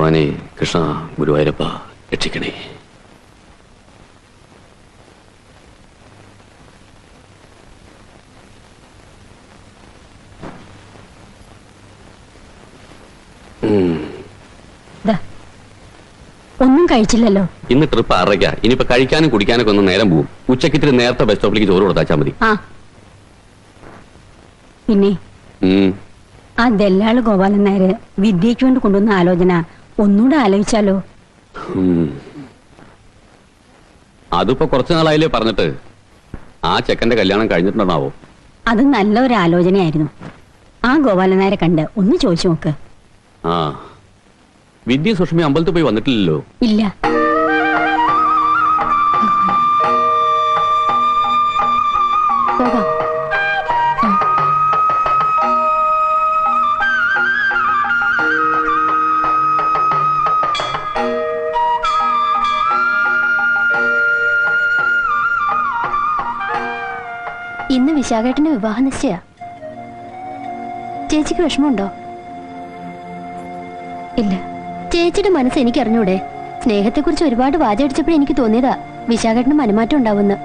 ഭഗവാനെ കൃഷ്ണ ഗുരുവായൂരപ്പ രക്ഷിക്കണേ ഉം. ദാ, ഒന്നും കഴിച്ചില്ലല്ലോ ഇന്ന് ട്രിപ്പ് ആറരയ്ക്ക ഇനിയിപ്പോ കഴിക്കാനും കുടിക്കാനൊക്കെ ഒന്ന് നേരം പോവും ഉച്ചയ്ക്ക് ഇത്തിരി നേരത്തെ ബസ് സ്റ്റോപ്പിലേക്ക് ചോറ് കൊടുത്താച്ചാ മതി ആ പിന്നെ ഉം. ആ ദല്ലാള് ഗോപാലൻ നായര് വിദ്യയ്ക്ക് വേണ്ടി കൊണ്ടുവന്ന ആലോചന ഒന്നുകൂടെ ആലോചിച്ചാലോ ഉം. അതിപ്പോ കുറച്ചു നാളായില്ലേ പറഞ്ഞിട്ട് ആ ചെക്കന്റെ കല്യാണം കഴിഞ്ഞിട്ടുണ്ടാവോ അത് നല്ല ഒരു ആലോചനയായിരുന്നു ആ ഗോപാലൻ നായരെ കണ്ട് ഒന്ന് ചോദിച്ചു നോക്ക് ആ വിദ്യ സുഷ്മി അമ്പലത്തിൽ പോയി വന്നിട്ടില്ലല്ലോ ഇല്ല പോകാം ഇന്ന് വിശാഖേട്ടന്റെ വിവാഹ നിശ്ചയ ചേച്ചിക്ക് വിഷമമുണ്ടോ ഇല്ല ചേച്ചിയുടെ മനസ്സ് എനിക്ക് അറിഞ്ഞൂടെ സ്നേഹത്തെക്കുറിച്ച് ഒരുപാട് വാചടിച്ചപ്പോൾ എനിക്ക് തോന്നിയതാ വിശാഖേട്ടന് മനമാറ്റം ഉണ്ടാവുമെന്ന്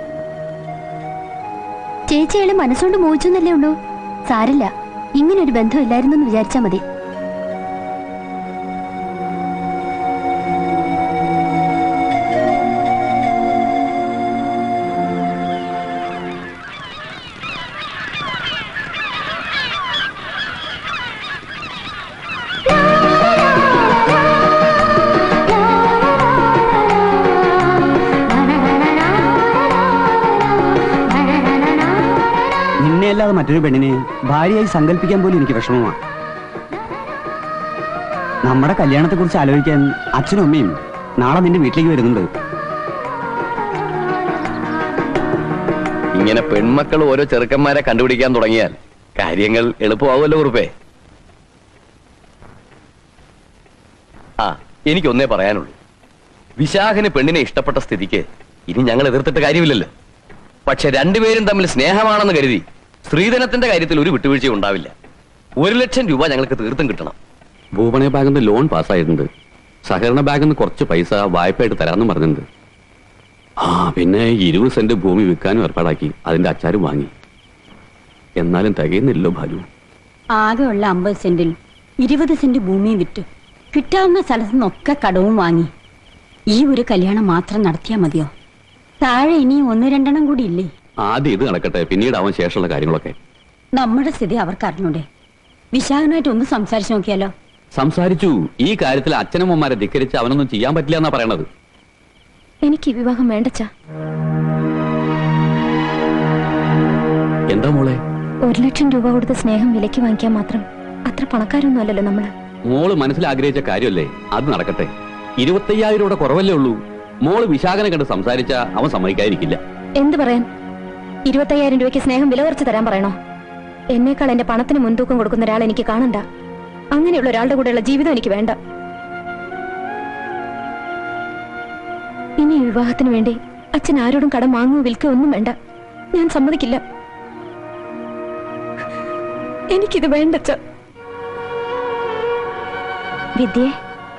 ചേച്ചി അയാളെ മനസ്സുകൊണ്ട് മോഹിച്ചെന്നല്ലേ ഉള്ളൂ സാരില്ല ഇങ്ങനെ ഒരു ബന്ധം ഇല്ലായിരുന്നു എന്ന് വിചാരിച്ചാ മതി നിന്നെ അല്ലാതെ മറ്റൊരു പെണ്ണിനെ ഭാര്യയായി സങ്കല്പിക്കാൻ പോലും എനിക്ക് വിഷമമാണ് നമ്മുടെ കല്യാണത്തെ കുറിച്ച് ആലോചിക്കാൻ അച്ഛനും അമ്മയും നാളെ നിന്റെ വീട്ടിലേക്ക് വരുന്നുണ്ട് ഇങ്ങനെ പെൺമക്കൾ ഓരോ ചെറുക്കന്മാരെ കണ്ടുപിടിക്കാൻ തുടങ്ങിയാൽ കാര്യങ്ങൾ എളുപ്പമാവുമല്ലോ കുറുപ്പേ ആ എനിക്കൊന്നേ പറയാനുള്ളൂ വിശാഖന് പെണ്ണിനെ ഇഷ്ടപ്പെട്ട സ്ഥിതിക്ക് ഇനി ഞങ്ങൾ എതിർത്തിട്ട് കാര്യമില്ലല്ലോ പക്ഷെ രണ്ടുപേരും തമ്മിൽ സ്നേഹമാണെന്ന് കരുതി സ്ത്രീധനത്തിന്റെ കാര്യത്തിൽ ഒരു വിട്ടുവീഴ്ചയും ഉണ്ടാവില്ല ഒരു ലക്ഷം രൂപ ഞങ്ങൾക്ക് തീർത്തും കിട്ടണം ഭൂപണ ബാങ്കിൽ നിന്ന് ലോൺ പാസ്സായിട്ടുണ്ട് സഹകരണ ബാങ്കിൽ നിന്ന് കുറച്ച് പൈസ വായ്പയായിട്ട് തരാമെന്ന് പറഞ്ഞിട്ടുണ്ട് ആ പിന്നെ ഇരുപത് സെന്റ് ഭൂമി വിൽക്കാനും ഏർപ്പാടാക്കി അതിന്റെ അച്ചാരും വാങ്ങി എന്നാലും തികയുന്നില്ലല്ലോ ഭാലു ആകെ ഉള്ള അമ്പത് സെന്റിൽ ഇരുപത് സെന്റ് ഭൂമി വിറ്റ് കിട്ടാവുന്ന സ്ഥലത്തു നിന്നൊക്കെ കടവും വാങ്ങി ഈ ഒരു കല്യാണം മാത്രം നടത്തിയാൽ മതിയോ താഴെ ഇനി ഒന്ന് രണ്ടെണ്ണം കൂടി ഇല്ലേ ആദ്യം ഇത് നടക്കട്ടെ പിന്നീട് അവൻ ശേഷമുള്ള കാര്യങ്ങളൊക്കെ നമ്മുടെ സ്ഥിതി അവർക്ക് അറിഞ്ഞൂടെ വിശാഖനായിട്ട് ഒന്ന് സംസാരിച്ചു നോക്കിയാലോ സംസാരിച്ചു ഈ കാര്യത്തിൽ അച്ഛനമ്മമാരെ ധിക്കരിച്ച് അവനൊന്നും ചെയ്യാൻ പറ്റില്ല എന്നാ പറയണത് എനിക്ക് ഈ വിവാഹം വേണ്ടച്ചാ എന്താ മോളെ ഒരു ലക്ഷം രൂപ കൊടുത്ത് സ്നേഹം വിലയ്ക്ക് വാങ്ങിക്കാൻ മാത്രം അത്ര പണക്കാരൊന്നും അല്ലല്ലോ നമ്മള് മോള് മനസ്സിൽ ആഗ്രഹിച്ച കാര്യമല്ലേ അത് നടക്കട്ടെ ഇരുപത്തയ്യായിരം രൂപയുടെ കുറവല്ലേ ഉള്ളൂ മോള് വിശാഖനെ കണ്ട് സംസാരിച്ച അവൻ സമ്മതിക്കാതിരിക്കില്ല എന്ത് പറയാൻ ഇരുപത്തയ്യായിരം രൂപയ്ക്ക് സ്നേഹം വില കുറച്ച് തരാൻ പറയണോ എന്നേക്കാൾ എന്റെ പണത്തിന് മുൻതൂക്കം കൊടുക്കുന്ന ഒരാൾ എനിക്ക് കാണണ്ട അങ്ങനെയുള്ള ഒരാളുടെ കൂടെയുള്ള ജീവിതം എനിക്ക് വേണ്ട ഇനി ഈ വിവാഹത്തിന് വേണ്ടി അച്ഛൻ ആരോടും കടം വാങ്ങുകയോ വിൽക്കുകയോ ഒന്നും വേണ്ട ഞാൻ സമ്മതിക്കില്ല എനിക്കിത് വേണ്ടച്ച വിദ്യേ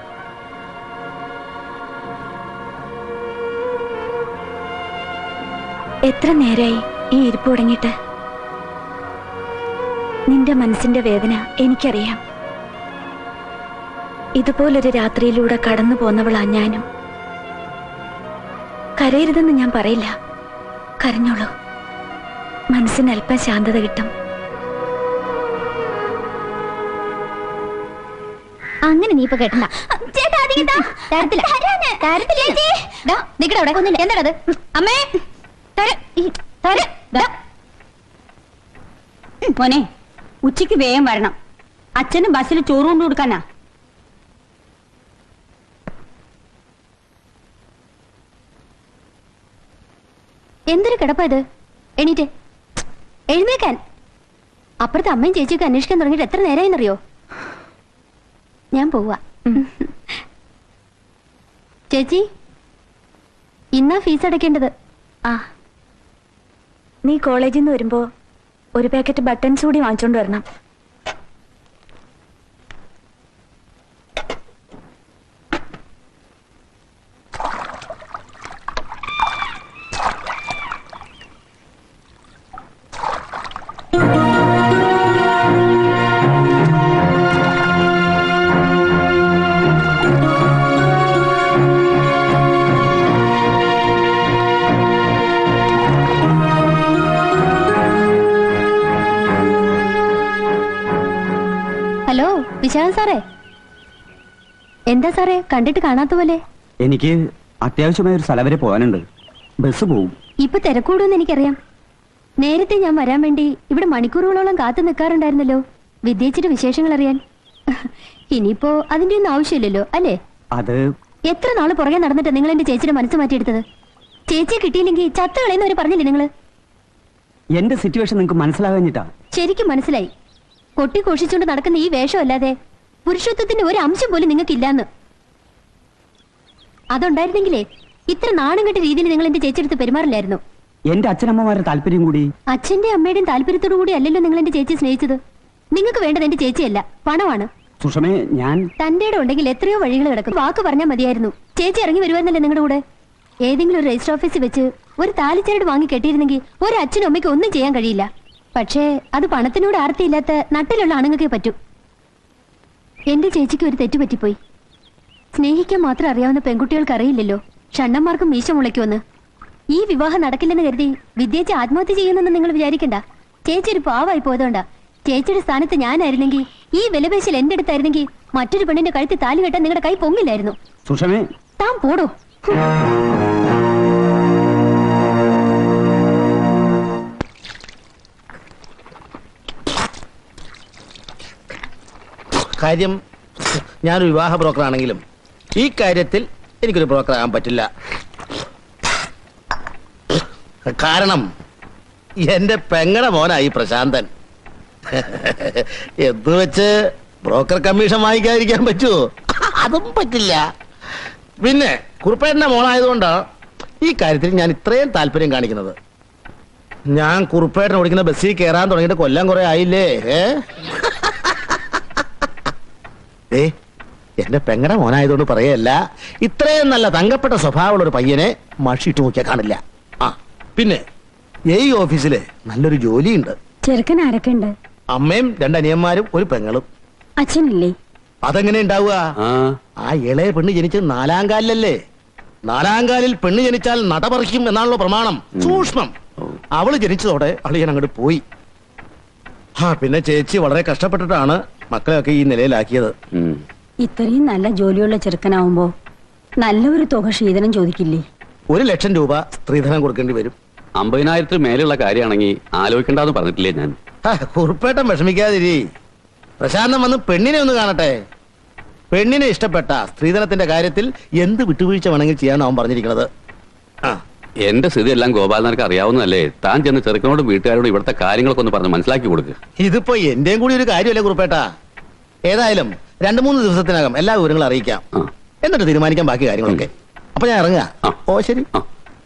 എത്ര നേരായി ഈ ഇരിപ്പ് തുടങ്ങിയിട്ട് നിന്റെ മനസ്സിന്റെ വേദന എനിക്കറിയാം ഇതുപോലൊരു രാത്രിയിലൂടെ കടന്നു പോന്നവളാ ഞാനും കരയരുതെന്ന് ഞാൻ പറയില്ല കരഞ്ഞോളൂ മനസ്സിന് അല്പം ശാന്തത കിട്ടും അങ്ങനെ നീ ഇപ്പൊ കേട്ടണ്ട എന്താണത് അമ്മേ മോനെ ഉച്ചയ്ക്ക് വേഗം വരണം അച്ഛന് ബസ്സിൽ ചോറ് കൊണ്ടു കൊടുക്കാനാ എന്തൊരു കിടപ്പാ ഇത് എണീറ്റ് എഴുന്നേക്കാൻ അപ്പുറത്തെ അമ്മയും ചേച്ചിയൊക്കെ അന്വേഷിക്കാൻ തുടങ്ങിയിട്ട് എത്ര നേരമായിന്നറിയോ ഞാൻ പോവാ ചേച്ചി ഇന്നാ ഫീസ് അടയ്ക്കേണ്ടത് ആ നീ കോളേജിൽ നിന്ന് വരുമ്പോ ഒരു പാക്കറ്റ് ബട്ടൺസ് കൂടി വാങ്ങിച്ചോണ്ട് വരണം വിശാഖൻ സാറേ എന്താ സാറേ കണ്ടിട്ട് കാണാത്ത പോലെ എനിക്ക് അത്യാവശ്യമായ ഒരു സ്ഥലം വരെ പോകാനുണ്ട് ബസ് പോവും ഇപ്പൊ തിരക്കൂടുമെന്ന് എനിക്കറിയാം നേരത്തെ ഞാൻ വരാൻ വേണ്ടി ഇവിടെ മണിക്കൂറുകളോളം കാത്തു നിൽക്കാറുണ്ടായിരുന്നല്ലോ വിദ്യേച്ചിയുടെ വിശേഷങ്ങൾ അറിയാൻ ഇനിയിപ്പോ അതിന്റെ ഒന്നും ആവശ്യമില്ലല്ലോ അല്ലേ അത് എത്ര നാള് പുറകെ നടന്നിട്ട് നിങ്ങൾ എന്റെ ചേച്ചിയുടെ മനസ്സ് മാറ്റിയെടുത്തത് ചേച്ചിയെ കിട്ടിയില്ലെങ്കിൽ ചത്ത കളയുന്നവര് പറഞ്ഞില്ലേ നിങ്ങള് എന്റെ സിറ്റുവേഷൻ നിങ്ങൾക്ക് മനസ്സിലാകാഞ്ഞിട്ടാ ശരിക്കും മനസ്സിലായി കൊട്ടി ഘോഷിച്ചുകൊണ്ട് നടക്കുന്ന ഈ വേഷമല്ലാതെ പുരുഷത്വത്തിന്റെ ഒരു അംശം പോലും നിങ്ങൾക്കില്ലാന്ന് അതുണ്ടായിരുന്നെങ്കിലേ ഇത്ര നാണം കെട്ട രീതിയിൽ നിങ്ങൾ എന്റെ ചേച്ചിയെടുത്ത് പെരുമാറില്ലായിരുന്നു എന്റെ അച്ഛനമ്മമാരുടെ താല്പര്യം കൂടി അച്ഛന്റെ അമ്മയുടെയും താല്പര്യത്തോടു കൂടി അല്ലല്ലോ നിങ്ങൾ എന്റെ ചേച്ചിയെ സ്നേഹിച്ചത് നിങ്ങൾക്ക് വേണ്ടത് എന്റെ ചേച്ചിയല്ല പണമാണ് സുഷമേ ഞാൻ തന്റെ ഇടം ഉണ്ടെങ്കിൽ എത്രയോ വഴികൾ കിടക്കും വാക്ക് പറഞ്ഞാൽ മതിയായിരുന്നു ചേച്ചി ഇറങ്ങി വരുവാന്നല്ലേ നിങ്ങളുടെ കൂടെ ഏതെങ്കിലും ഒരു രജിസ്റ്റർ ഓഫീസിൽ വെച്ച് ഒരു താലിച്ചരട് വാങ്ങി കെട്ടിയിരുന്നെങ്കിൽ ഒരു അച്ഛനും അമ്മയ്ക്ക് ഒന്നും ചെയ്യാൻ കഴിയില്ല പക്ഷേ അത് പണത്തിനോട് ആർത്തിയില്ലാത്ത നട്ടിലുള്ള ആണുങ്ങൾക്കേ പറ്റൂ എന്റെ ചേച്ചിക്ക് ഒരു തെറ്റ് പറ്റിപ്പോയി സ്നേഹിക്കാൻ മാത്രം അറിയാവുന്ന പെൺകുട്ടികൾക്ക് അറിയില്ലല്ലോ ഷണ്ണന്മാർക്കും മീശ മുളയ്ക്കുമെന്ന് ഈ വിവാഹം നടക്കില്ലെന്ന് കരുതി വിദ്യേച്ചി ആത്മഹത്യ ചെയ്യുന്നെന്ന് നിങ്ങൾ വിചാരിക്കണ്ട ചേച്ചി ഒരു പാവായി പോയതുകൊണ്ടാ ചേച്ചിയുടെ സ്ഥാനത്ത് ഞാനായിരുന്നെങ്കിൽ ഈ വിലപേശൽ എന്റെ അടുത്തായിരുന്നെങ്കിൽ മറ്റൊരു പെണ്ണിന്റെ കഴുത്തി താലി കെട്ടാൻ നിങ്ങളുടെ കൈ പൊങ്ങില്ലായിരുന്നു സുഷമേ താൻ പോടോ കാര്യം ഞാനൊരു വിവാഹ ബ്രോക്കർ ആണെങ്കിലും ഈ കാര്യത്തിൽ എനിക്കൊരു ബ്രോക്കർ ആകാൻ പറ്റില്ല കാരണം എന്റെ പെങ്ങടെ മോനായി പ്രശാന്തൻ എന്ന് വെച്ച് ബ്രോക്കർ കമ്മീഷൻ വാങ്ങിക്കാതിരിക്കാൻ പറ്റുമോ അതും പറ്റില്ല പിന്നെ കുറുപ്പേട്ടന്റെ മോനായതുകൊണ്ട് ഈ കാര്യത്തിൽ ഞാൻ ഇത്രയും താല്പര്യം കാണിക്കുന്നത് ഞാൻ കുറുപ്പേട്ടൻ ഓടിക്കുന്ന ബസ്സിൽ കയറാൻ തുടങ്ങിയിട്ട് കൊല്ലം കുറെ ആയില്ലേ ഏ ഏ എന്റെ പെങ്ങടെ മോനായതുകൊണ്ട് പറയല്ല ഇത്രയും നല്ല തങ്കപ്പെട്ട സ്വഭാവമുള്ള ഒരു പയ്യനെ മഷിട്ട് നോക്കിയാൽ കാണില്ല ആ പിന്നെ ഈ ഓഫീസില് നല്ലൊരു ജോലിയുണ്ട് ചെറുക്കൻ ആരൊക്കെ ഉണ്ട് അമ്മയും രണ്ടനിയന്മാരും ഒരു പെങ്ങളും അച്ഛനില്ലേ അതെങ്ങനെ ഉണ്ടാവുക ആ ആ ഇളയ പെണ്ണ് ജനിച്ചത് നാലാം കാലിലല്ലേ നാലാം കാലിൽ പെണ്ണ് ജനിച്ചാൽ നടപറിക്കും എന്നാണല്ലോ പ്രമാണം സൂക്ഷ്മം അവള് ജനിച്ചതോടെ അളിയൻ അങ്ങോട്ട് പോയി ആ പിന്നെ ചേച്ചി വളരെ കഷ്ടപ്പെട്ടിട്ടാണ് മക്കളെയൊക്കെ ഈ നിലയിലാക്കിയത് ഉം. ഇത്രയും നല്ല ജോലിയുള്ള ചെറുക്കനാവുമ്പോ നല്ലൊരു തുക ശീതനം ചോദിക്കില്ലേ ഒരു ലക്ഷം രൂപ സ്ത്രീധനം കൊടുക്കേണ്ടി വരും അമ്പതിനായിരത്തിന് മേലെയുള്ള കാര്യമാണെങ്കിൽ ആലോചിക്കണ്ടെന്ന് പറഞ്ഞിട്ടില്ലേ ഞാൻ ആ, കുറുപ്പേട്ടൻ വിഷമിക്കാതിരി പ്രശാന്തം വന്ന് പെണ്ണിനെ ഒന്ന് കാണട്ടെ പെണ്ണിനെ ഇഷ്ടപ്പെട്ട സ്ത്രീധനത്തിന്റെ കാര്യത്തിൽ എന്ത് വിട്ടുവീഴ്ച വേണമെങ്കിൽ ചെയ്യാൻ അവൻ പറഞ്ഞിരിക്കുന്നത് ആ എന്റെ സ്ഥിതി എല്ലാം ഗോപാലനർക്ക് അറിയാവുന്നതല്ലേ താൻ ചെന്ന് ചെറുക്കനോടും വീട്ടുകാരോടും ഇവിടുത്തെ കാര്യങ്ങളൊക്കെ ഒന്ന് പറഞ്ഞ് മനസ്സിലാക്കി കൊടുക്ക് ഇതിപ്പോ എന്റെയും കൂടി ഒരു കാര്യമല്ലേ കുറുപ്പേട്ട ഏതായാലും രണ്ടു മൂന്ന് ദിവസത്തിനകം എല്ലാ വിവരങ്ങളും അറിയിക്കാം ആ. എന്നിട്ട് തീരുമാനിക്കാം ബാക്കി കാര്യങ്ങളൊക്കെ അപ്പൊ ഞാൻ ഇറങ്ങാ ആ. ഓ ശരി ആ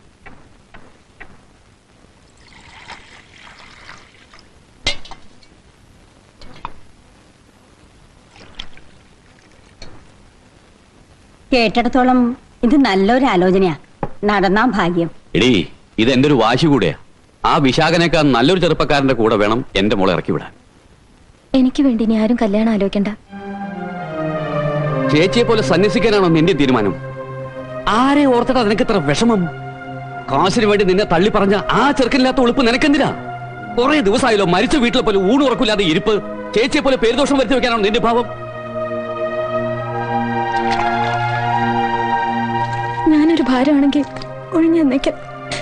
കേട്ടിടത്തോളം ഇത് നല്ലൊരു ആലോചനയാ നടന്നാ ഭാഗ്യം എടീ ഇത് എന്റെ ഒരു വാശി കൂടെയാ ആ വിശാഖനേക്കാൾ നല്ലൊരു ചെറുപ്പക്കാരന്റെ കൂടെ വേണം എന്റെ മോളെ ഇറക്കി വിടാൻ എനിക്ക് വേണ്ടി ഇനി ആരും കല്യാണം ആലോചിക്കണ്ട ചേച്ചിയെ പോലെ സന്യസിക്കാനാണോ നിന്റെ തീരുമാനം ആരെ ഓർത്തിട്ടാ നിനക്ക് ഇത്ര വിഷമം കാശിന് വേണ്ടി നിന്നെ തള്ളി പറഞ്ഞ ആ ചെറുക്കനില്ലാത്ത ഒളിപ്പ് നിനക്കെന്തിനാ കുറെ ദിവസമായല്ലോ മരിച്ച വീട്ടിലെ പോലെ ഊണ് ഉറക്കില്ലാതെ ഇരിപ്പ് ചേച്ചിയെ പോലെ പേരുദോഷം വരുത്തി വെക്കാനാണോ നിന്റെ ഭാവം ഞാനൊരു ഭാരമാണെങ്കിൽ ഒഴിഞ്ഞേക്കാം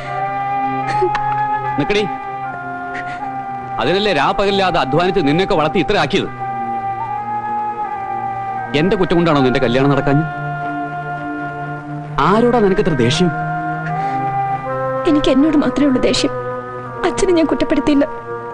നിക്കടി അതിനല്ലേ രാപ്പകലില്ലാതെ അധ്വാനിച്ച് നിന്നെയൊക്കെ വളർത്തി ഇത്ര ആക്കിയത് എന്റെ കുറ്റം കൊണ്ടാണോ നിന്റെ കല്യാണം നടക്കാൻ ആരോടാ നിനക്ക് ഇത്ര ദേഷ്യം എനിക്ക് എന്നോട് മാത്രമേ ഉള്ളൂ ദേഷ്യം അച്ഛനെ ഞാൻ കുറ്റപ്പെടുത്തിയില്ല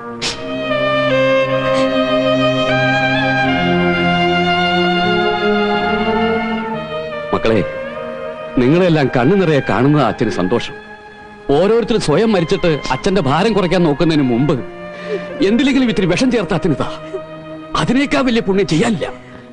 മക്കളെ നിങ്ങളെല്ലാം കണ്ണു നിറയെ കാണുന്നത് അച്ഛന് സന്തോഷം ഓരോരുത്തരും സ്വയം മരിച്ചിട്ട് അച്ഛന്റെ ഭാരം കുറയ്ക്കാൻ നോക്കുന്നതിന് മുമ്പ് എന്തിലെങ്കിലും ഇത്തിരി വിഷം ചേർത്ത അച്ഛനിതാ അതിനേക്കാൾ വലിയ പുണ്യം ചെയ്യാനില്ല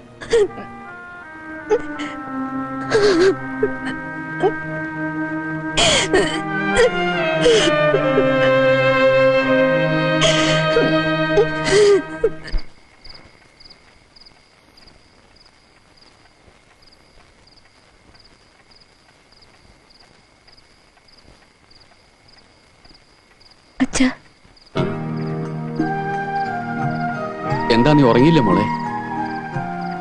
അച്ഛാ എന്താ നീ ഉറങ്ങിയില്ല മോളെ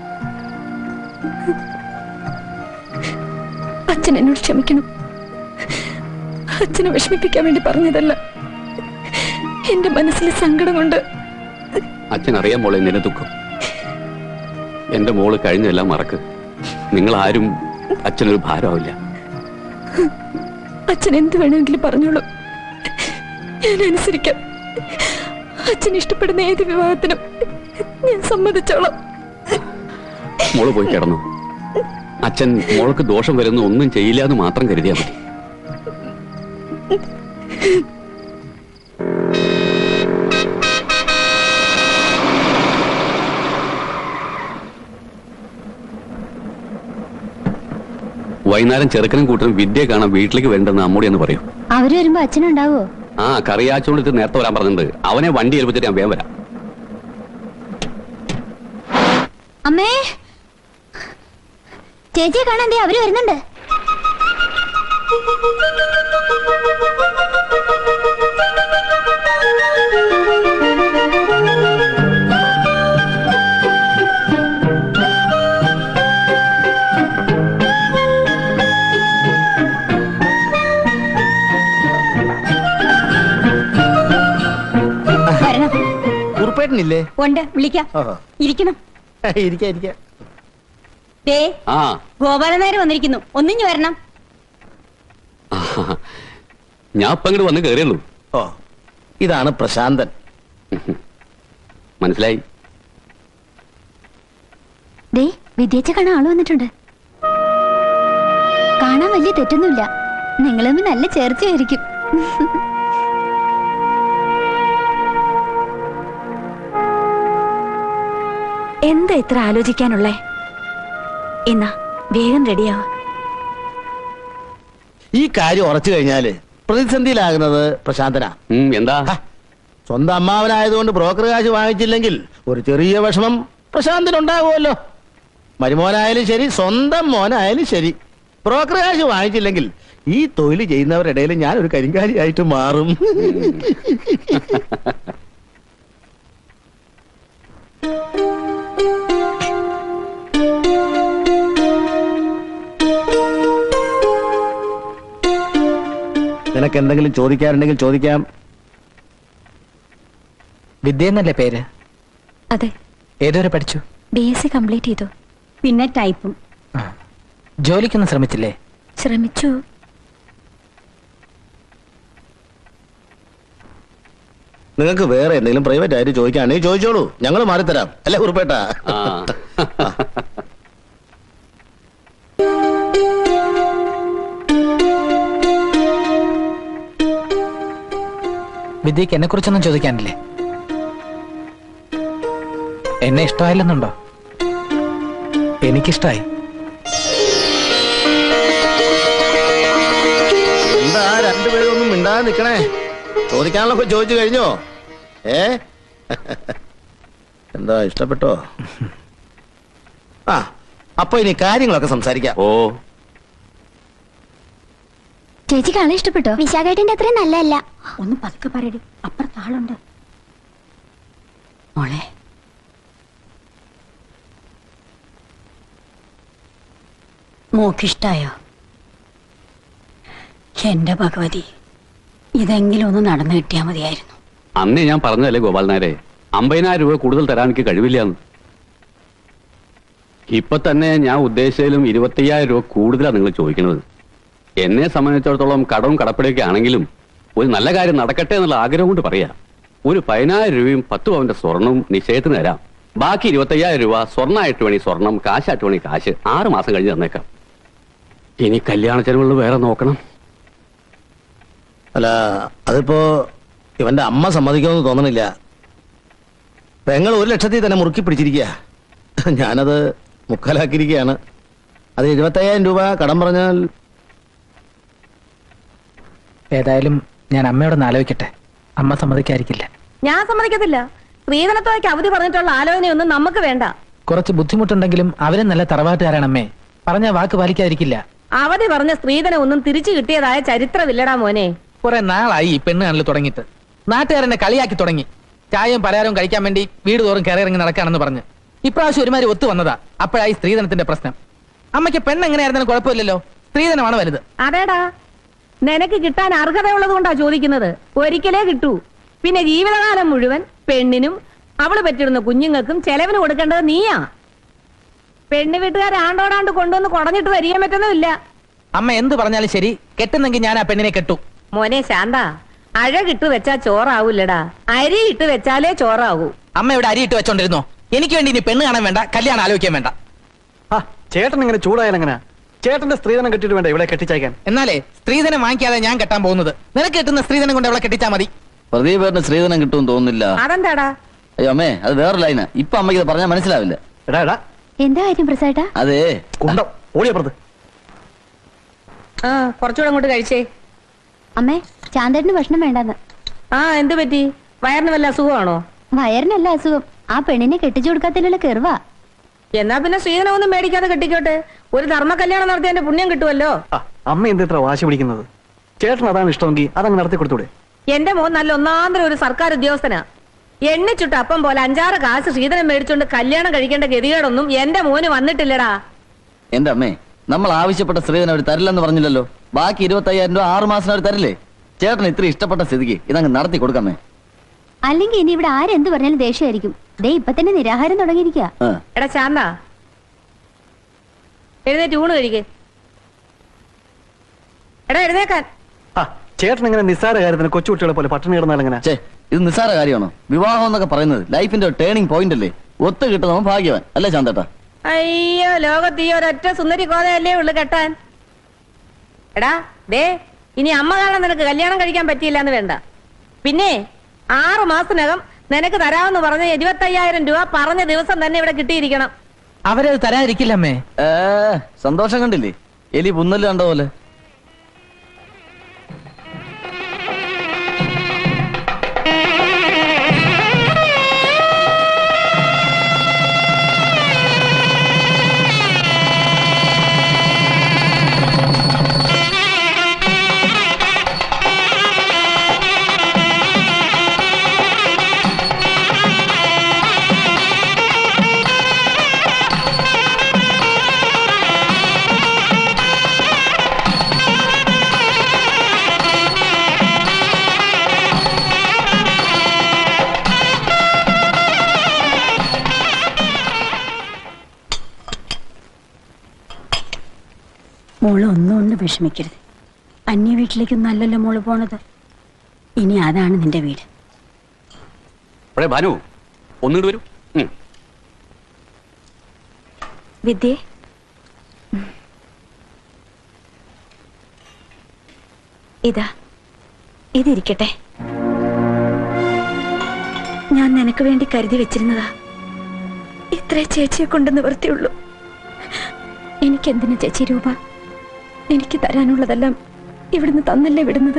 അച്ഛൻ എന്നോട് ക്ഷമിക്കണം അച്ഛനെ വിഷമിപ്പിക്കാൻ വേണ്ടി പറഞ്ഞതല്ല എന്റെ മനസ്സിലെ സങ്കടം കൊണ്ട് അച്ഛൻ അറിയാൻ മോളെ നിന്റെ ദുഃഖം എന്റെ മോള് കഴിഞ്ഞെല്ലാം മറക്ക് നിങ്ങൾ ആരും അച്ഛനൊരു ഭാരമാവില്ല അച്ഛൻ എന്ത് വേണമെങ്കിലും പറഞ്ഞോളൂ ഞാൻ അനുസരിക്കാം അച്ഛൻ ഇഷ്ടപ്പെടുന്ന ഏത് വിവാഹത്തിനും ഞാൻ സമ്മതിച്ചോളാം മോള് പോയി കിടന്നു അച്ഛൻ മോൾക്ക് ദോഷം വരുന്ന ഒന്നും ചെയ്യില്ല എന്ന് മാത്രം കരുതിയാൽ മതി വൈകുന്നേരം ചെറുക്കനും കൂട്ടനും വിദ്യ കാണാൻ വീട്ടിലേക്ക് വേണ്ടെന്ന് അമ്മൂടി എന്ന് പറയൂ അവര് വരുമ്പോ അച്ഛനുണ്ടാവോ ആ കറിയാച്ചോണ്ട് നേരത്തെ വരാൻ പറഞ്ഞിട്ടുണ്ട് അവനെ വണ്ടി ഏൽപ്പിച്ചിട്ട് ഞാൻ വേഗം വരാം അമ്മേ ചേച്ചിയെ കാണാൻ ദേ അവര് വരുന്നുണ്ട് വരണം കുറുപ്പേട്ടനില്ലേ ഉണ്ട് വിളിക്കാം ഓഹോ ഇരിക്കണം ഇരിക്കാം ഇരിക്കാം ദേ ആ ഗോപാലനായർ വന്നിരിക്കുന്നു ഒന്നിഞ്ഞു വരണം ഞാൻ ഇപ്പൊ അങ്ങോട്ട് വന്ന് കയറിയുള്ളൂ ഓ ഇതാണ് പ്രശാന്തൻ മനസ്സിലായി ദേ വിദ്യേച്ച കാണാൻ ആള് വന്നിട്ടുണ്ട് കാണാൻ വലിയ തെറ്റൊന്നുമില്ല നിങ്ങൾ തമ്മിൽ നല്ല ചേർച്ചയായിരിക്കും എന്താ ഇത്ര ആലോചിക്കാനുള്ളേ എന്നാ വേഗം റെഡിയാവാ ഈ കാര്യം ഉറച്ചു കഴിഞ്ഞാല് പ്രതിസന്ധിയിലാകുന്നത് പ്രശാന്തനാ ഉം, എന്താ ഹ, സ്വന്തം അമ്മാവനായതുകൊണ്ട് ബ്രോക്കർ കാശ് വാങ്ങിച്ചില്ലെങ്കിൽ ഒരു ചെറിയ വിഷമം പ്രശാന്തനുണ്ടാകുമല്ലോ മരുമോനായാലും ശരി സ്വന്തം മോനായാലും ശരി ബ്രോക്കർ കാശ് വാങ്ങിച്ചില്ലെങ്കിൽ ഈ തൊഴിൽ ചെയ്യുന്നവരുടെ ഇടയിൽ ഞാൻ ഒരു കരിങ്കാലിയായിട്ട് മാറും നിനക്ക് എന്തെങ്കിലും ചോദിക്കാറുണ്ടെങ്കിൽ ചോദിക്കാം വിദ്യ എന്നല്ലേ പേര് അതെ ഏതുവരെ പഠിച്ചു ബി എസ് സി കംപ്ലീറ്റ് ചെയ്തു പിന്നെ ടൈപ്പും ജോലിക്കൊന്നും ശ്രമിച്ചില്ലേ ശ്രമിച്ചു നിങ്ങൾക്ക് വേറെ എന്തെങ്കിലും പ്രൈവറ്റ് ആയിട്ട് ചോദിക്കുകയാണെങ്കിൽ ചോദിച്ചോളൂ ഞങ്ങൾ മാറിത്തരാം അല്ലേ കുറുപ്പേട്ട ആ വിദ്യക്ക് എന്നെ കുറിച്ചൊന്നും ചോദിക്കാനില്ലേ എന്നെ ഇഷ്ടമായില്ലെന്നുണ്ടോ എനിക്കിഷ്ടായി എന്താ രണ്ടുപേരും ഒന്നും മിണ്ടാതെ നിക്കണേ ചോദിക്കാനുള്ളൊക്കെ ചോദിച്ചു കഴിഞ്ഞോ ഏ എന്താ ഇഷ്ടപ്പെട്ടോ ആ അപ്പൊ ഇനി കാര്യങ്ങളൊക്കെ സംസാരിക്കാം ഓ ചേച്ചിക്ക് ആളെ ഇഷ്ടപ്പെട്ടോ വിശാഖേട്ടന്റെ അത്രയും നല്ലതല്ല ഒന്ന് പതുക്കെ പറയടി അപ്പുറത്ത് ആളുണ്ട് മോളെ മോക്കിഷ്ടായോ എന്റെ ഭഗവതി ഇതെങ്കിലും ഒന്ന് നടന്നു കിട്ടിയാ മതിയായിരുന്നു അന്നേ ഞാൻ പറഞ്ഞതല്ലേ ഗോപാലനാരെ അമ്പതിനായിരം രൂപ കൂടുതൽ തരാൻ എനിക്ക് കഴിവില്ല എന്ന് ഇപ്പൊ തന്നെ ഞാൻ ഉദ്ദേശിച്ചാലും ഇരുപത്തയ്യായിരം രൂപ കൂടുതലാണ് നിങ്ങൾ ചോദിക്കുന്നത് എന്നെ സംബന്ധിച്ചിടത്തോളം കടവും കടപ്പടിയൊക്കെ ആണെങ്കിലും ഒരു നല്ല കാര്യം നടക്കട്ടെ എന്നുള്ള ആഗ്രഹം കൊണ്ട് പറയാ ഒരു പതിനായിരം രൂപയും പത്ത് പവന്റെ സ്വർണവും നിശ്ചയത്തിന് തരാം ബാക്കി ഇരുപത്തയ്യായിരം രൂപ സ്വർണ്ണമായിട്ട് വേണി സ്വർണം കാശായിട്ട് വേണി കാശ് ആറ് മാസം കഴിഞ്ഞ് തന്നേക്കാം ഇനി കല്യാണ ചെലവുകൾ വേറെ നോക്കണം അല്ല അതിപ്പോ ഇവന്റെ അമ്മ സമ്മതിക്കുമെന്ന് തോന്നണില്ല പെങ്ങൾ ഒരു ലക്ഷത്തിൽ തന്നെ മുറുക്കി പിടിച്ചിരിക്കുക ഞാനത് മുക്കാലാക്കിയിരിക്കുകയാണ് അത് എഴുപത്തയ്യായിരം രൂപ കടം പറഞ്ഞാൽ ഏതായാലും ഞാൻ അമ്മയോടൊന്ന് ആലോചിക്കട്ടെ അമ്മ സമ്മതിക്കായിരിക്കില്ല ഞാൻ സമ്മതിക്കത്തില്ല സ്ത്രീധനത്തോയ്ക്ക് അവധി പറഞ്ഞിട്ടുള്ള ആലോചനയൊന്നും നമുക്ക് വേണ്ട കുറച്ച് ബുദ്ധിമുട്ടുണ്ടെങ്കിലും അവരും നല്ല തറവാട്ടുകാരാണ് അമ്മേ പറഞ്ഞ വാക്ക് പാലിക്കാതിരിക്കില്ല അവധി പറഞ്ഞ സ്ത്രീധനം ഒന്നും തിരിച്ചു കിട്ടിയതായ ചരിത്രമില്ലടാ മോനെ കുറെ നാളായി ഈ പെണ്ണ് കാണൽ തുടങ്ങിയിട്ട് നാട്ടുകാരെന്നെ കളിയാക്കി തുടങ്ങി ചായയും പലഹാരവും കഴിക്കാൻ വേണ്ടി വീട് തോറും കയറിയിറങ്ങി നടക്കാണെന്ന് പറഞ്ഞ് ഇപ്രാവശ്യം ഒരുമാതിരി ഒത്തു വന്നതാ അപ്പോഴായി സ്ത്രീധനത്തിന്റെ പ്രശ്നം അമ്മയ്ക്ക് പെണ്ണ് എങ്ങനെയായിരുന്നാലും കുഴപ്പമില്ലല്ലോ സ്ത്രീധനമാണ് വലുത് അതേടാ നിനക്ക് കിട്ടാൻ അർഹതയുള്ളത് കൊണ്ടാ ചോദിക്കുന്നത് ഒരിക്കലേ കിട്ടൂ പിന്നെ ജീവിതകാലം മുഴുവൻ പെണ്ണിനും അവള് പറ്റിടുന്ന കുഞ്ഞുങ്ങൾക്കും ചെലവിന് കൊടുക്കേണ്ടത് നീയാ പെണ്ണ് വീട്ടുകാർ ആണ്ടോടാണ്ട് കൊണ്ടുവന്ന് കുടഞ്ഞിട്ട് വരികയും പറ്റുന്നില്ല അമ്മ എന്ത് പറഞ്ഞാലും ശരി കെട്ടുന്നെങ്കിൽ ഞാൻ ആ പെണ്ണിനെ കെട്ടു മോനെ ശാന്ത അഴകിട്ട് വെച്ചാ ചോറാവൂലടാ അരി ഇട്ട് വെച്ചാലേ ചോറാവൂ അമ്മ ഇവിടെ അരിയിട്ട് വെച്ചോണ്ടിരുന്നോ എനിക്ക് വേണ്ടി ഇനി പെണ്ണ് കാണാൻ വേണ്ട കല്യാണം ആലോചിക്കാൻ വേണ്ട ആ ചേട്ടൻ ഇങ്ങനെ ചൂടായാൽ എങ്ങനെയാ ചേട്ടന്റെ സ്ത്രീധനം കെട്ടിട്ട് വേണ്ട ഇവിടെ കെട്ടിച്ചയക്കാൻ എന്നാലേ സ്ത്രീധനം വാങ്ങിക്കാതെ ഞാൻ കെട്ടാൻ പോകുന്നത് നിനക്ക് കിട്ടുന്ന സ്ത്രീധനം കൊണ്ട് അവളെ കെട്ടിച്ചാ മതി പ്രദീപേട്ടന് സ്ത്രീധനം കിട്ടുമെന്ന് തോന്നുന്നില്ല അതെന്താടാ അയ്യോ അമ്മേ അത് വേറെ ലൈനാ ഇപ്പൊ അമ്മയ്ക്ക് ഇത് പറഞ്ഞാൽ മനസ്സിലാവില്ല എടാ എടാ എന്താ കാര്യം പ്രസാട്ടാ അതേ കുണ്ടം ഓടിയപ്പുറത്ത് ആ കുറച്ചുകൂടെ അങ്ങോട്ട് കഴിച്ചേ അമ്മേ ചാന്തേട്ടന് ഭക്ഷണം വേണ്ടെന്ന് ആ എന്ത് പറ്റി വയറിന് വല്ല അസുഖമാണോ വയറിനല്ല അസുഖം ആ പെണ്ണിനെ കെട്ടിച്ചു കൊടുക്കാത്തതിലുള്ള കെറുവാ എന്നാ പിന്നെ ശ്രീധനമൊന്നും മേടിക്കാതെ കെട്ടിക്കോട്ടെ ഒരു ധർമ്മ കല്യാണം നടത്തിയതിന്റെ പുണ്യം കിട്ടുമല്ലോ ആ അമ്മ എന്ത് ഇത്ര വാശി പിടിക്കുന്നത് ചേട്ടൻ അതാണ് ഇഷ്ടമെങ്കിൽ അതങ്ങ് നടത്തി കൊടുത്തൂടെ എന്റെ മോൻ നല്ല ഒന്നാന്തരം ഒരു സർക്കാർ ഉദ്യോഗസ്ഥനാ എണ്ണിച്ചുട്ട് അപ്പം പോലെ അഞ്ചാറ് കാശ് ശ്രീധനം മേടിച്ചോണ്ട് കല്യാണം കഴിക്കേണ്ട ഗതികേടൊന്നും എന്റെ മോന് വന്നിട്ടില്ലടാ എന്റെ അമ്മേ നമ്മൾ ആവശ്യപ്പെട്ട സ്ത്രീധനം അവർ തരില്ലെന്ന് പറഞ്ഞില്ലല്ലോ ബാക്കി ഇരുപത്തയ്യായിരം രൂപ ആറ് മാസം അവർ തരില്ലേ ചേട്ടൻ ഇത്ര ഇഷ്ടപ്പെട്ട സ്ഥിതിക്ക് ഇതങ്ങ് നടത്തി കൊടുക്കാമേ അല്ലെങ്കിൽ ഇനി ഇവിടെ ആരെന്ത് പറഞ്ഞാലും ദേഷ്യമായിരിക്കും ദേ ഇപ്പൊ തന്നെ നിരാഹാരം തുടങ്ങിയിരിക്കുക ആ എടാ ശാന്ത എഴുന്നേറ്റ് ഊണ് കഴിക്കേ എടാ എഴുന്നേക്കാൻ ആ ചേട്ടൻ ഇങ്ങനെ നിസ്സാര കാര്യത്തിന് കൊച്ചുകുട്ടികളെ പോലെ പട്ടിണി കിടന്നാൽ എങ്ങനെ ചേ ഇത് നിസ്സാര കാര്യമാണോ വിവാഹം എന്നൊക്കെ പറയുന്നത് ലൈഫിന്റെ ഒരു ടേണിംഗ് പോയിന്റ് അല്ലേ ഒത്തു കിട്ടുന്നവൻ ഭാഗ്യവാൻ അല്ലേ ചാന്തേട്ടാ അയ്യോ ലോകത്ത് ഈ ഒരൊറ്റ സുന്ദരി കോതയല്ലേ ഉള്ളു കെട്ടാൻ എടാ ദേ ഇനി അമ്മ കാരണം നിനക്ക് കല്യാണം കഴിക്കാൻ പറ്റിയില്ല എന്ന് വേണ്ട പിന്നെ ആറു മാസത്തിനകം നിനക്ക് തരാമെന്ന് പറഞ്ഞ ഇരുപത്തയ്യായിരം രൂപ പറഞ്ഞ ദിവസം തന്നെ ഇവിടെ കിട്ടിയിരിക്കണം അവരത് തരാതിരിക്കില്ല അമ്മേ ഏ സന്തോഷം കണ്ടില്ലേ എലി പുന്നല് കണ്ട പോലെ മോള് ഒന്നും കൊണ്ട് വിഷമിക്കരുത് അന്യ വീട്ടിലേക്കൊന്നും അല്ലല്ലോ മോള് പോണത് ഇനി അതാണ് നിന്റെ വീട് അവിടെ ഭാനു ഒന്നിട്ട് വരൂ ഉം. വിദ്യേ ഇതാ ഇതിരിക്കട്ടെ ഞാൻ നിനക്ക് വേണ്ടി കരുതി വെച്ചിരുന്നതാ ഇത്രേ ചേച്ചിയെ കൊണ്ട് നിവർത്തിയുള്ളൂ എനിക്കെന്തിനു ചേച്ചി രൂപ എനിക്ക് തരാനുള്ളതെല്ലാം ഇവിടുന്ന് തന്നല്ലേ വിടുന്നത്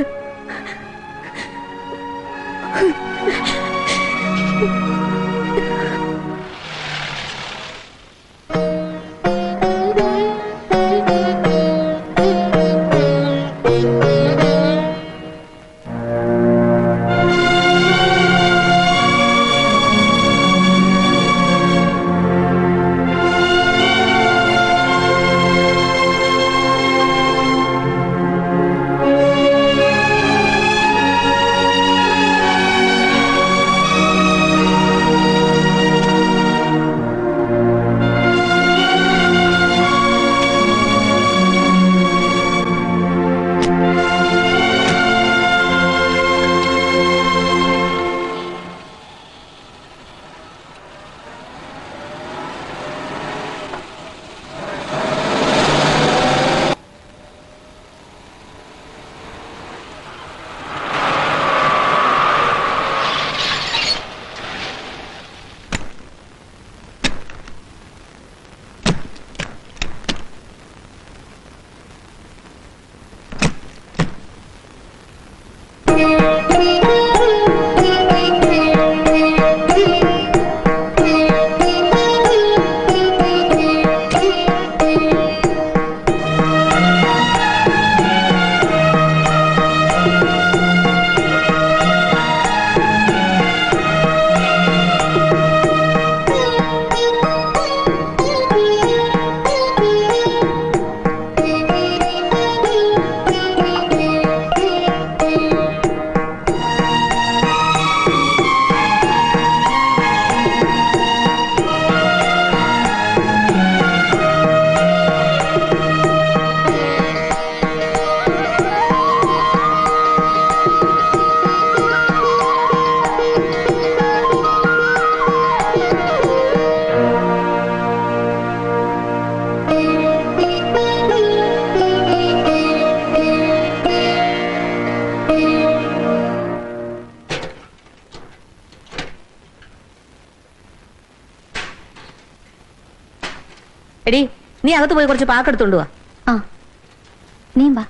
എടി നീ അകത്ത് പോയി കുറച്ച് പാക്കെടുത്തോണ്ട് വാ ആ നീ വാ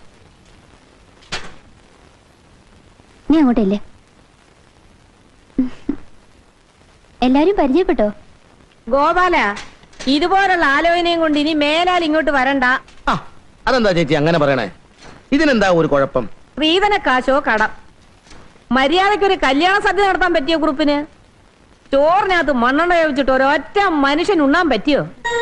നീ അങ്ങോട്ടല്ലേ എല്ലാരും പരിചയപ്പെട്ടോ ഗോപാല ഇതുപോലുള്ള ആലോചനയും കൊണ്ട് ഇനി മേലാൽ ഇങ്ങോട്ട് വരണ്ട ആ അതെന്താ ചേച്ചി അങ്ങനെ പറയണേ ഇതിനെന്താ ഒരു കുഴപ്പം സ്ത്രീധന കാശോ കടം മര്യാദയ്ക്ക് ഒരു കല്യാണ സദ്യ നടത്താൻ പറ്റിയോ ഗ്രൂപ്പിന് ചോറിനകത്ത് മണ്ണെണ്ണ ഉപയോഗിച്ചിട്ട് ഒരൊറ്റ മനുഷ്യൻ ഉണ്ണാൻ പറ്റിയോ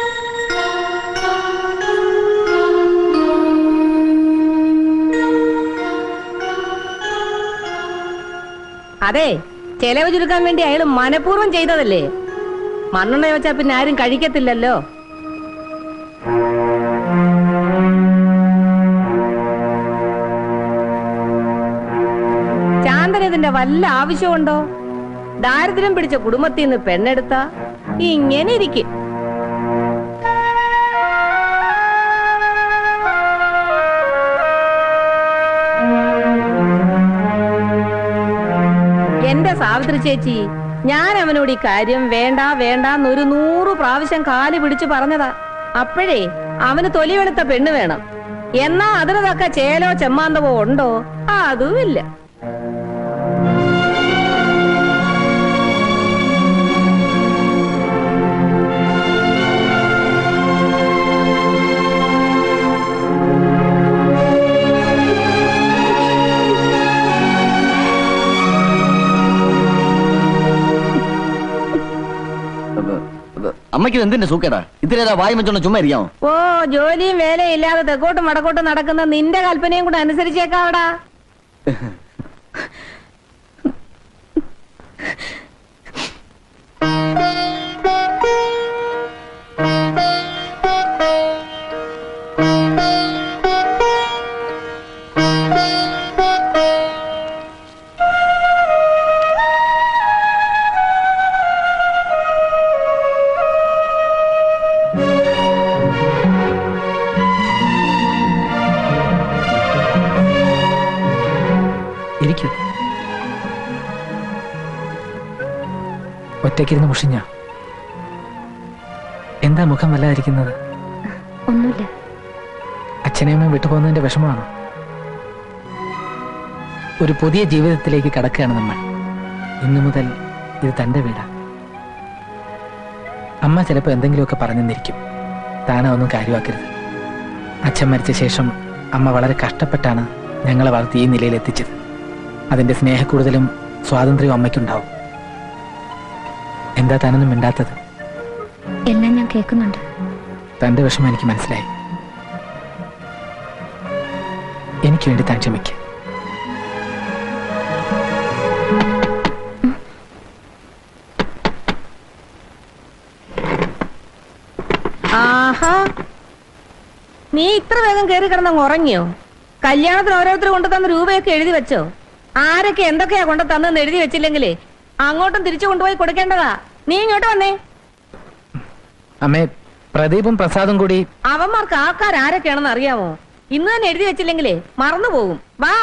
അതെ ചെലവ് ചുരുക്കാൻ വേണ്ടി അയാൾ മനഃപൂർവ്വം ചെയ്തതല്ലേ മണ്ണെണ്ണ വെച്ചാ പിന്നെ ആരും കഴിക്കത്തില്ലല്ലോ ചാന്തന് ഇതിന്റെ വല്ല ആവശ്യമുണ്ടോ ദാരിദ്ര്യം പിടിച്ച കുടുംബത്തിൽ നിന്ന് പെണ്ണെടുത്ത ഇങ്ങനെ ഇരിക്കും എന്റെ സാവിത്രി ചേച്ചി ഞാൻ അവനോട് ഈ കാര്യം വേണ്ട വേണ്ട എന്നൊരു നൂറ് പ്രാവശ്യം കാല് പിടിച്ചു പറഞ്ഞതാ അപ്പോഴേ അവന് തൊലി വെളുത്ത പെണ്ണ് വേണം എന്നാ അതിന് തക്ക ചേലോ ചെമ്മാന്തവോ ഉണ്ടോ അതുമില്ല അമ്മയ്ക്ക് എന്തിന്റെ സൂക്കേടാ ഇതിലേതാ വായി വെച്ചോണ്ട് ചുമ്മാ ഇരിക്കാമോ ഓ ജോലിയും വേലയും ഇല്ലാതെ തെക്കോട്ടും വടക്കോട്ടും നടക്കുന്ന നിന്റെ കൽപ്പനയും കൂടെ അനുസരിച്ചേക്കാവടാ ഇരിക്കൂ ഒറ്റയ്ക്കിരുന്ന് മുഷിഞ്ഞ എന്താ മുഖം വല്ലാതിരിക്കുന്നത് ഒന്നുമില്ല അച്ഛനെയമ്മയും വിട്ടുപോകുന്നതിന്റെ വിഷമമാണോ ഒരു പുതിയ ജീവിതത്തിലേക്ക് കടക്കുകയാണ് നമ്മൾ ഇന്നു മുതൽ ഇത് തന്റെ വീടാ അമ്മ ചിലപ്പോൾ എന്തെങ്കിലുമൊക്കെ പറഞ്ഞെന്നിരിക്കും താനാ ഒന്നും കാര്യമാക്കരുത് അച്ഛൻ മരിച്ച ശേഷം അമ്മ വളരെ കഷ്ടപ്പെട്ടാണ് ഞങ്ങളെ വളർത്തി ഈ നിലയിൽ എത്തിച്ചത് അതിന്റെ സ്നേഹക്കൂടുതലും സ്വാതന്ത്ര്യവും അമ്മയ്ക്കുണ്ടാവും എന്താ താനൊന്നും മിണ്ടാത്തത് എല്ലാം ഞാൻ കേൾക്കുന്നുണ്ട് തന്റെ വിഷമം എനിക്ക് മനസ്സിലായി എനിക്ക് വേണ്ടി താൻ ക്ഷമിക്ക് ആഹാ നീ ഇത്ര വേഗം കയറി കിടന്നങ്ങ് ഉറങ്ങിയോ കല്യാണത്തിന് ഓരോരുത്തർ കൊണ്ടു തന്ന രൂപയൊക്കെ എഴുതി വെച്ചോ ആരൊക്കെ എന്തൊക്കെയാ കൊണ്ടു തന്നെന്ന് എഴുതി വെച്ചില്ലെങ്കിലേ അങ്ങോട്ടും തിരിച്ചു കൊണ്ടുപോയി കൊടുക്കേണ്ടതാ നീ ഇങ്ങോട്ട് വന്നേ അമ്മേ പ്രദീപും പ്രസാദും കൂടി അവന്മാർക്ക് ആൾക്കാർ ആരൊക്കെയാണെന്ന് അറിയാമോ ഇന്ന് തന്നെ എഴുതി വെച്ചില്ലെങ്കിലേ മറന്നു പോകും വാ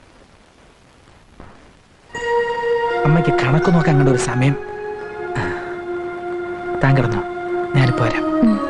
അമ്മയ്ക്ക് കണക്ക് നോക്കാൻ കണ്ട ഒരു സമയം താൻ കിടന്നോ ഞാനിപ്പോ വരാം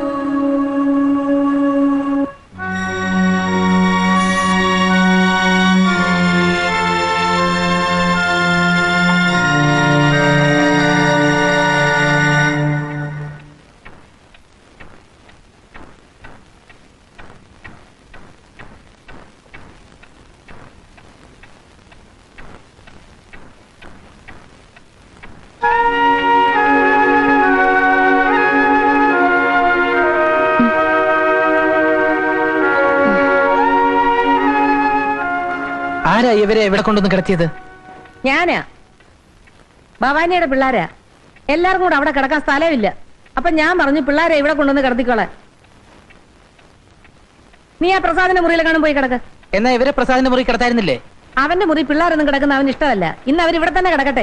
ആരാ ഇവരെ എവിടെ കൊണ്ടുവന്ന് കിടത്തിയത് ഞാനാ ഭവാനിയുടെ പിള്ളാരാ എല്ലാവർക്കും കൂടെ അവിടെ കിടക്കാൻ സ്ഥലമില്ല അപ്പൊ ഞാൻ പറഞ്ഞു പിള്ളാരെ ഇവിടെ കൊണ്ടുവന്ന് കിടത്തിക്കോളെ നീ ആ പ്രസാദിന്റെ മുറിയിൽ കാണും പോയി കിടക്ക് എന്നാ ഇവരെ പ്രസാദിന്റെ മുറി കിടത്തായിരുന്നില്ലേ അവന്റെ മുറി പിള്ളേരൊന്നും കിടക്കുന്ന അവന് ഇഷ്ടമല്ല ഇന്ന് അവർ ഇവിടെ തന്നെ കിടക്കട്ടെ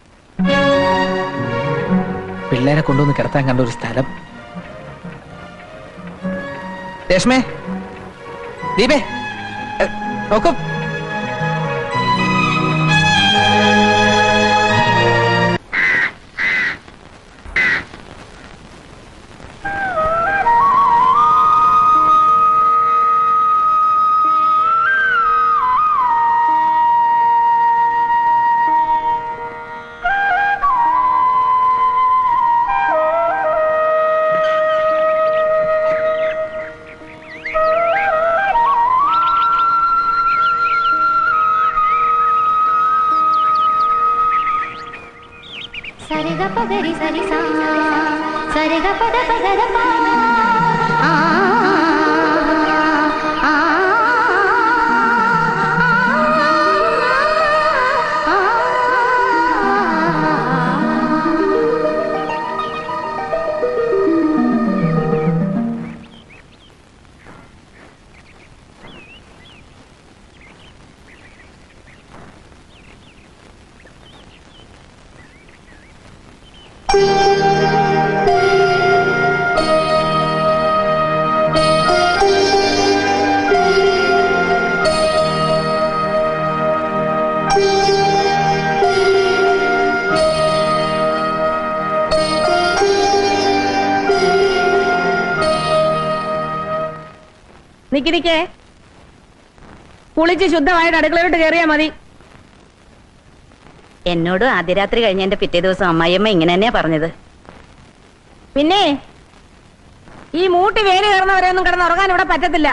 പിള്ളേരെ കൊണ്ടുവന്ന് കിടത്താൻ കണ്ട ഒരു സ്ഥലം രേഷ്മേ ദീപേ എ, നോക്കൂ సరిగ పగరి సరి సా సరిగ పద పగర పా ఆ ఆ നിക്ക് നിക്കേ കുളിച്ച് ശുദ്ധമായിട്ട് അടുക്കളയിലോട്ട് കയറിയാ മതി എന്നോടും ആദ്യ രാത്രി കഴിഞ്ഞതിന്റെ പിറ്റേ ദിവസം അമ്മായിയമ്മ ഇങ്ങനെ തന്നെയാ പറഞ്ഞത് പിന്നെ ഈ മൂട്ടി വേര് കയറുന്നവരെയൊന്നും കിടന്ന് ഉറങ്ങാൻ ഇവിടെ പറ്റത്തില്ല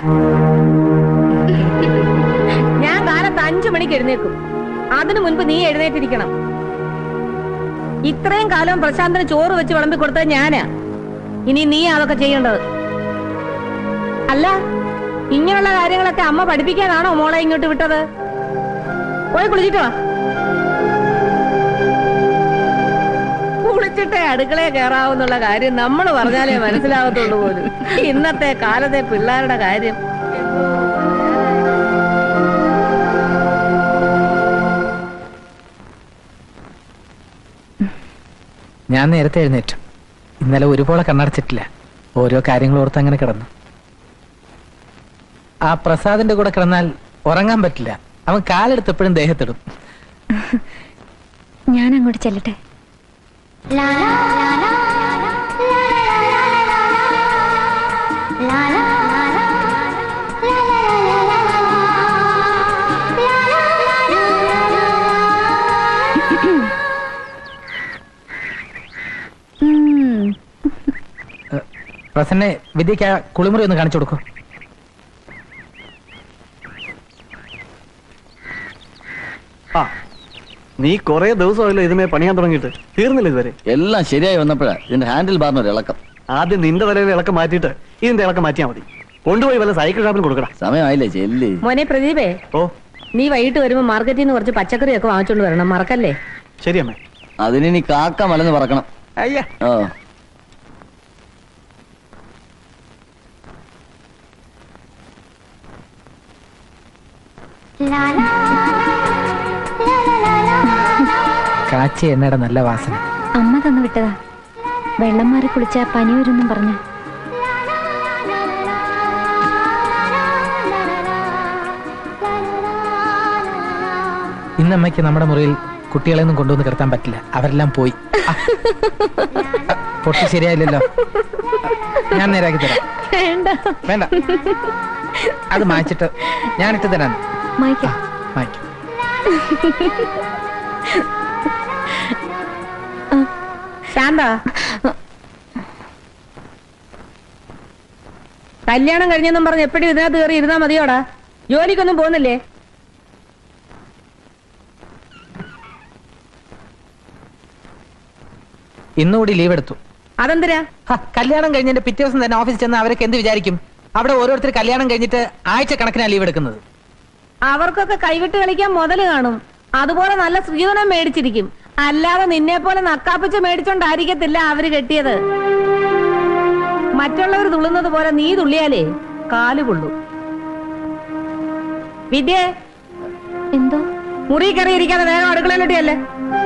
ഞാൻ കാലത്ത് അഞ്ചു മണിക്ക് എഴുന്നേക്കും അതിനു മുൻപ് നീ എഴുന്നേറ്റിരിക്കണം ഇത്രയും കാലം പ്രശാന്തിന് ചോറ് വെച്ച് വിളമ്പി കൊടുത്തത് ഞാനാ ഇനി നീ അതൊക്കെ ചെയ്യേണ്ടത് അല്ല ഇങ്ങനെയുള്ള കാര്യങ്ങളൊക്കെ അമ്മ പഠിപ്പിക്കാനാണോ മോളെ ഇങ്ങോട്ട് വിട്ടത് പോയി കുളിച്ചിട്ട് വാ കുളിച്ചിട്ടേ അടുക്കളയെ കയറാവുന്നുള്ള കാര്യം നമ്മൾ പറഞ്ഞാലേ മനസ്സിലാവത്തുള്ളൂ പോലും ഇന്നത്തെ കാലത്തെ പിള്ളേരുടെ കാര്യം ഞാൻ നേരത്തെ എഴുന്നേറ്റു ഇന്നലെ ഒരുപോലെ കണ്ണടച്ചിട്ടില്ല ഓരോ കാര്യങ്ങൾ ഓർത്ത് അങ്ങനെ കിടന്നു ആ പ്രസാദിന്റെ കൂടെ കിടന്നാൽ ഉറങ്ങാൻ പറ്റില്ല അവൻ കാലെടുത്തപ്പോഴും ദേഹത്തിടും ഞാൻ അങ്ങോട്ട് ചെല്ലട്ടെ പ്രസന്നെ വിദ്യക്ക് ആ കുളിമുറി ഒന്ന് കാണിച്ചു കൊടുക്കൂ ആ നീ കൊറേ ദിവസമായല്ലോ ഇതിനെ പണിയാൻ തുടങ്ങിയിട്ട് തീർന്നില്ല ഇതുവരെ എല്ലാം ശരിയായി വന്നപ്പോഴാ ഇതിന്റെ ഹാൻഡിൽ ബാറിന് ഒരു ഇളക്കം ആദ്യം നിന്റെ തലയിൽ ഇളക്കം മാറ്റിയിട്ട് ഇതിന്റെ ഇളക്കം മാറ്റിയാ മതി കൊണ്ടുപോയി വല്ല സൈക്കിൾ ഷാപ്പിൽ കൊടുക്കടാ സമയമായില്ലേ ചെല്ല് മോനെ പ്രദീപേ ഓ നീ വൈകിട്ട് വരുമ്പോ മാർക്കറ്റിൽ നിന്ന് കുറച്ച് പച്ചക്കറിയൊക്കെ വാങ്ങിച്ചോണ്ട് വരണം മറക്കല്ലേ ശരിയമ്മേ അതിനി കാക്ക മലന്ന് പറക്കണം അയ്യ ഓ കാച്ചി എണ്ണയുടെ നല്ല വാസന അമ്മ തന്നു വിട്ടതാ വെള്ളം മാറി കുളിച്ച പനി വരുമെന്നും പറഞ്ഞു ഇന്നമ്മയ്ക്ക് നമ്മുടെ മുറിയിൽ കുട്ടികളെ ഒന്നും കൊണ്ടുവന്ന് കിടത്താൻ പറ്റില്ല അവരെല്ലാം പോയി ആ. പൊട്ടി ശരിയായില്ലല്ലോ ഞാൻ നേരാക്കി തരാം വേണ്ട വേണ്ട അത് മായ്ച്ചിട്ട് ഞാനിട്ട് തരാം മായ്ക്കാം മായ്ക്കും ശാന്ത കല്യാണം കഴിഞ്ഞെന്നും പറഞ്ഞ് എപ്പോഴും ഇതിനകത്ത് കയറി ഇരുന്നാ മതിയോടാ ജോലിക്കൊന്നും പോകുന്നില്ലേ ഇന്നുകൂടി ലീവ് എടുത്തു അതെന്തിനാ ഹ, കല്യാണം കഴിഞ്ഞതിന്റെ പിറ്റേ ദിവസം തന്നെ ഓഫീസിൽ ചെന്ന് അവരൊക്കെ എന്ത് വിചാരിക്കും അവിടെ ഓരോരുത്തർ കല്യാണം കഴിഞ്ഞിട്ട് ആഴ്ച കണക്കിനാ ലീവ് എടുക്കുന്നത് അവർക്കൊക്കെ കൈവിട്ട് കളിക്കാൻ മുതല് കാണും അതുപോലെ നല്ല സ്ത്രീധനം മേടിച്ചിരിക്കും അല്ലാതെ നിന്നെ പോലെ നക്കാപ്പിച്ച് മേടിച്ചോണ്ടായിരിക്കത്തില്ല അവര് കെട്ടിയത് മറ്റുള്ളവർ തുള്ളുന്നത് പോലെ നീ തുള്ളിയാലേ കാല് കൊള്ളു വിദ്യേ എന്തോ മുറി കയറി ഇരിക്കാതെ വേഗം അടുക്കളയിലോട്ടിയല്ലേ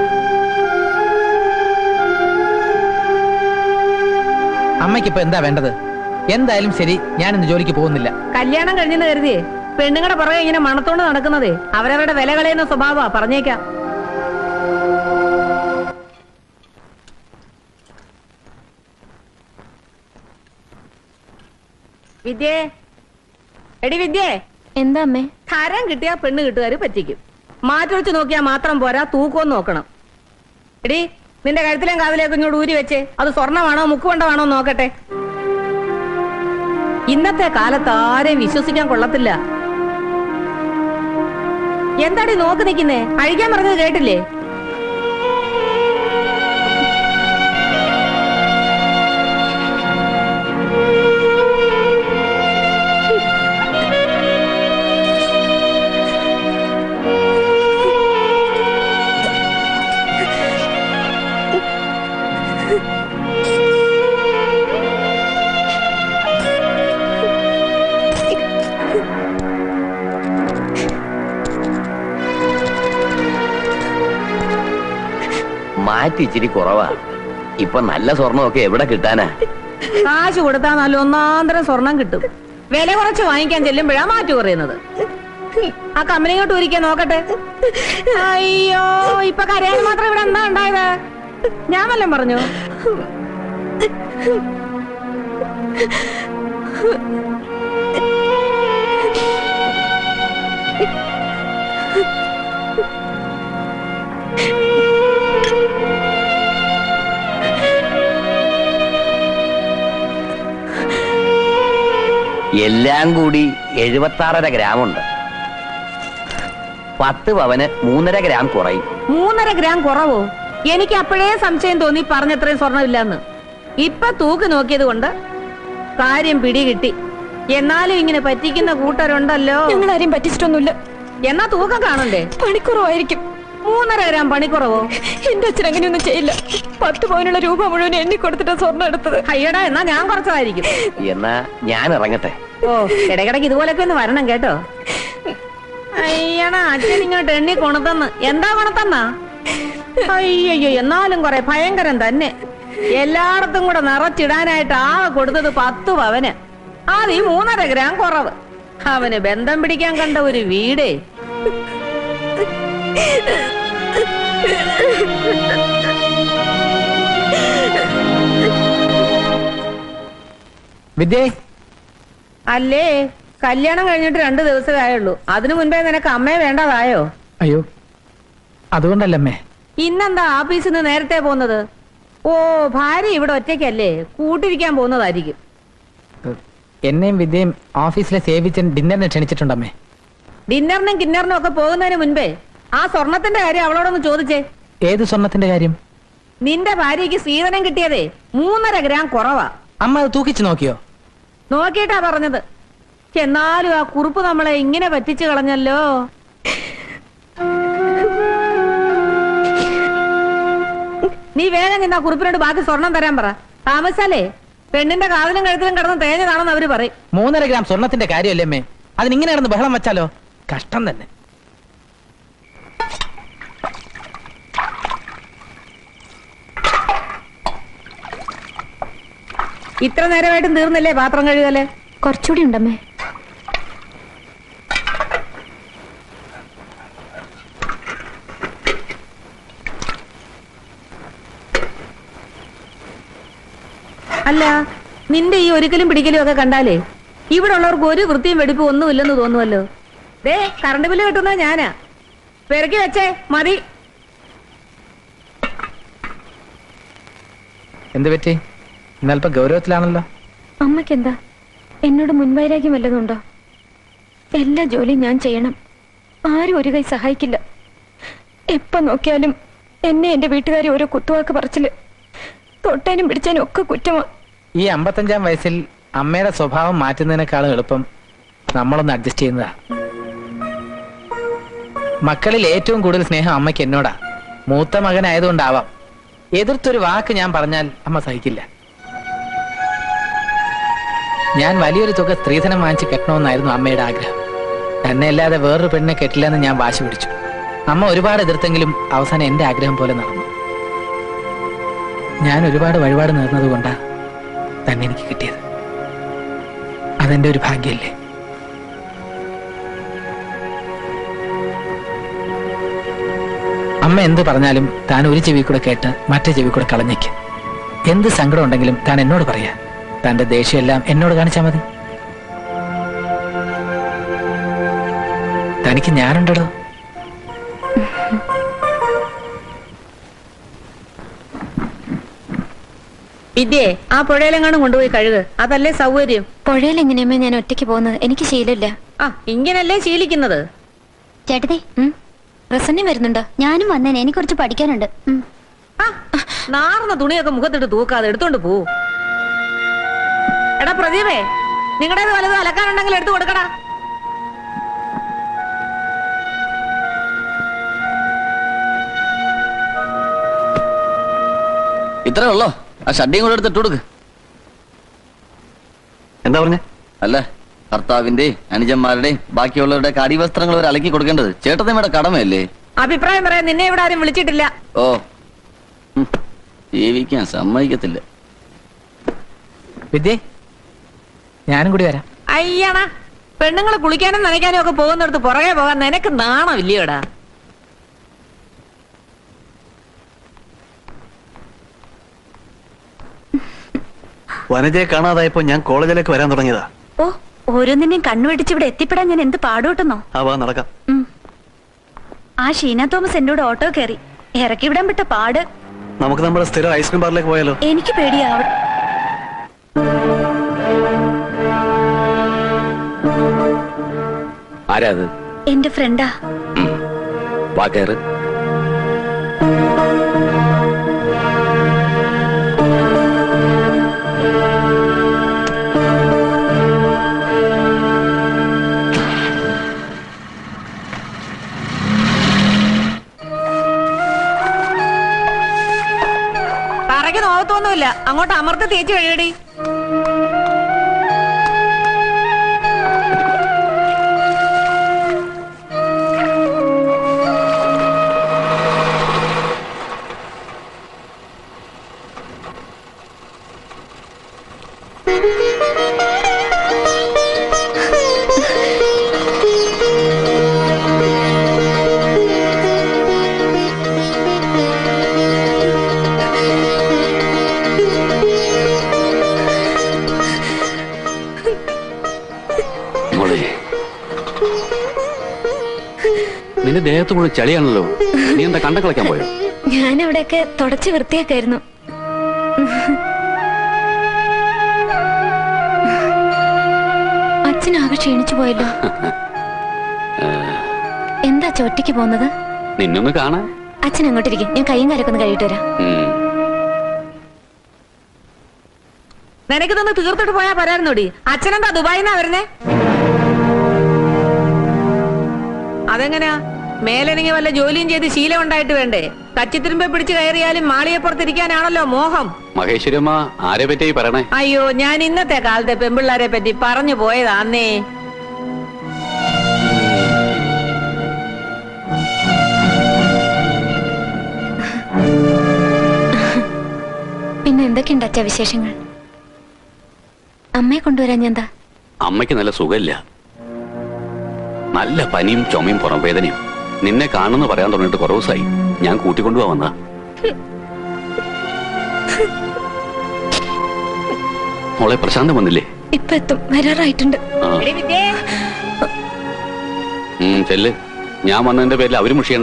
അമ്മയ്ക്ക് ഇപ്പൊ എന്താ വേണ്ടത് എന്തായാലും ശരി ഞാൻ ഇന്ന് ജോലിക്ക് പോകുന്നില്ല കല്യാണം കഴിഞ്ഞെന്ന് കരുതിയേ പെണ്ണുങ്ങളുടെ പുറകെ ഇങ്ങനെ മണത്തോണ്ട് നടക്കുന്നതേ അവരവരുടെ വില കളയുന്ന സ്വഭാവമാ പറഞ്ഞേക്കാം വിദ്യേ എടി വിദ്യേ എന്താ അമ്മേ തരം കിട്ടിയാ പെണ്ണ് കിട്ടുകാര് പറ്റിക്കും മാറ്റി വെച്ച് നോക്കിയാ മാത്രം പോരാ തൂക്കവും നോക്കണം എടി നിന്റെ കഴുത്തിലേം കാതിലേക്ക് ഇങ്ങോട്ട് ഊരി വെച്ചേ അത് സ്വർണ്ണമാണോ മുക്കുകൊണ്ടമാണോ നോക്കട്ടെ ഇന്നത്തെ കാലത്ത് ആരെയും വിശ്വസിക്കാൻ കൊള്ളത്തില്ല എന്താടി നോക്കി നിക്കുന്നേ അഴിക്കാൻ പറഞ്ഞത് കേട്ടില്ലേ മാറ്റി ഇച്ചിരി കുറവാ ഇപ്പൊ നല്ല സ്വർണ്ണമൊക്കെ എവിടെ കിട്ടാനാ കാശ് കൊടുത്താൽ നല്ല ഒന്നാന്തരം സ്വർണം കിട്ടും വില കുറച്ച് വാങ്ങിക്കാൻ ചെല്ലുമ്പോഴാ മാറ്റു കുറയുന്നത് ആ കമ്പനി ഇങ്ങോട്ട് ഒരിക്കൽ നോക്കട്ടെ അയ്യോ ഇപ്പൊ കരയാൻ മാത്രം ഇവിടെ എന്താ ഉണ്ടായത് ഞാൻ വല്ലതും പറഞ്ഞു എല്ലാം കൂടി എഴുപത്തി ആറര ഗ്രാം ഉണ്ട് പത്ത് പവന് മൂന്നര ഗ്രാം കുറയും മൂന്നര ഗ്രാം കുറവോ എനിക്ക് അപ്പോഴേ സംശയം തോന്നി പറഞ്ഞത്രയും സ്വർണ്ണമില്ലെന്ന് ഇപ്പൊ തൂക്ക് നോക്കിയത് കൊണ്ട് കാര്യം പിടികിട്ടി എന്നാലും ഇങ്ങനെ പറ്റിക്കുന്ന കൂട്ടരുണ്ടല്ലോ ഞങ്ങൾ ആരെയും പറ്റിച്ചിട്ടൊന്നുമില്ല എന്നാ തൂക്കം കാണണ്ടേ പണിക്കുറവായിരിക്കും മൂന്നര ഗ്രാം പണിക്കുറവോ എന്റെ അച്ഛൻ അങ്ങനെയൊന്നും ചെയ്യില്ല പത്ത് പവനുള്ള രൂപ മുഴുവൻ എണ്ണി കൊടുത്തിട്ട് സ്വർണ്ണം എടുത്തത് അയ്യടാ എന്നാ ഞാൻ കുറച്ചതായിരിക്കും എന്നാ ഞാൻ ഇറങ്ങട്ടെ ഓ ഇടയ്ക്കിടയ്ക്ക് ഇതുപോലൊക്കെ ഒന്ന് വരണം കേട്ടോ അയ്യടാ അച്ഛൻ ഇങ്ങോട്ട് എണ്ണി കൊണത്തന്ന് എന്താ കൊണത്തന്നാ അയ്യോ എന്നാലും കൊറേ ഭയങ്കരം തന്നെ എല്ലായിടത്തും കൂടെ നിറച്ചിടാനായിട്ട് ആകെ കൊടുത്തത് പത്ത് പവന് അത് ഈ മൂന്നര ഗ്രാം കുറവ് അവന് ബന്ധം പിടിക്കാൻ കണ്ട ഒരു വീടേ വിദ്യേ അല്ലേ കല്യാണം കഴിഞ്ഞിട്ട് രണ്ടു ദിവസമേ ആയുള്ളൂ അതിനു മുൻപേ നിനക്ക് അമ്മയെ വേണ്ടതായോ അയ്യോ അതുകൊണ്ടല്ലമ്മേ ഇന്നെന്താ ആഫീസിൽ നിന്ന് നേരത്തെ പോകുന്നത് ഓ ഭാര്യ ഇവിടെ ഒറ്റയ്ക്കല്ലേ കൂട്ടിരിക്കാൻ പോകുന്നതായിരിക്കും എന്നെയും വിദ്യയും ഓഫീസിലെ സേവിച്ചൻ ഡിന്നറിന് ക്ഷണിച്ചിട്ടുണ്ടമ്മേ ഡിന്നറിനും കിന്നറിനും ഒക്കെ പോകുന്നതിന് മുൻപേ ആ സ്വർണത്തിന്റെ കാര്യം അവളോടൊന്ന് ചോദിച്ചേ ഏത് സ്വർണത്തിന്റെ കാര്യം നിന്റെ ഭാര്യയ്ക്ക് സ്ത്രീധനം കിട്ടിയതേ മൂന്നര ഗ്രാം കുറവാ അമ്മ അത് തൂക്കിച്ചു നോക്കിയോ നോക്കിയിട്ടാ പറഞ്ഞത് എന്നാലും ആ കുറുപ്പ് നമ്മളെ ഇങ്ങനെ പറ്റിച്ചു കളഞ്ഞല്ലോ നീ വേഗം നിന്നാ കുറുപ്പിനോട് ബാക്കി സ്വർണം തരാൻ പറ താമസാലേ പെണ്ണിന്റെ കാതിലും കഴുത്തിലും കിടന്ന് തേഞ്ഞതാണെന്ന് അവര് പറയും മൂന്നര ഗ്രാം സ്വർണത്തിന്റെ കാര്യമല്ലേ അമ്മേ അതിനിങ്ങനെ കിടന്ന് ബഹളം വെച്ചാലോ കഷ്ടം തന്നെ ഇത്ര നേരമായിട്ടും തീർന്നില്ലേ പാത്രം കഴുകല് കുറച്ചുകൂടി ഉണ്ടമ്മേ അല്ല നിന്റെ ഈ ഒരിക്കലും പിടിക്കലും ഒക്കെ കണ്ടാലേ ഇവിടെ ഉള്ളവർക്ക് ഒരു വൃത്തിയും വെടിപ്പും ഒന്നും ഇല്ലെന്ന് തോന്നുമല്ലോ ദേ കറണ്ട് ബില്ല് കിട്ടുന്നത് ഞാനാ പെറുക്കി വെച്ചേ മതി എന്ത് പറ്റി ഇന്നൽപ്പം ഗൗരവത്തിലാണല്ലോ അമ്മയ്ക്ക് എന്താ എന്നോട് മുൻവൈരാഗ്യം വല്ലതുണ്ടോ എല്ലാ ജോലിയും ഞാൻ ചെയ്യണം ആരും ഒരു കൈ സഹായിക്കില്ല എപ്പോ നോക്കിയാലും എന്നെ എന്റെ വീട്ടുകാരെ ഓരോ കുത്തുവാക്ക് പറച്ചില് തൊട്ടേനും പിടിച്ചേനും ഒക്കെ കുറ്റമാ ഈ അമ്പത്തഞ്ചാം വയസ്സിൽ അമ്മയുടെ സ്വഭാവം മാറ്റുന്നതിനേക്കാളും എളുപ്പം നമ്മളൊന്ന് അഡ്ജസ്റ്റ് ചെയ്യുന്നതാ മക്കളിൽ ഏറ്റവും കൂടുതൽ സ്നേഹം അമ്മയ്ക്ക് എന്നോടാ മൂത്ത മകനായതുകൊണ്ടാവാം എതിർത്തൊരു വാക്ക് ഞാൻ പറഞ്ഞാൽ അമ്മ സഹിക്കില്ല ഞാൻ വലിയൊരു തുക സ്ത്രീധനം വാങ്ങിച്ച് കെട്ടണമെന്നായിരുന്നു അമ്മയുടെ ആഗ്രഹം തന്നെ അല്ലാതെ വേറൊരു പെണ്ണിനെ കെട്ടില്ലെന്ന് ഞാൻ വാശി പിടിച്ചു അമ്മ ഒരുപാട് എതിർത്തെങ്കിലും അവസാനം എന്റെ ആഗ്രഹം പോലെ നടന്നു ഞാൻ ഒരുപാട് വഴിപാട് നേർന്നതുകൊണ്ടാ തന്നെ എനിക്ക് കിട്ടിയത് അതെന്റെ ഒരു ഭാഗ്യല്ലേ അമ്മ എന്ത് പറഞ്ഞാലും താൻ ഒരു ചെവി കൂടെ കേട്ട് മറ്റേ ചെവി കൂടെ കളഞ്ഞേക്ക് എന്ത് സങ്കടം ഉണ്ടെങ്കിലും താൻ എന്നോട് പറയാ തന്റെ ദേഷ്യമെല്ലാം എന്നോട് കാണിച്ചാ മതി തനിക്ക് ഞാനുണ്ടോ വിദ്യേ ആ പുഴയിലെങ്ങാനും കൊണ്ടുപോയി കഴുക് അതല്ലേ സൗകര്യം പുഴയിൽ എങ്ങനെയമ്മേ ഞാൻ ഒറ്റയ്ക്ക് പോകുന്നത് എനിക്ക് ശീലമില്ല ആ ഇങ്ങനല്ലേ ശീലിക്കുന്നത് ചേട്ടതി പ്രസന്നം വരുന്നുണ്ടോ ഞാനും വന്നേനെ എനിക്ക് കുറച്ച് പഠിക്കാനുണ്ട് ഉം. നാർന്ന തുണിയൊക്കെ മുഖത്തിട്ട് തൂക്കാതെ എടുത്തോണ്ട് പോ എടാ പ്രദീപേ നിങ്ങളുടേത് വലുത് അലക്കാനുണ്ടെങ്കിൽ എടുത്തു കൊടുക്കടാ ഇത്രേ ഉള്ളോ ആ ഷഡ്ഡിയും കൂടെ എടുത്ത് ഇട്ട് കൊടുക്ക് എന്താ പറഞ്ഞേ അല്ല ഭർത്താവിന്റെയും അനുജന്മാരുടെയും ബാക്കിയുള്ളവരുടെ അടിവസ്ത്രങ്ങൾ അവർ അലക്കി കൊടുക്കേണ്ടത് ചേട്ടത്തമ്മയുടെ കടമയല്ലേ അഭിപ്രായം പറയാൻ നിന്നെ ഇവിടെ ആരും വിളിച്ചിട്ടില്ല ഓ ജീവിക്കാൻ സമ്മതിക്കത്തില്ല വിദ്യേ ഞാനും കൂടി വരാം അയ്യണ പെണ്ണുങ്ങൾ കുളിക്കാനും നനയ്ക്കാനും ഒക്കെ പോകുന്നിടത്ത് പുറകെ പോകാൻ നിനക്ക് നാണമില്ലയോടാ വനജയെ കാണാതായപ്പോ ഞാൻ കോളേജിലേക്ക് വരാൻ തുടങ്ങിയതാ ഓ ഓരോന്നിനെയും കണ്ണുവെടിച്ച് ഇവിടെ എത്തിപ്പെടാൻ ഞാൻ എന്ത് പാടുപെട്ടെന്നോ ആ വാ നടക്കാം ആ ഷീന തോമസ് എന്നോട് ഓട്ടോ കയറി ഇറക്കി വിടാൻ വിട്ട പാട് നമുക്ക് നമ്മുടെ സ്ഥിരം ഐസ്ക്രീം ബാറിലേക്ക് പോയാലോ എനിക്ക് പേടിയാ അവിടെ ആരാ അത് എന്റെ ഫ്രണ്ടാ വാ കയറ് തറയ്ക്ക് നോകത്തൊന്നുമില്ല അങ്ങോട്ട് അമർത്തി തേച്ച് കഴിയടി മോളെ നിന്റെ ദേഹത്ത് മുഴുവൻ ചളിയാണല്ലോ നീ എന്താ കണ്ട കളിക്കാൻ പോയോ ഞാൻ അവിടെയൊക്കെ തുടച്ച് വൃത്തിയാക്കായിരുന്നു അച്ഛനാകെ ക്ഷീണിച്ചു പോയല്ലോ എന്താ ചോറ്റയ്ക്ക് പോകുന്നത് നിന്നൊന്ന് കാണാൻ അച്ഛൻ അങ്ങോട്ടിരിക്കും ഞാൻ കൈയും കാലൊക്കെ ഒന്ന് കഴിയിട്ട് വരാം ഉം. നിനക്കിതൊന്ന് തീർത്തിട്ട് പോയാ പോരായിരുന്നോടി അച്ഛനെന്താ ദുബായിന്നാ വരുന്നേ അതെങ്ങനെയാ മേലെനിങ്ങി വല്ല ജോലിയും ചെയ്ത് ശീലം ഉണ്ടായിട്ട് വേണ്ടേ കച്ചിത്തിരുമ്പെ പിടിച്ച് കയറിയാലും മാളിയപ്പുറത്തിരിക്കാനാണല്ലോ മോഹം മഹേശ്വരമ്മ ആരെ പറ്റിയായി പറയണേ അയ്യോ ഞാൻ ഇന്നത്തെ കാലത്തെ പെമ്പിള്ളാരെ പറ്റി പറഞ്ഞു പോയതാന്നേ പിന്നെ എന്തൊക്കെയുണ്ട് അച്ഛ വിശേഷങ്ങൾ അമ്മയെ കൊണ്ടുവരാൻ ഞാൻ എന്താ അമ്മയ്ക്ക് നല്ല സുഖമില്ല നല്ല പനിയും ചുമയും പുറം വേദനയും നിന്നെ കാണുന്നു പറയാൻ തുടങ്ങിയിട്ട് കുറവ് ദിവസമായി ഞാൻ കൂട്ടിക്കൊണ്ടുപോവാ വന്ന മോളെ പ്രശാന്തം വന്നില്ലേ ഇപ്പൊ എത്തും വരാറായിട്ടുണ്ട് ആ ഉം, ചെല്ല് ഞാൻ വന്നതിന്റെ പേരിൽ അവര് മുഷിയണ്ട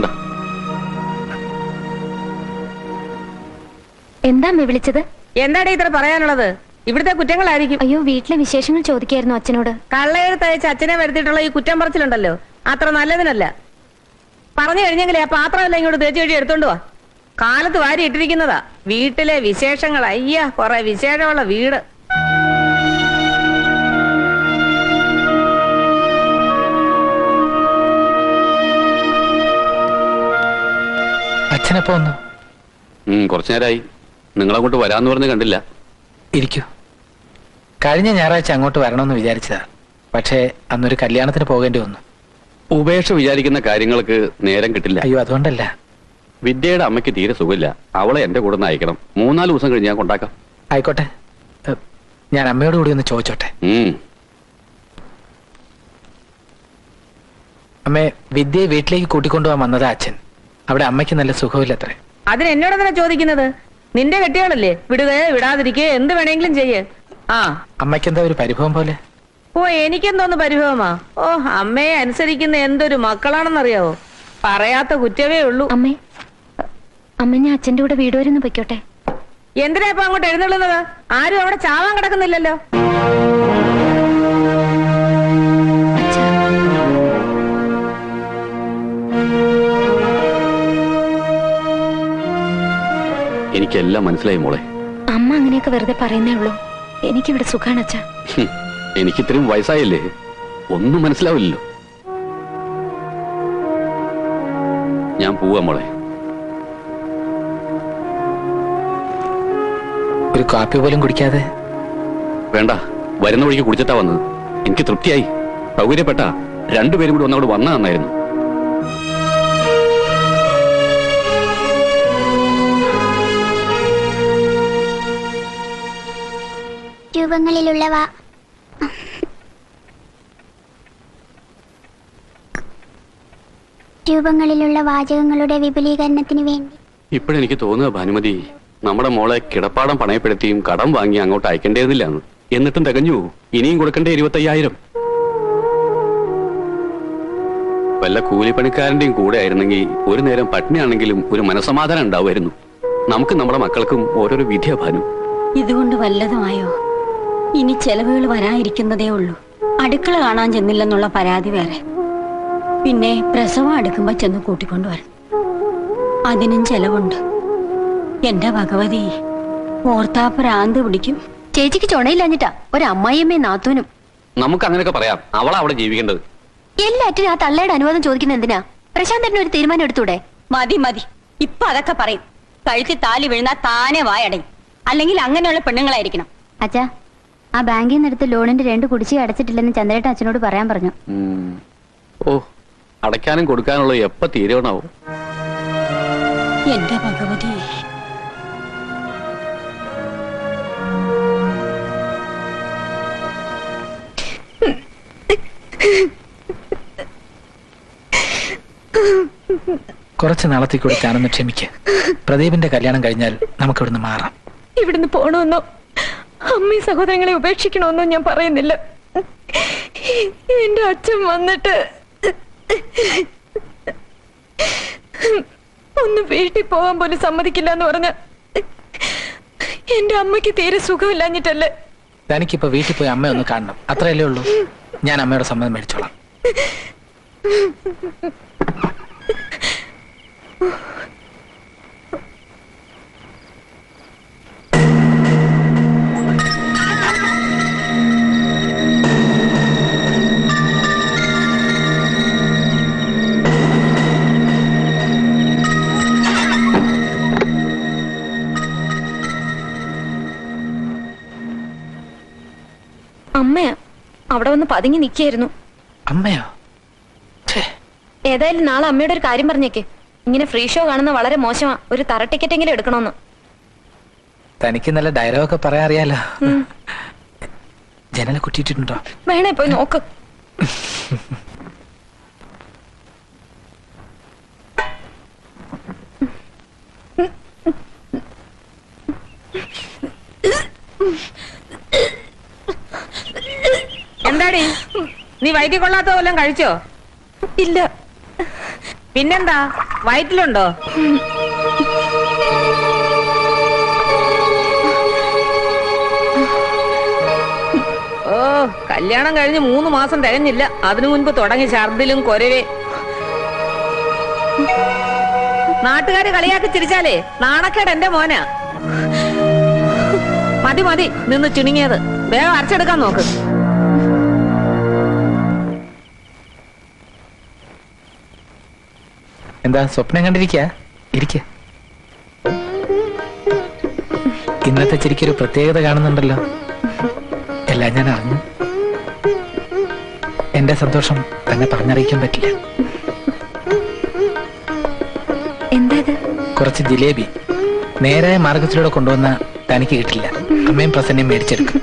എന്താ അമ്മ വിളിച്ചത് എന്താടേ ഇത്ര പറയാനുള്ളത് ഇവിടുത്തെ കുറ്റങ്ങളായിരിക്കും അയ്യോ വീട്ടിലെ വിശേഷങ്ങൾ ചോദിക്കായിരുന്നു അച്ഛനോട് കള്ളയെടുത്തയച്ച് അച്ഛനെ വരുത്തിയിട്ടുള്ള ഈ കുറ്റം പറച്ചിലുണ്ടല്ലോ അത്ര നല്ലതിനല്ല പറഞ്ഞു കഴിഞ്ഞെങ്കിലേ ആ പാത്രമല്ല ഇങ്ങോട്ട് തേച്ച് കഴിച്ച് എടുത്തോണ്ട് വാ കാലത്ത് വാരി ഇട്ടിരിക്കുന്നതാ വീട്ടിലെ വിശേഷങ്ങൾ അയ്യ കൊറേ വിശേഷമുള്ള വീട് അച്ഛനപ്പോ വന്നു ഉം, കുറച്ചു നേരമായി നിങ്ങളങ്ങോട്ട് വരാന്ന് പറഞ്ഞ് കണ്ടില്ല ഇരിക്കൂ കഴിഞ്ഞ ഞായറാഴ്ച അങ്ങോട്ട് വരണമെന്ന് വിചാരിച്ചതാ പക്ഷേ അന്നൊരു കല്യാണത്തിന് പോകേണ്ടി വന്നു ഉപേക്ഷ വിചാരിക്കുന്ന കാര്യങ്ങൾക്ക് നേരം കിട്ടില്ല അയ്യോ അതുകൊണ്ടല്ല വിദ്യയുടെ അമ്മയ്ക്ക് തീരെ സുഖമില്ല അവളെ എന്റെ കൂടെ ഒന്ന് അയക്കണം മൂന്നാല് ദിവസം കഴിഞ്ഞ് ഞാൻ കൊണ്ടാക്കാം ആയിക്കോട്ടെ ഏ, ഞാൻ അമ്മയോട് കൂടി ഒന്ന് ചോദിച്ചോട്ടെ ഉം. അമ്മേ വിദ്യയെ വീട്ടിലേക്ക് കൂട്ടിക്കൊണ്ടുപോകാൻ വന്നതാ അച്ഛൻ അവിടെ അമ്മയ്ക്ക് നല്ല സുഖമില്ലത്രേ അതിന് എന്നോട് തന്നെ ചോദിക്കുന്നത് നിന്റെ കെട്ടിയാളല്ലേ വിടുകയോ വിടാതിരിക്കുകയോ എന്ത് വേണമെങ്കിലും ചെയ്യേ ആ അമ്മയ്ക്ക് എന്താ ഒരു പരിഭവം പോലെ ഓ എനിക്കെന്തോന്ന് പരിഭവമാ ഓ അമ്മയെ അനുസരിക്കുന്ന എന്തൊരു മക്കളാണെന്നറിയാവോ പറയാത്ത കുറ്റമേ ഉള്ളൂ അമ്മേ അമ്മ ഞാൻ അച്ഛന്റെ കൂടെ വീട് വരെ ഒന്ന് പൊയ്ക്കോട്ടെ എന്തിനാ ഇപ്പൊ അങ്ങോട്ട് എഴുന്നള്ളുന്നത് ആരും അവിടെ ചാവാൻ കിടക്കുന്നില്ലല്ലോ എനിക്കെല്ലാം മനസ്സിലായി മോളെ അമ്മ അങ്ങനെയൊക്കെ വെറുതെ പറയുന്നേ ഉള്ളൂ എനിക്കിവിടെ സുഖാണ് അച്ഛാ ഹും, എനിക്കിത്രയും വയസ്സായല്ലേ ഒന്നും മനസ്സിലാവില്ലല്ലോ ഞാൻ പോവാ മോളെ ഒരു കാപ്പി പോലും കുടിക്കാതെ വേണ്ട വരുന്ന വഴിക്ക് കുടിച്ചിട്ടാ വന്നത് എനിക്ക് തൃപ്തിയായി സൗകര്യപ്പെട്ട രണ്ടുപേരും കൂടി ഒന്നവിടെ വന്ന നന്നായിരുന്നു രൂപങ്ങളിലുള്ളവ രൂപങ്ങളിലുള്ള വാചകങ്ങളുടെ വിപുലീകരണത്തിന് വേണ്ടി ഇപ്പോഴെനിക്ക് തോന്നുക ഭാനുമതി നമ്മുടെ മോളെ കിടപ്പാടം പണയപ്പെടുത്തിയും കടം വാങ്ങി അങ്ങോട്ട് അയക്കേണ്ടതില്ലാന്ന് എന്നിട്ടും തികഞ്ഞു ഇനിയും കൊടുക്കേണ്ട ഇരുപത്തയ്യായിരം വല്ല കൂലിപ്പണിക്കാരന്റെയും കൂടെ ആയിരുന്നെങ്കിൽ ഒരു നേരം പട്ടിണിയാണെങ്കിലും ഒരു മനസമാധാനം ഉണ്ടാവുമായിരുന്നു നമുക്ക് നമ്മുടെ മക്കൾക്കും ഓരോരോ വിധിയാ ഭാനു ഇതുകൊണ്ട് വല്ലതുമായോ ഇനി ചെലവുകൾ വരാതിരിക്കുന്നതേ ഉള്ളൂ അടുക്കള കാണാൻ ചെന്നില്ലെന്നുള്ള പരാതി വേറെ പിന്നെ പ്രസവം അടുക്കുമ്പോ ചെന്ന് കൂട്ടിക്കൊണ്ടുവരണം അതിനും ചെലവുണ്ട് എന്റെ ഭഗവതി ഓർത്താ പ്രാന്ത് പിടിക്കും ചേച്ചിക്ക് ചുണയില്ലാഞ്ഞിട്ടാ ഒരു അമ്മായിയമ്മയും നാത്തൂനും നമുക്ക് അങ്ങനെയൊക്കെ പറയാം അവളാ അവിടെ ജീവിക്കേണ്ടത് എല്ലാറ്റിനും ആ തള്ളയുടെ അനുവാദം ചോദിക്കുന്ന എന്തിനാ പ്രശാന്തന് ഒരു തീരുമാനം എടുത്തൂടെ മതി മതി ഇപ്പൊ അതൊക്കെ പറയും കഴുത്തി താലി വീഴുന്ന താനെ വായടയും അല്ലെങ്കിൽ അങ്ങനെയുള്ള പെണ്ണുങ്ങളായിരിക്കണം അച്ഛാ ആ ബാങ്കിൽ നിന്ന് എടുത്ത ലോണിന്റെ രണ്ട് കുടിശ്ശിക അടച്ചിട്ടില്ലെന്ന് ചന്ദ്രേട്ട അച്ഛനോട് പറയാൻ പറഞ്ഞു ഉം. ഓ അടയ്ക്കാനും കൊടുക്കാനുള്ള എപ്പ തീരുവണാവോ എന്റെ ഭഗവതി കുറച്ച് നാളത്തേക്ക് കൂടി ഞാനൊന്ന് ക്ഷമിക്ക് പ്രദീപിന്റെ കല്യാണം കഴിഞ്ഞാൽ നമുക്ക് ഇവിടുന്ന് മാറാം ഇവിടുന്ന് പോണമെന്നോ അമ്മയും സഹോദരങ്ങളെ ഉപേക്ഷിക്കണമെന്നോ ഞാൻ പറയുന്നില്ല എന്റെ അച്ഛൻ വന്നിട്ട് ഒന്ന് വീട്ടിൽ പോകാൻ പോലും സമ്മതിക്കില്ല എന്ന് പറഞ്ഞ എന്റെ അമ്മയ്ക്ക് തീരെ സുഖമില്ലാഞ്ഞിട്ടല്ലേ തനിക്കിപ്പോ വീട്ടിൽ പോയി അമ്മയെ ഒന്ന് കാണണം അത്രയല്ലേ ഉള്ളൂ ഞാൻ അമ്മയുടെ സമ്മതം മേടിച്ചോളാം അമ്മയാ അവിടെ വന്ന് പതുങ്ങി നിൽക്കായിരുന്നു അമ്മയോ ഏതായാലും നാളെ അമ്മയുടെ ഒരു കാര്യം പറഞ്ഞേക്ക് ഇങ്ങനെ ഫ്രീ ഷോ കാണുന്ന വളരെ മോശമാ ഒരു തറ ടിക്കറ്റ് എങ്കിലും എടുക്കണമെന്ന് തനിക്ക് നല്ല ഡയലോഗൊക്കെ പറയാൻ അറിയാലോ ജനല കുറ്റിയിട്ടുണ്ടോ വേണേ പോയി നോക്ക് എന്താടി നീ വയറ്റിൽ കൊള്ളാത്ത വല്ലതും കഴിച്ചോ ഇല്ല പിന്നെന്താ വയറ്റിലുണ്ടോ ഓ കല്യാണം കഴിഞ്ഞ് മൂന്ന് മാസം തികഞ്ഞില്ല അതിനു മുൻപ് തുടങ്ങി ഛർദിലും കൊരവേ നാട്ടുകാര് കളിയാക്കി ചിരിച്ചാലേ നാണക്കേട് എന്റെ മോനാ മതി മതി നിന്ന് ചുണുങ്ങിയത് വേഗം അരച്ചെടുക്കാൻ നോക്ക് എന്താ സ്വപ്നം കണ്ടിരിക്ക ഇരിക്ക ഇന്നത്തെ ചിരിക്കൊരു പ്രത്യേകത കാണുന്നുണ്ടല്ലോ എല്ലാം ഞാൻ അറിഞ്ഞു എന്റെ സന്തോഷം തന്നെ പറഞ്ഞറിയിക്കാൻ പറ്റില്ല എന്താ ഇത് കുറച്ച് ജിലേബി നേരായ മാർഗത്തിലൂടെ കൊണ്ടുവന്ന തനിക്ക് കിട്ടില്ല അമ്മയും പ്രസന്നയും മേടിച്ചെടുക്കും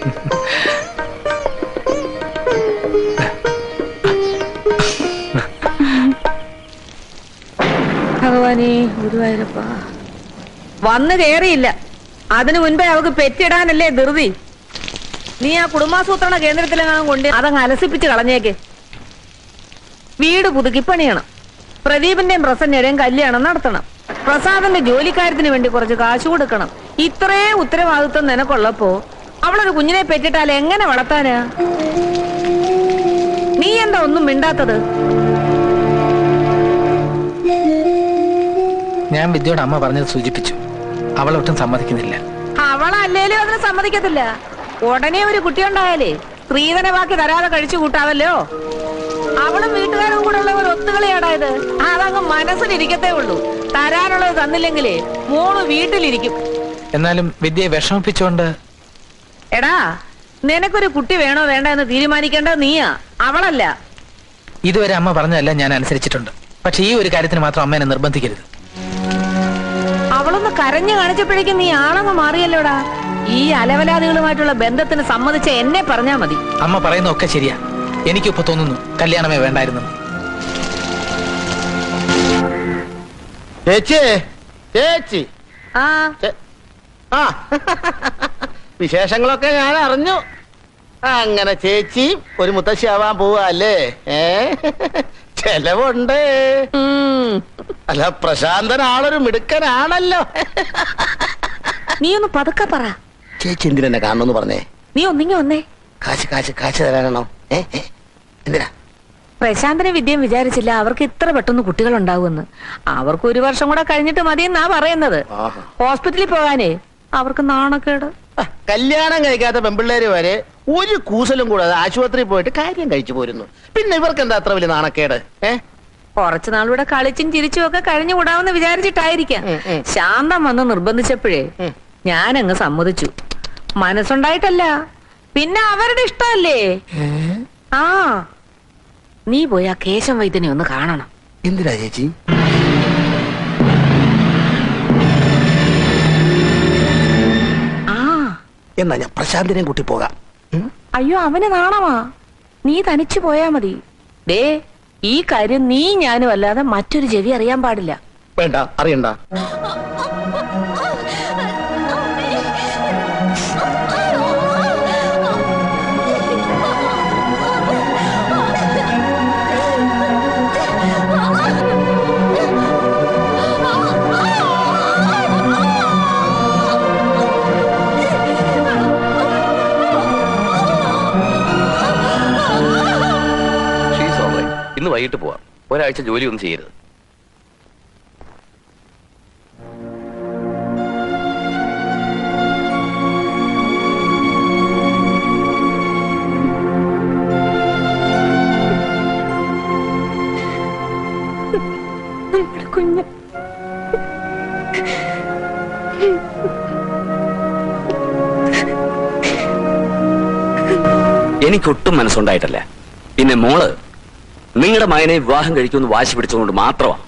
ഭഗവാനേ ഗുരുവായൂരപ്പ വന്നു കേറിയില്ല അതിനു മുൻപേ അവക്ക് പെറ്റിടാനല്ലേ ധൃതി നീ ആ കുടുംബാസൂത്രണ കേന്ദ്രത്തിലെങ്ങാനും കൊണ്ട് അതങ്ങ് അലസിപ്പിച്ച് കളഞ്ഞേക്ക് വീട് പുതുക്കി പണിയണം പ്രദീപിന്റെയും പ്രസന്നയുടെയും കല്യാണം നടത്തണം പ്രസാദന്റെ ജോലിക്കാര്യത്തിന് വേണ്ടി കുറച്ച് കാശ് കൊടുക്കണം ഇത്രേ ഉത്തരവാദിത്വം നിനക്കുള്ളപ്പോ അവളൊരു കുഞ്ഞിനെ പെറ്റിട്ടാൽ എങ്ങനെ വളർത്താനാ നീ എന്താ ഒന്നും മിണ്ടാത്തത് ഞാൻ വിദ്യയോട് അമ്മ പറഞ്ഞത് സൂചിപ്പിച്ചു അവളൊട്ടും സമ്മതിക്കുന്നില്ല അവളല്ലേലും അതിന് സമ്മതിക്കത്തില്ല ഉടനെ ഒരു കുട്ടി ഉണ്ടായാലേ സ്ത്രീധന ബാക്കി തരാതെ കഴിച്ചു കൂട്ടാവല്ലോ അവളും വീട്ടുകാരും കൂടെ ഉള്ള ഒരു ഒത്തുകളിയാടായത് അതങ്ങ് മനസ്സിലിരിക്കത്തേ ഉള്ളൂ തരാനുള്ളത് തന്നില്ലെങ്കിലേ മോള് വീട്ടിലിരിക്കും എന്നാലും വിദ്യയെ വിഷമിപ്പിച്ചുകൊണ്ട് എടാ നിനക്കൊരു കുട്ടി വേണോ വേണ്ട എന്ന് തീരുമാനിക്കേണ്ടത് നീയാ അവളല്ല ഇതുവരെ അമ്മ പറഞ്ഞതല്ല ഞാൻ അനുസരിച്ചിട്ടുണ്ട് പക്ഷെ ഈ ഒരു കാര്യത്തിന് മാത്രം അമ്മ എന്നെ നിർബന്ധിക്കരുത് അവളൊന്ന് കരഞ്ഞു കാണിച്ചപ്പോഴേക്കും നീ ആളങ്ങ് മാറിയല്ലോടാ ഈ അലവലാദികളുമായിട്ടുള്ള ബന്ധത്തിന് സമ്മതിച്ച എന്നെ പറഞ്ഞാ മതി അമ്മ പറയുന്നതൊക്കെ ശരിയാ എനിക്കിപ്പോ തോന്നുന്നു കല്യാണമേ വേണ്ടായിരുന്നു ചേച്ചി ചേച്ചി ആ ആ വിശേഷങ്ങളൊക്കെ ഞാൻ അറിഞ്ഞു അങ്ങനെ ചേച്ചി ഒരു മുത്തശ്ശിയാവാൻ പോവാ അല്ലേ ഏ ചെലവുണ്ട് അല്ല പ്രശാന്തൻ ആളൊരു മിടുക്കനാണല്ലോ നീ ഒന്ന് പതുക്കെ പറ ചേച്ചി എന്തിനെന്നെ കാണണമെന്ന് പറഞ്ഞേ നീ ഒന്നിങ്ങി വന്നേ കാശ് കാശ് കാശ് തരാനാണോ ഏ ഏ, എന്തിനാ പ്രശാന്തനെ വിദ്യം വിചാരിച്ചില്ല അവർക്ക് ഇത്ര പെട്ടെന്ന് കുട്ടികൾ ഉണ്ടാവുമെന്ന് അവർക്ക് ഒരു വർഷം കൂടെ കഴിഞ്ഞിട്ട് മതിയെന്നാ പറയുന്നത് ആഹാ. ഹോസ്പിറ്റലിൽ പോകാനേ അവർക്ക് നാണക്കേട് കല്യാണം കഴിക്കാത്ത പെമ്പിള്ളേര് വരെ ഒരു കൂസലും കൂടാതെ ആശുപത്രിയിൽ പോയിട്ട് കാര്യം കഴിച്ചു പോരുന്നു പിന്നെ ഇവർക്ക് എന്താ അത്ര വലിയ നാണക്കേട് ഏ കുറച്ചു നാളൂടെ കളിച്ചും ചിരിച്ചും ഒക്കെ കഴിഞ്ഞു കൂടാമെന്ന് വിചാരിച്ചിട്ടായിരിക്കാം ശാന്തം വന്ന് നിർബന്ധിച്ചപ്പോഴേ ഞാനങ്ങ് സമ്മതിച്ചു മനസ്സുണ്ടായിട്ടല്ല പിന്നെ അവരുടെ ഇഷ്ടമല്ലേ ആ നീ പോയി ആ കേശം വൈദ്യനെ ഒന്ന് കാണണം എന്തിനാ ചേച്ചി ആ എന്നാ ഞാൻ പ്രശാന്തിനെയും കൂട്ടി പോകാം അയ്യോ അവന് നാണമാ നീ തനിച്ചു പോയാ മതി ദേ ഈ കാര്യം നീ ഞാനും അല്ലാതെ മറ്റൊരു ചെവി അറിയാൻ പാടില്ല വേണ്ട അറിയണ്ട She's all right. ഇന്ന് വൈകിട്ട് പോവാം ഒരാഴ്ച ജോലി ഒന്നും ചെയ്യരുത് നമ്മുടെ കുഞ്ഞ് എനിക്കൊട്ടും മനസ്സുണ്ടായിട്ടല്ല പിന്നെ മോള് നിങ്ങളുടെ മകനെ വിവാഹം കഴിക്കുമെന്ന് വാശി പിടിച്ചുകൊണ്ട് മാത്രമാണ്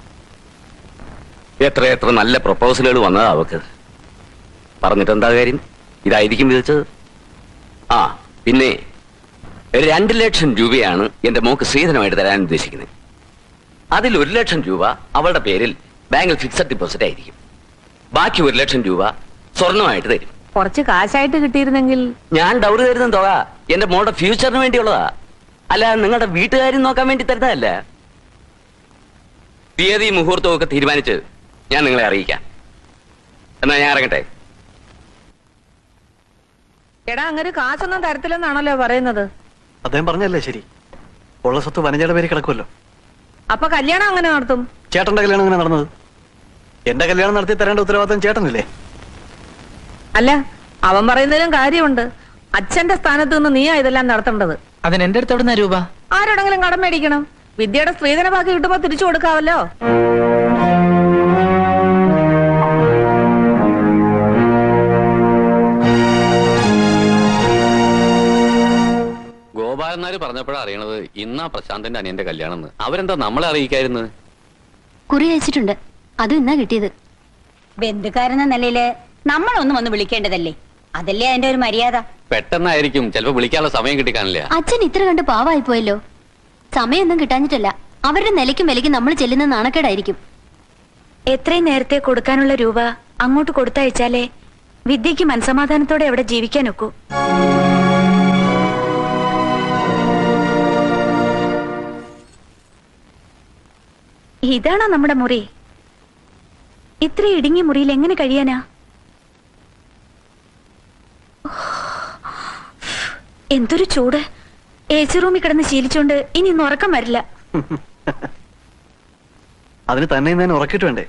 എത്ര എത്ര നല്ല പ്രപ്പോസലുകൾ വന്നതാ അവക്ക് പറഞ്ഞിട്ട് എന്താ കാര്യം ഇതായിരിക്കും വിധിച്ചത് ആ പിന്നെ രണ്ട് ലക്ഷം രൂപയാണ് എന്റെ മോക്ക് സ്ത്രീധനമായിട്ട് തരാൻ ഉദ്ദേശിക്കുന്നത് അതിൽ ഒരു ലക്ഷം രൂപ അവളുടെ പേരിൽ ബാങ്കിൽ ഫിക്സഡ് ഡെപ്പോസിറ്റ് ആയിരിക്കും ബാക്കി ഒരു ലക്ഷം രൂപ സ്വർണമായിട്ട് തരും കുറച്ച് കാശായിട്ട് കിട്ടിയിരുന്നെങ്കിൽ ഞാൻ ഡൗറി തരുന്ന തുക എന്റെ മോളുടെ ഫ്യൂച്ചറിന് വേണ്ടിയുള്ളതാ അല്ല നിങ്ങളുടെ വീട്ടുകാരും നോക്കാൻ വേണ്ടി തരുന്നതല്ല തീയതി മുഹൂർത്തവും ഒക്കെ തീരുമാനിച്ച് ഞാൻ നിങ്ങളെ അറിയിക്കാം എന്നാ ഞാൻ ഇറങ്ങട്ടെ എടാ അങ്ങനെ കാശൊന്നും തരത്തില്ലെന്നാണല്ലോ പറയുന്നത് അദ്ദേഹം പറഞ്ഞല്ലേ ശരി ഉള്ള സ്വത്ത് വനജയുടെ പേര് കിടക്കുമല്ലോ അപ്പൊ കല്യാണം അങ്ങനെ നടത്തും ചേട്ടന്റെ കല്യാണം എങ്ങനെ നടന്നത് എന്റെ കല്യാണം നടത്തി തരേണ്ട ഉത്തരവാദിത്തം ചേട്ടനില്ലേ അല്ല അവൻ പറയുന്നതിലും കാര്യമുണ്ട് അച്ഛന്റെ സ്ഥാനത്ത് നിന്ന് നീയാ ഇതെല്ലാം നടത്തേണ്ടത് അതിന് എന്റെ അടുത്ത് എവിടുന്ന രൂപ ആരോടെങ്കിലും കടം മേടിക്കണം വിദ്യയുടെ സ്ത്രീധന ബാക്കി കിട്ടുമ്പോ തിരിച്ചു കൊടുക്കാവല്ലോ ഗോപാലന്മാര് പറഞ്ഞപ്പോഴാണ് അറിയണത് ഇന്നാ പ്രശാന്തന്റെ അനിയന്റെ കല്യാണം എന്ന് അവരെന്താ നമ്മളെ അറിയിക്കായിരുന്നു കുറി അയച്ചിട്ടുണ്ട് അതും ഇന്നാ കിട്ടിയത് ബന്ധുക്കാരെന്ന നിലയില് നമ്മളൊന്നും ഒന്ന് വിളിക്കേണ്ടതല്ലേ അതല്ലേ അതിന്റെ ഒരു മര്യാദ പെട്ടെന്നായിരിക്കും ചിലപ്പോ വിളിക്കാനുള്ള സമയം കിട്ടിക്കാണില്ല അച്ഛൻ ഇത്ര കണ്ട് പാവായി പോയല്ലോ സമയമൊന്നും കിട്ടാഞ്ഞിട്ടല്ല അവരുടെ നിലയ്ക്കും വിലയ്ക്കും നമ്മൾ ചെല്ലുന്ന നാണക്കേടായിരിക്കും എത്രയും നേരത്തെ കൊടുക്കാനുള്ള രൂപ അങ്ങോട്ട് കൊടുത്തയച്ചാലേ വിദ്യക്ക് മനസമാധാനത്തോടെ അവിടെ ജീവിക്കാൻ ഒക്കൂ ഇതാണോ നമ്മുടെ മുറി ഇത്ര ഇടുങ്ങിയ മുറിയിൽ എങ്ങനെ കഴിയാനാ എന്തൊരു ചൂട് എ സി റൂമിൽ കിടന്ന് ശീലിച്ചോണ്ട് ഇനി ഇന്ന് ഉറക്കം വരില്ല അതിന് തന്നെ ഇന്ന് തന്നെ ഉറക്കിയിട്ട് വേണ്ടേ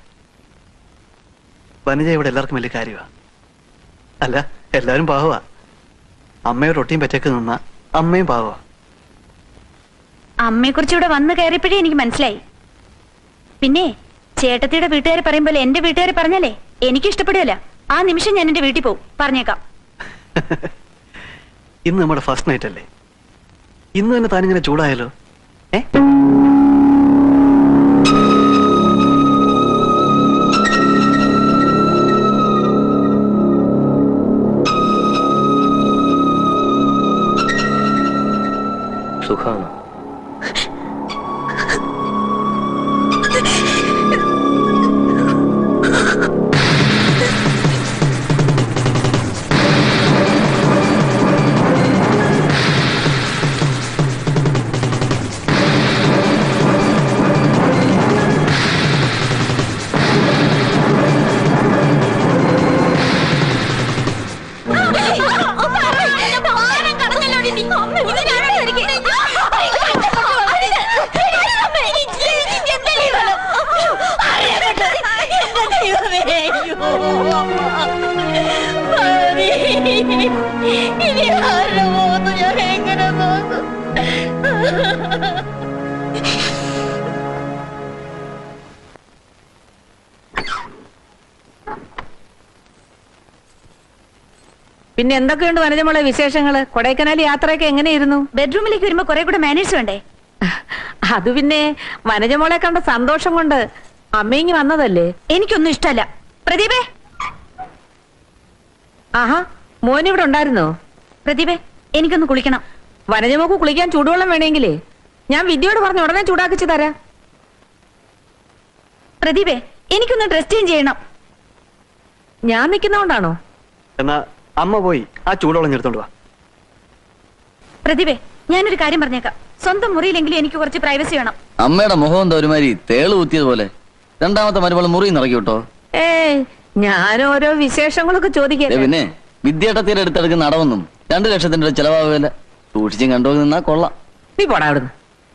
വനജ ഇവിടെ എല്ലാവർക്കും വലിയ കാര്യമാ അല്ല എല്ലാവരും പാവമാ അമ്മയുടെ ഒട്ടിയും പറ്റേക്ക് നിന്ന അമ്മയും പാവമാ അമ്മയെ കുറിച്ച് ഇവിടെ വന്നു കയറിയപ്പോഴേ എനിക്ക് മനസ്സിലായി പിന്നെ ചേട്ടത്തിയുടെ വീട്ടുകാർ പറയുമ്പോൾ എന്റെ വീട്ടുകാർ പറഞ്ഞാലേ എനിക്ക് ഇഷ്ടപ്പെടുകയല്ല ആ നിമിഷം ഞാൻ എന്റെ വീട്ടിൽ പോകും പറഞ്ഞേക്കാം ഇന്ന് നമ്മുടെ ഫസ്റ്റ് നൈറ്റ് അല്ലേ ഇന്ന് തന്നെ താനിങ്ങനെ ചൂടായാലോ ഏ ദുഃഖമാണ് ഇനി ആരുടെ പോകുന്നു ഞാൻ എങ്ങനെ പോകുന്നു പിന്നെ എന്തൊക്കെയുണ്ട് വനജമോളെ വിശേഷങ്ങള് കൊടൈക്കനാൽ യാത്രയൊക്കെ എങ്ങനെയിരുന്നു ബെഡ്റൂമിലേക്ക് വരുമ്പോ കുറെ കൂടെ മാനേഴ്സ് വേണ്ടേ അത് പിന്നെ വനജമോളെ കണ്ട സന്തോഷം കൊണ്ട് അമ്മയിങ്ങി വന്നതല്ലേ എനിക്കൊന്നും ഇഷ്ടമല്ല പ്രദീപേ ആഹാ മോനിവിടെ ഉണ്ടായിരുന്നോ പ്രദീപേ എനിക്കൊന്ന് കുളിക്കണം വനജമോക്ക് കുളിക്കാൻ ചൂടുവെള്ളം വേണമെങ്കിലേ ഞാൻ വിദ്യയോട് പറഞ്ഞു ഉടനെ ചൂടാക്കിച്ചു തരാം പ്രദീപേ എനിക്കൊന്ന് ഡ്രസ് ചേഞ്ച് ചെയ്യണം ഞാൻ നിൽക്കുന്നോണ്ടാണോ എന്നാ അമ്മ പോയി ആ ചൂടോളം എടുത്തോണ്ട് വാ പ്രദീപേ ഞാനൊരു കാര്യം പറഞ്ഞേക്കാം സ്വന്തം മുറിയിലെങ്കിലും എനിക്ക് കുറച്ച് പ്രൈവസി വേണം അമ്മയുടെ മുഖം എന്താ ഒരുമാതിരി തേള് കുത്തിയതുപോലെ രണ്ടാമത്തെ മരുമകൾ മുറി നിറക്കി കേട്ടോ ഏ ഞാൻ ഓരോ വിശേഷങ്ങളൊക്കെ ചോദിക്കല്ലേ പിന്നെ വിദ്യാട്ടത്തിന്റെ അടുത്തെടുക്കുന്ന അടവൊന്നും രണ്ടു ലക്ഷത്തിന്റെ ഒരു ചെലവാകില്ല സൂക്ഷിച്ചും കണ്ടു നിന്നാ കൊള്ളാം നീ പോടാ അവിടുന്ന്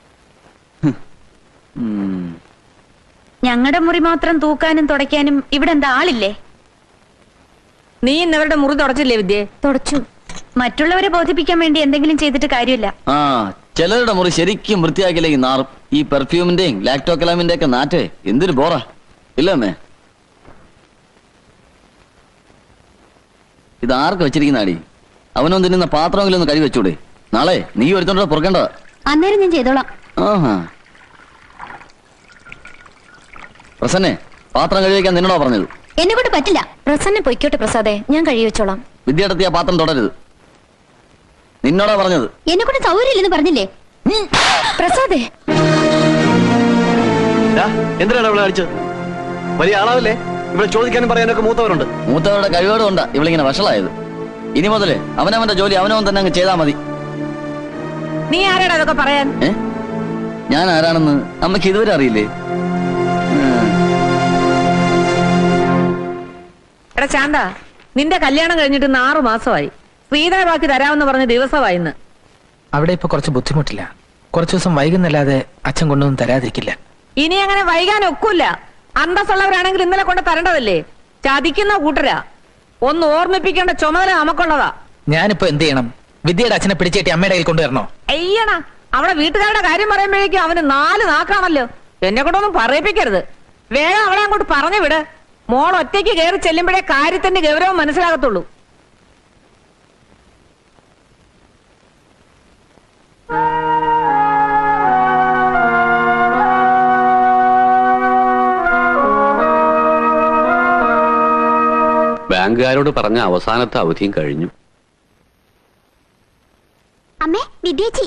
ഉം. ഞങ്ങളുടെ മുറി മാത്രം തൂക്കാനും തുടയ്ക്കാനും ഇവിടെ എന്താ ആളില്ലേ നീ ഇന്നവരുടെ മുറി തുടച്ചില്ലേ വിദ്യേ തുടച്ചു മറ്റുള്ളവരെ ബോധിപ്പിക്കാൻ വേണ്ടി എന്തെങ്കിലും ചെയ്തിട്ട് കാര്യമില്ല ആ ചിലരുടെ മുറി ശരിക്കും വൃത്തിയാക്കിയില്ലെങ്കിൽ നാറും ഈ പെർഫ്യൂമിന്റെയും ലാക്ടോക്കലാമിന്റെ ഒക്കെ നാറ്റേ എന്തൊരു ബോറാ ഇല്ല അമ്മേ ഇത് ആർക്ക് വെച്ചിരിക്കുന്നാടി അവനൊന്നും തിന്നുന്ന പാത്രമെങ്കിലും ഒന്ന് കഴുകി വെച്ചൂടെ നാളെ നീ ഒരുത്തോണ്ട് പുറക്കേണ്ടതാ അന്നേരം ഞാൻ ചെയ്തോളാം ആഹാ പ്രസന്നെ പാത്രം കഴുകിക്കാൻ നിന്നോടാ പറഞ്ഞത് എന്നെ കൊണ്ട് പറ്റില്ല പ്രസന്നെ പൊയ്ക്കോട്ടെ പ്രസാദേ ഞാൻ കഴിയ വെച്ചോളാം വിദ്യാർത്ഥി ആ പാത്രം തുടരുത് നിന്നോടാ പറഞ്ഞത് എന്നെ കൊണ്ട് സൗകര്യമില്ലെന്ന് പറഞ്ഞില്ലേ പ്രസാദേ എന്തിനാണ് അവളെ അടിച്ചത് വലിയ ആളാവില്ലേ ഇവിടെ ചോദിക്കാനും പറയാനൊക്കെ മൂത്തവരുണ്ട് മൂത്തവരുടെ കഴിവുകളും ഉണ്ടാ ഇവളിങ്ങനെ വഷളായത് ഇനി മുതലേ അവനവന്റെ ജോലി അവനവൻ തന്നെ അങ്ങ് ചെയ്താൽ മതി നീ ആരാടാ അതൊക്കെ പറയാൻ ഏ ഞാൻ ആരാണെന്ന് അമ്മയ്ക്ക് ഇതുവരെ അറിയില്ലേ ഉം. എടാ ശാന്ത നിന്റെ കല്യാണം കഴിഞ്ഞിട്ട് ഇന്ന് ആറു മാസമായി ശ്രീധര ബാക്കി തരാമെന്ന് പറഞ്ഞ ദിവസമായി ഇന്ന് അവിടെ ഇപ്പൊ കുറച്ച് ബുദ്ധിമുട്ടില്ല കുറച്ചു ദിവസം വൈകുന്നല്ലാതെ അച്ഛൻ കൊണ്ടൊന്നും തരാതിരിക്കില്ല ഇനി അങ്ങനെ വൈകാൻ ഒക്കില്ല അന്തസ്സുള്ളവരാണെങ്കിൽ ഇന്നലെ കൊണ്ട് തരേണ്ടതല്ലേ ചതിക്കുന്ന കൂട്ടരാ ഒന്ന് ഓർമ്മിപ്പിക്കേണ്ട ചുമതല നമുക്കുള്ളതാ ഞാനിപ്പോ എന്ത് ചെയ്യണം വിദ്യയുടെ അച്ഛനെ പിടിച്ചേറ്റി അമ്മയുടെ കയ്യിൽ കൊണ്ടുവരണോ അയ്യണ അവിടെ വീട്ടുകാരുടെ കാര്യം പറയുമ്പോഴേക്കും അവന് നാല് നാക്കാണല്ലോ എന്നെ കൊണ്ടൊന്നും പറയിപ്പിക്കരുത് വേഗം അവളെ അങ്ങോട്ട് പറഞ്ഞു വിട് മോൾ ഒറ്റയ്ക്ക് കയറി ചെല്ലുമ്പോഴേ കാര്യത്തിന്റെ ഗൗരവം മനസ്സിലാകത്തുള്ളൂ ബാങ്കുകാരോട് പറഞ്ഞ അവസാനത്തെ അവധിയും കഴിഞ്ഞു അമ്മേ വിദ്യേച്ചി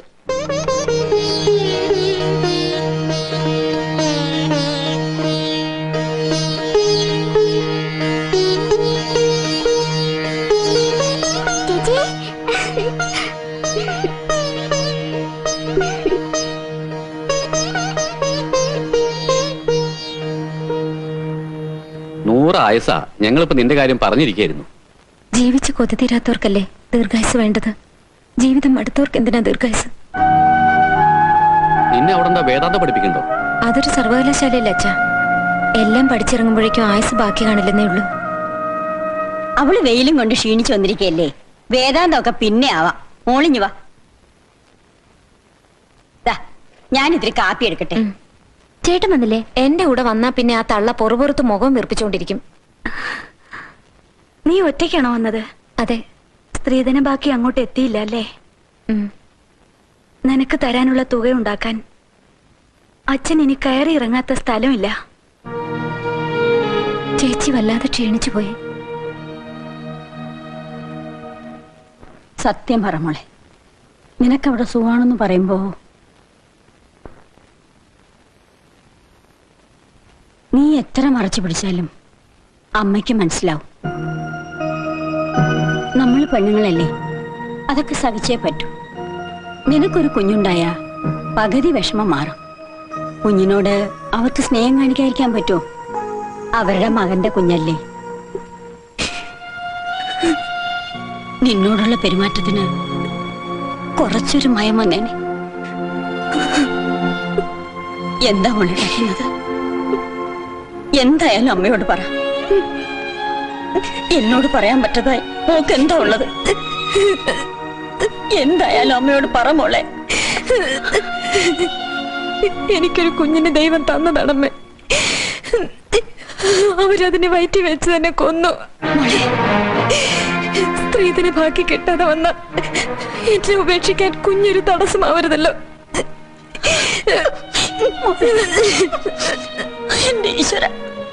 നൂറ് ആയസാ ഞങ്ങളിപ്പോ നിന്റെ കാര്യം പറഞ്ഞിരിക്കായിരുന്നു ജീവിച്ച് കൊതി തീരാത്തവർക്കല്ലേ ദീർഘായുസ് വേണ്ടത് ജീവിതം അടുത്തവർക്ക് എന്തിനാ ദീർഘായുസ് നിന്നെ അവിടെ എന്താ വേദാന്തം പഠിപ്പിക്കണ്ടോ അതൊരു സർവകലാശാലയല്ല അച്ഛ എല്ലാം പഠിച്ചിറങ്ങുമ്പോഴേക്കും ആയുസ് ബാക്കി കാണില്ലെന്നേ ഉള്ളൂ അവള് വെയിലും കൊണ്ട് ക്ഷീണിച്ചു വന്നിരിക്കയല്ലേ വേദാന്തമൊക്കെ പിന്നെ ആവാം മോളിഞ്ഞു വാ ദാ, ഞാനിത്തിരി കാപ്പി എടുക്കട്ടെ ചേട്ടൻ വന്നില്ലേ എന്റെ കൂടെ വന്നാ പിന്നെ ആ തള്ള പൊറുപുറത്ത് മുഖം വീർപ്പിച്ചുകൊണ്ടിരിക്കും നീ ഒറ്റയ്ക്കാണോ വന്നത് അതെ സ്ത്രീധന ബാക്കി അങ്ങോട്ട് എത്തിയില്ല അല്ലേ ഉം. നിനക്ക് തരാനുള്ള തുക ഉണ്ടാക്കാൻ അച്ഛൻ ഇനി കയറി ഇറങ്ങാത്ത സ്ഥലമില്ല ചേച്ചി വല്ലാതെ ക്ഷീണിച്ചു പോയി സത്യം പറ മോളെ നിനക്കവിടെ സുഖാണെന്ന് പറയുമ്പോ എത്ര മറച്ചു പിടിച്ചാലും അമ്മയ്ക്ക് മനസ്സിലാവും നമ്മൾ പെണ്ണുങ്ങളല്ലേ അതൊക്കെ സഹിച്ചേ പറ്റൂ നിനക്കൊരു കുഞ്ഞുണ്ടായ പകുതി വിഷമം മാറും കുഞ്ഞിനോട് അവർക്ക് സ്നേഹം കാണിക്കാതിരിക്കാൻ പറ്റുമോ അവരുടെ മകന്റെ കുഞ്ഞല്ലേ നിന്നോടുള്ള പെരുമാറ്റത്തിന് കുറച്ചൊരു മയം വന്നേനെ എന്താ മോളിടക്കുന്നത് എന്തായാലും അമ്മയോട് പറ എന്നോട് പറയാൻ പറ്റതായി മോക്ക് എന്താ ഉള്ളത് എന്തായാലും അമ്മയോട് പറ മോളെ എനിക്കൊരു കുഞ്ഞിന് ദൈവം തന്നതടമ്മേ അവരതിനെ വയറ്റി വെച്ച് തന്നെ കൊന്നു സ്ത്രീധന ബാക്കി കിട്ടാതെ വന്ന എന്നെ ഉപേക്ഷിക്കാൻ കുഞ്ഞൊരു തടസ്സമാവരുതല്ലോ എന്റെ ഈശ്വര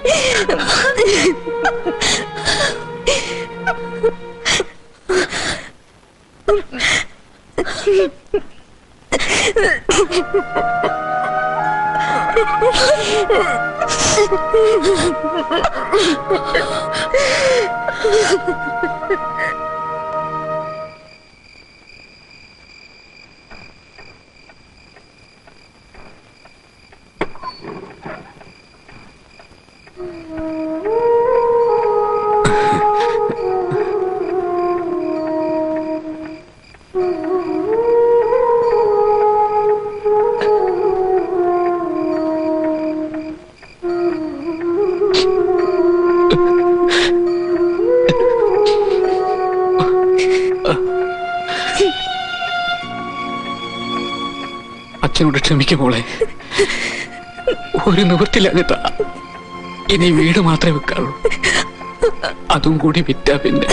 അച്ഛനോട് ക്ഷമിക്കും മോളെ ഒരു നിവൃത്തില്ലാഞ്ഞിട്ടാ ഇനി വീട് മാത്രമേ വെക്കാറുള്ളൂ അതും കൂടി വിറ്റാ പിന്നെ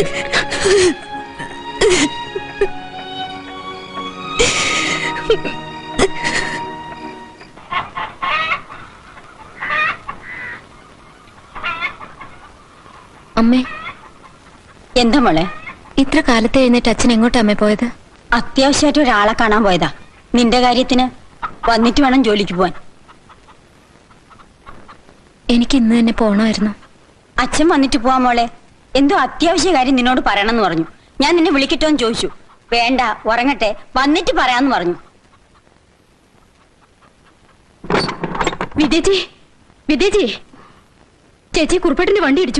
അമ്മേ എന്താ മോളെ ഇത്ര കാലത്ത് എഴുന്നേറ്റ് അച്ഛൻ എങ്ങോട്ടാ അമ്മേ പോയത് അത്യാവശ്യമായിട്ട് ഒരാളെ കാണാൻ പോയതാ നിന്റെ കാര്യത്തിന് വന്നിട്ട് വേണം ജോലിക്ക് പോവാൻ എനിക്ക് ഇന്ന് തന്നെ പോണമായിരുന്നു അച്ഛൻ വന്നിട്ട് പോവാ മോളെ എന്തോ അത്യാവശ്യ കാര്യം നിന്നോട് പറയണമെന്ന് പറഞ്ഞു ഞാൻ നിന്നെ വിളിക്കട്ടോന്ന് ചോദിച്ചു വേണ്ട ഉറങ്ങട്ടെ വന്നിട്ട് പറയാന്ന് പറഞ്ഞു വിദ്യജി വിദ്യജി ചേച്ചി കുറുപ്പേട്ടിന്റെ വണ്ടി ഇടിച്ചു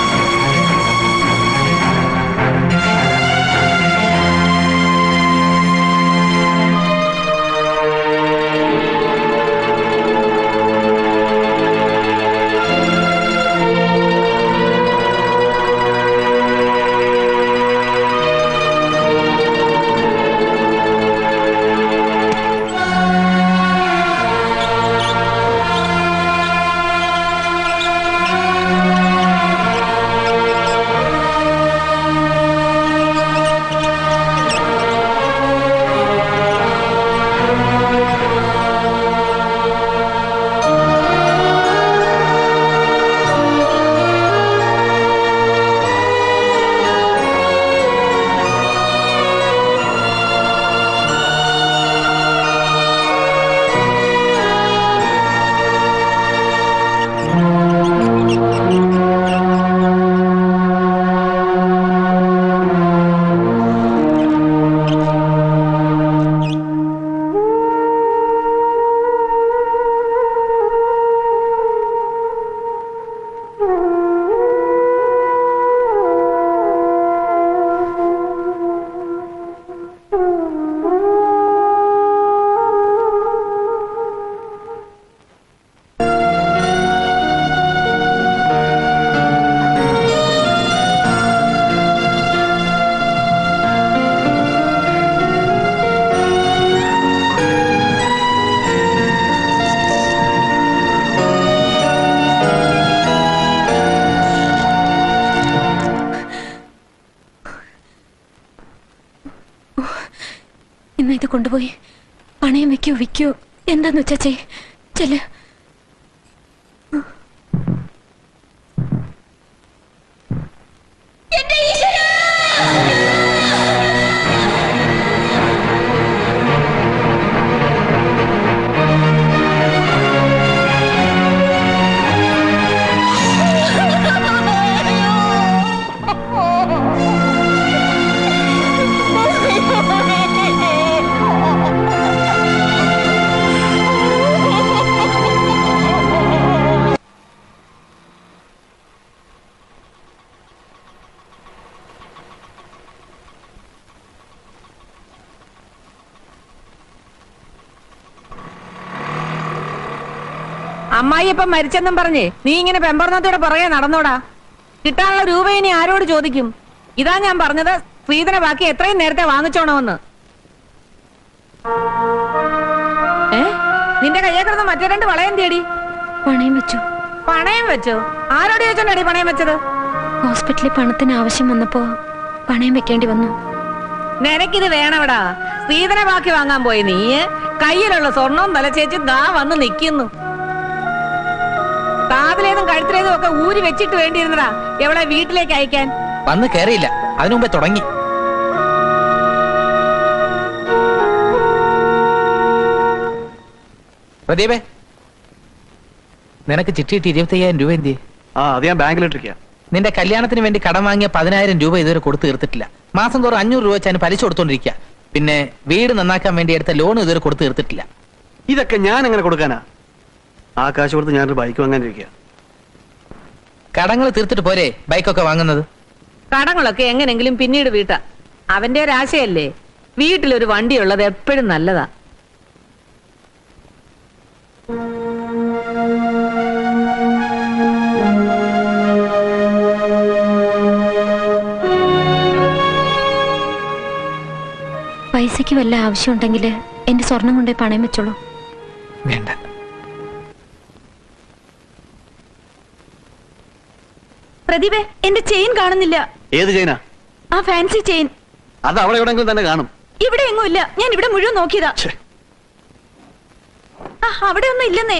ആ കൊണ്ടുപോയി പണയം വെക്കോ വിൽക്കോ എന്താന്ന് വെച്ചാ ചെയ് ചെല്ല് അമ്മായി ഇപ്പം മരിച്ചെന്നും പറഞ്ഞ് നീ ഇങ്ങനെ പെമ്പർന്നത്തോടെ പുറകെ നടന്നോടാ കിട്ടാനുള്ള രൂപ ഇനി ആരോട് ചോദിക്കും ഇതാ ഞാൻ പറഞ്ഞത് സ്ത്രീധന ബാക്കി എത്രയും നേരത്തെ വാങ്ങിച്ചോണമെന്ന് ഏ നിന്റെ കയ്യെ കിടന്ന മറ്റേ രണ്ട് വളയം തേടി പണയം വെച്ചു പണയം വെച്ചോ ആരോട് ചോദിച്ചോണ്ടടി പണയം വെച്ചത് ഹോസ്പിറ്റലിൽ പണത്തിന് ആവശ്യം വന്നപ്പോ പണയം വെക്കേണ്ടി വന്നു നിനക്കിത് വേണവടാ സ്ത്രീധന ബാക്കി വാങ്ങാൻ പോയി നീ കയ്യിലുള്ള സ്വർണവും തലച്ചേച്ച് ദാ വന്ന് നിക്കുന്നു കാതിലേതും കഴുത്തിലേതും ഒക്കെ ഊരി വെച്ചിട്ട് വേണ്ടിയിരുന്നടാ എവളെ വീട്ടിലേക്ക് അയക്കാൻ വന്ന് കയറിയില്ല അതിനു മുമ്പേ തുടങ്ങി പ്രദീപേ നിനക്ക് ചിട്ടിയിട്ട് ഇരുപത്തയ്യായിരം രൂപ എന്തിയെ ആ അത് ഞാൻ ബാങ്കിലിട്ടിരിക്കുക നിന്റെ കല്യാണത്തിന് വേണ്ടി കടം വാങ്ങിയ പതിനായിരം രൂപ ഇതുവരെ കൊടുത്തു തീർത്തിട്ടില്ല മാസം തോറും അഞ്ഞൂറ് രൂപ വെച്ച് അതിന് പലിശ കൊടുത്തോണ്ടിരിക്കുക പിന്നെ വീട് നന്നാക്കാൻ വേണ്ടി എടുത്ത ലോൺ ഇതുവരെ കൊടുത്തു തീർത്തിട്ടില്ല ഇതൊക്കെ ഞാൻ എങ്ങനെ കൊടുക്കാനാ ആ കാശ് കൊടുത്ത് ഞാനൊരു ബൈക്ക് വാങ്ങാനിരിക്കുക കടങ്ങൾ തീർത്തിട്ട് പോരെ ബൈക്കൊക്കെ വാങ്ങുന്നത് കടങ്ങളൊക്കെ എങ്ങനെങ്കിലും പിന്നീട് വീട്ടാ അവന്റെ ഒരു ആശയല്ലേ വീട്ടിലൊരു വണ്ടി ഉള്ളത് എപ്പോഴും നല്ലതാ പൈസയ്ക്ക് വല്ല ആവശ്യമുണ്ടെങ്കിൽ എന്റെ സ്വർണം കൊണ്ടേ പണയം വെച്ചോളൂ വേണ്ട പ്രദീപേ എന്റെ ചെയിൻ കാണുന്നില്ല ഏത് ചെയിനാ ആ ഫാൻസി ചെയിൻ അത് അവിടെ എവിടെയെങ്കിലും തന്നെ കാണും ഇവിടെ എങ്ങും ഇല്ല ഞാൻ ഇവിടെ മുഴുവൻ നോക്കിയതാ ഛെ. ആ അവിടെ ഒന്നും ഇല്ലെന്നേ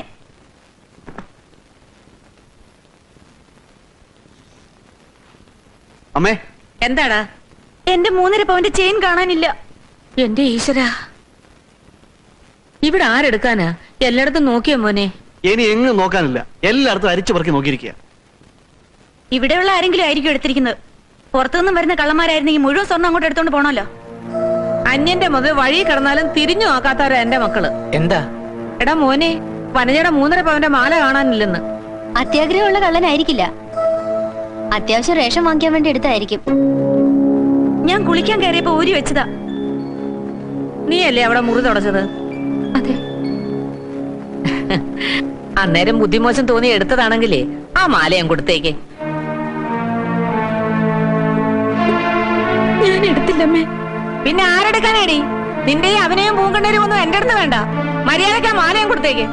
അമ്മേ എന്താടാ എന്റെ മൂന്നര പവന്റെ ചെയിൻ കാണാനില്ല എന്റെ ഈശ്വര ഇവിടെ ആരെടുക്കാനാ എല്ലായിടത്തും നോക്കിയോ മോനെ ഇനി എങ്ങും നോക്കാനില്ല എല്ലായിടത്തും അരിച്ചു പറക്കി നോക്കിയിരിക്കുക ഇവിടെയുള്ള ആരെങ്കിലും ആയിരിക്കും എടുത്തിരിക്കുന്നത് പുറത്തുനിന്നും വരുന്ന കള്ളന്മാരായിരുന്നെങ്കിൽ മുഴുവൻ സ്വർണ്ണം അങ്ങോട്ട് എടുത്തോണ്ട് പോണല്ലോ അന്യന്റെ മുതൽ വഴി കിടന്നാലും തിരിഞ്ഞു നോക്കാത്തവരാ എന്റെ മക്കള് എന്താ എടാ മോനെ വനജയുടെ മൂന്നര പവന്റെ മാല കാണാനില്ലെന്ന് അത്യാഗ്രഹമുള്ള കള്ളനായിരിക്കില്ല അത്യാവശ്യം റേഷൻ വാങ്ങിക്കാൻ വേണ്ടി എടുത്തായിരിക്കും ഞാൻ കുളിക്കാൻ കയറിയപ്പോ ഊരി വെച്ചതാ നീയല്ലേ അവിടെ മുറി തുടച്ചത് അതെ അന്നേരം ബുദ്ധിമോശം തോന്നി എടുത്തതാണെങ്കിലേ ആ മാല ഞാൻ കൊടുത്തേക്ക് ഞാൻ എടുത്തില്ലമ്മേ പിന്നെ ആരെടുക്കാനേടി നിന്റെ ഈ അവനെയും പൂങ്കണ്ണേരും ഒന്നും എന്റെ അടുത്ത് വേണ്ട മര്യാദയ്ക്ക് ആ മാല ഞാൻ കൊടുത്തേക്ക്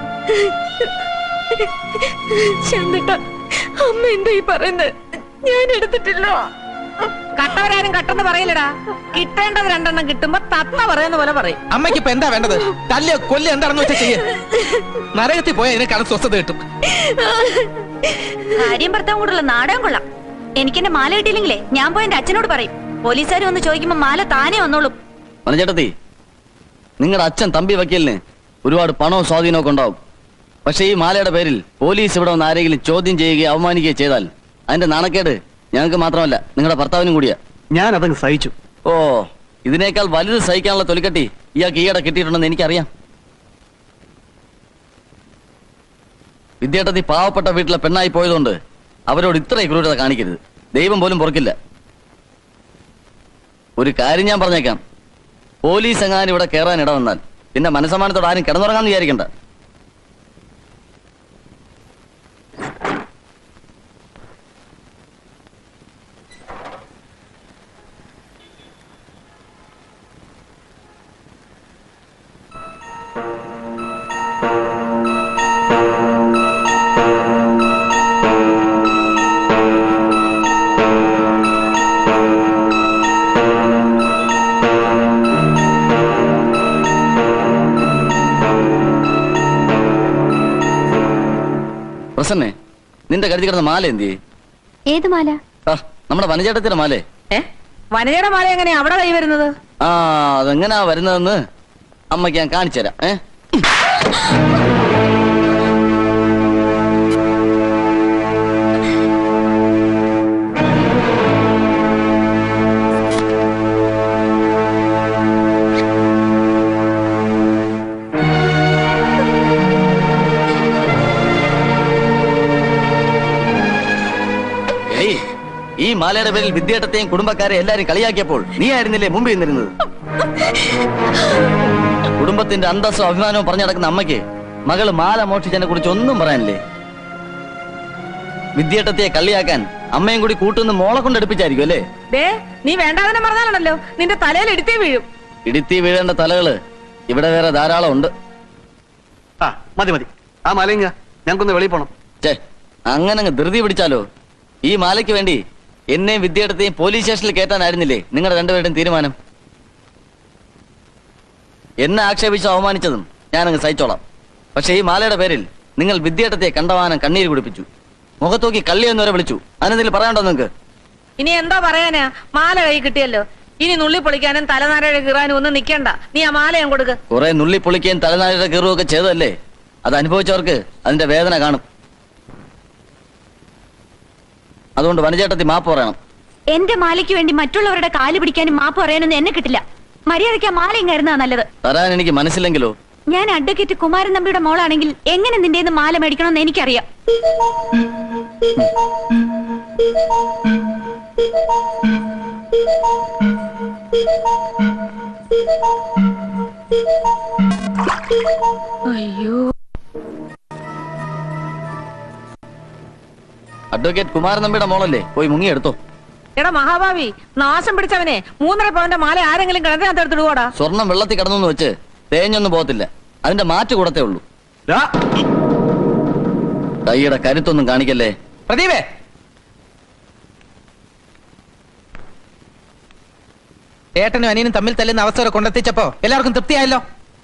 ശാന്തട്ട അമ്മ എന്താ ഈ പറയുന്നത് ഞാൻ എടുത്തിട്ടില്ല കട്ടവരാരും കട്ടെന്ന് പറയില്ലടാ കിട്ടേണ്ടത് രണ്ടെണ്ണം കിട്ടുമ്പോ തത്ത പറയുന്ന പോലെ പറയും അമ്മയ്ക്ക് ഇപ്പൊ എന്താ വേണ്ടത് തല്ലിയോ കൊല്ലി എന്താണെന്ന് വെച്ചാൽ ചെയ്യ നരകത്തിൽ പോയാൽ ഇതിനെക്കാളും സ്വസ്ഥത കിട്ടും ഭാര്യയും ഭർത്താവും കൂടുള്ള നാടകം കൊള്ളാം എനിക്ക് എന്റെ മാല കിട്ടിയില്ലെങ്കിലേ ഞാൻ പോയി എന്റെ അച്ഛനോട് പറയും പോലീസുകാർ വന്ന് ചോദിക്കുമ്പോ മാല താനേ വന്നോളും മനചേട്ടത്തി നിങ്ങളുടെ അച്ഛൻ തമ്പി വക്കീലിന് ഒരുപാട് പണവും സ്വാധീനവും ഒക്കെ ഉണ്ടാവും പക്ഷേ ഈ മാലയുടെ പേരിൽ പോലീസ് ഇവിടെ വന്ന് ആരെങ്കിലും ചോദ്യം ചെയ്യുകയോ അവമാനിക്കുകയോ ചെയ്താൽ അതിന്റെ നാണക്കേട് ഞങ്ങൾക്ക് മാത്രമല്ല നിങ്ങളുടെ ഭർത്താവിനും കൂടിയാ ഞാൻ അതങ്ങ് സഹിച്ചു ഓ ഇതിനേക്കാൾ വലുത് സഹിക്കാനുള്ള തൊലിക്കട്ടി ഇയാൾക്ക് ഈയിടെ കിട്ടിയിട്ടുണ്ടെന്ന് എനിക്കറിയാം വിദ്യാർത്ഥി പാവപ്പെട്ട വീട്ടിലെ പെണ്ണായി പോയതുകൊണ്ട് അവരോട് ഇത്ര ക്രൂരത കാണിക്കരുത് ദൈവം പോലും പൊറുക്കില്ല ഒരു കാര്യം ഞാൻ പറഞ്ഞേക്കാം പോലീസ് എങ്ങാനും ഇവിടെ കയറാൻ ഇട വന്നാൽ പിന്നെ മനസ്സമാനത്തോട് ആരും കിടന്നുറങ്ങാന്ന് വിചാരിക്കണ്ട പ്രസന്നെ നിന്റെ കരുതി കിടന്ന മാല എന്തി ഏത് മാല ആ നമ്മുടെ വനചേട്ടത്തിന്റെ മാലേ ഏ വനജയുടെ മാല എങ്ങനെയാ അവിടെ കൈ വരുന്നത് ആ അതെങ്ങനാ വരുന്നതെന്ന് അമ്മയ്ക്ക് ഞാൻ കാണിച്ചു തരാം ഏ ഏയ് ഈ മാലയുടെ പേരിൽ വിദ്യാട്ടത്തെയും കുടുംബക്കാരെ എല്ലാരും കളിയാക്കിയപ്പോൾ നീ ആയിരുന്നില്ലേ മുമ്പിൽ നിന്നിരുന്നത് കുടുംബത്തിന്റെ അന്തസ്സും അഭിമാനവും പറഞ്ഞു നടക്കുന്ന അമ്മയ്ക്ക് മകള് മാല മോഷിച്ചതിനെ കുറിച്ച് ഒന്നും പറയാനില്ലേ വിദ്യാട്ടത്തെ കളിയാക്കാൻ അമ്മയും കൂടി കൂട്ടുന്ന മോളെ കൊണ്ട് എടുപ്പിച്ചായിരിക്കും അല്ലേ ദേ നീ വേണ്ടാതെ പറഞ്ഞാലാണല്ലോ നിന്റെ തലയിൽ എടുത്തേ വീഴും ഇടുത്തി വീഴേണ്ട തലകള് ഇവിടെ വേറെ ധാരാളം ഉണ്ട് ആ മതി മതി ആ മലയിങ്ങ ഞങ്ങൾക്കൊന്ന് വെളിയിൽ പോണം ചേ അങ്ങനെ അങ്ങ് ധൃതി പിടിച്ചാലോ ഈ മാലയ്ക്ക് വേണ്ടി എന്നെയും വിദ്യാർത്ഥിയെയും പോലീസ് സ്റ്റേഷനിൽ കയറ്റാനായിരുന്നില്ലേ നിങ്ങളുടെ രണ്ടുപേരുടെയും തീരുമാനം എന്നെ ആക്ഷേപിച്ച് അവമാനിച്ചതും ഞാനങ്ങ് സഹിച്ചോളാം പക്ഷേ ഈ മാലയുടെ പേരിൽ നിങ്ങൾ വിദ്യാർത്ഥിയെ കണ്ടവാനം കണ്ണീര് കുടിപ്പിച്ചു മുഖത്തോക്കി കള്ളി എന്ന് വരെ വിളിച്ചു അതിനെന്തെങ്കിലും പറയാണ്ടോ നിങ്ങൾക്ക് ഇനി എന്താ പറയാനാ മാല കൈ കിട്ടിയല്ലോ ഇനി നുള്ളി പൊളിക്കാനും തലനാരഴ കീറാനും ഒന്നും നിക്കണ്ട നീ ആ മാലയും കൊടുക്ക് കുറെ നുള്ളി പൊളിക്കുകയും തലനാരിയുടെ കീറുകയൊക്കെ ചെയ്തതല്ലേ അത് അനുഭവിച്ചവർക്ക് അതിന്റെ വേദന കാണും അതുകൊണ്ട് വനചേട്ടത്തി മാപ്പ് പറയണം എന്റെ മാലയ്ക്ക് വേണ്ടി മറ്റുള്ളവരുടെ കാല് പിടിക്കാനും മാപ്പ് പറയാനൊന്നും എന്നെ കിട്ടില്ല മര്യാദയ്ക്ക് ആ മാല ഇങ്ങായിരുന്നാ നല്ലത് തരാൻ എനിക്ക് മനസ്സില്ലെങ്കിലോ ഞാൻ അഡ്വക്കേറ്റ് കുമാരൻ നമ്പിയുടെ മോളാണെങ്കിൽ എങ്ങനെ നിന്റെ മാല മേടിക്കണമെന്ന് എനിക്കറിയാം അയ്യോ അഡ്വക്കേറ്റ് കുമാരൻ നമ്പിയുടെ മോളല്ലേ പോയി മുങ്ങി എടുത്തോ എടാ മഹാഭാവി നാശം പിടിച്ചവനെ മൂന്നര പവന്റെ മാല ആരെങ്കിലും കിണറ്റിനകത്ത് എടുത്തിടുവോടാ സ്വർണം വെള്ളത്തിൽ കിടന്നു വെച്ച് തേഞ്ഞൊന്നും പോകത്തില്ല അതിന്റെ മാറ്റ് കൂടത്തേ ഉള്ളൂ കൈയുടെ കരുത്തൊന്നും കാണിക്കല്ലേ പ്രദീപേ ഏട്ടനും അനിയനും തമ്മിൽ തല്ലുന്ന അവസ്ഥ വരെ കൊണ്ടെത്തിച്ചപ്പോ എല്ലാവർക്കും തൃപ്തിയായല്ലോ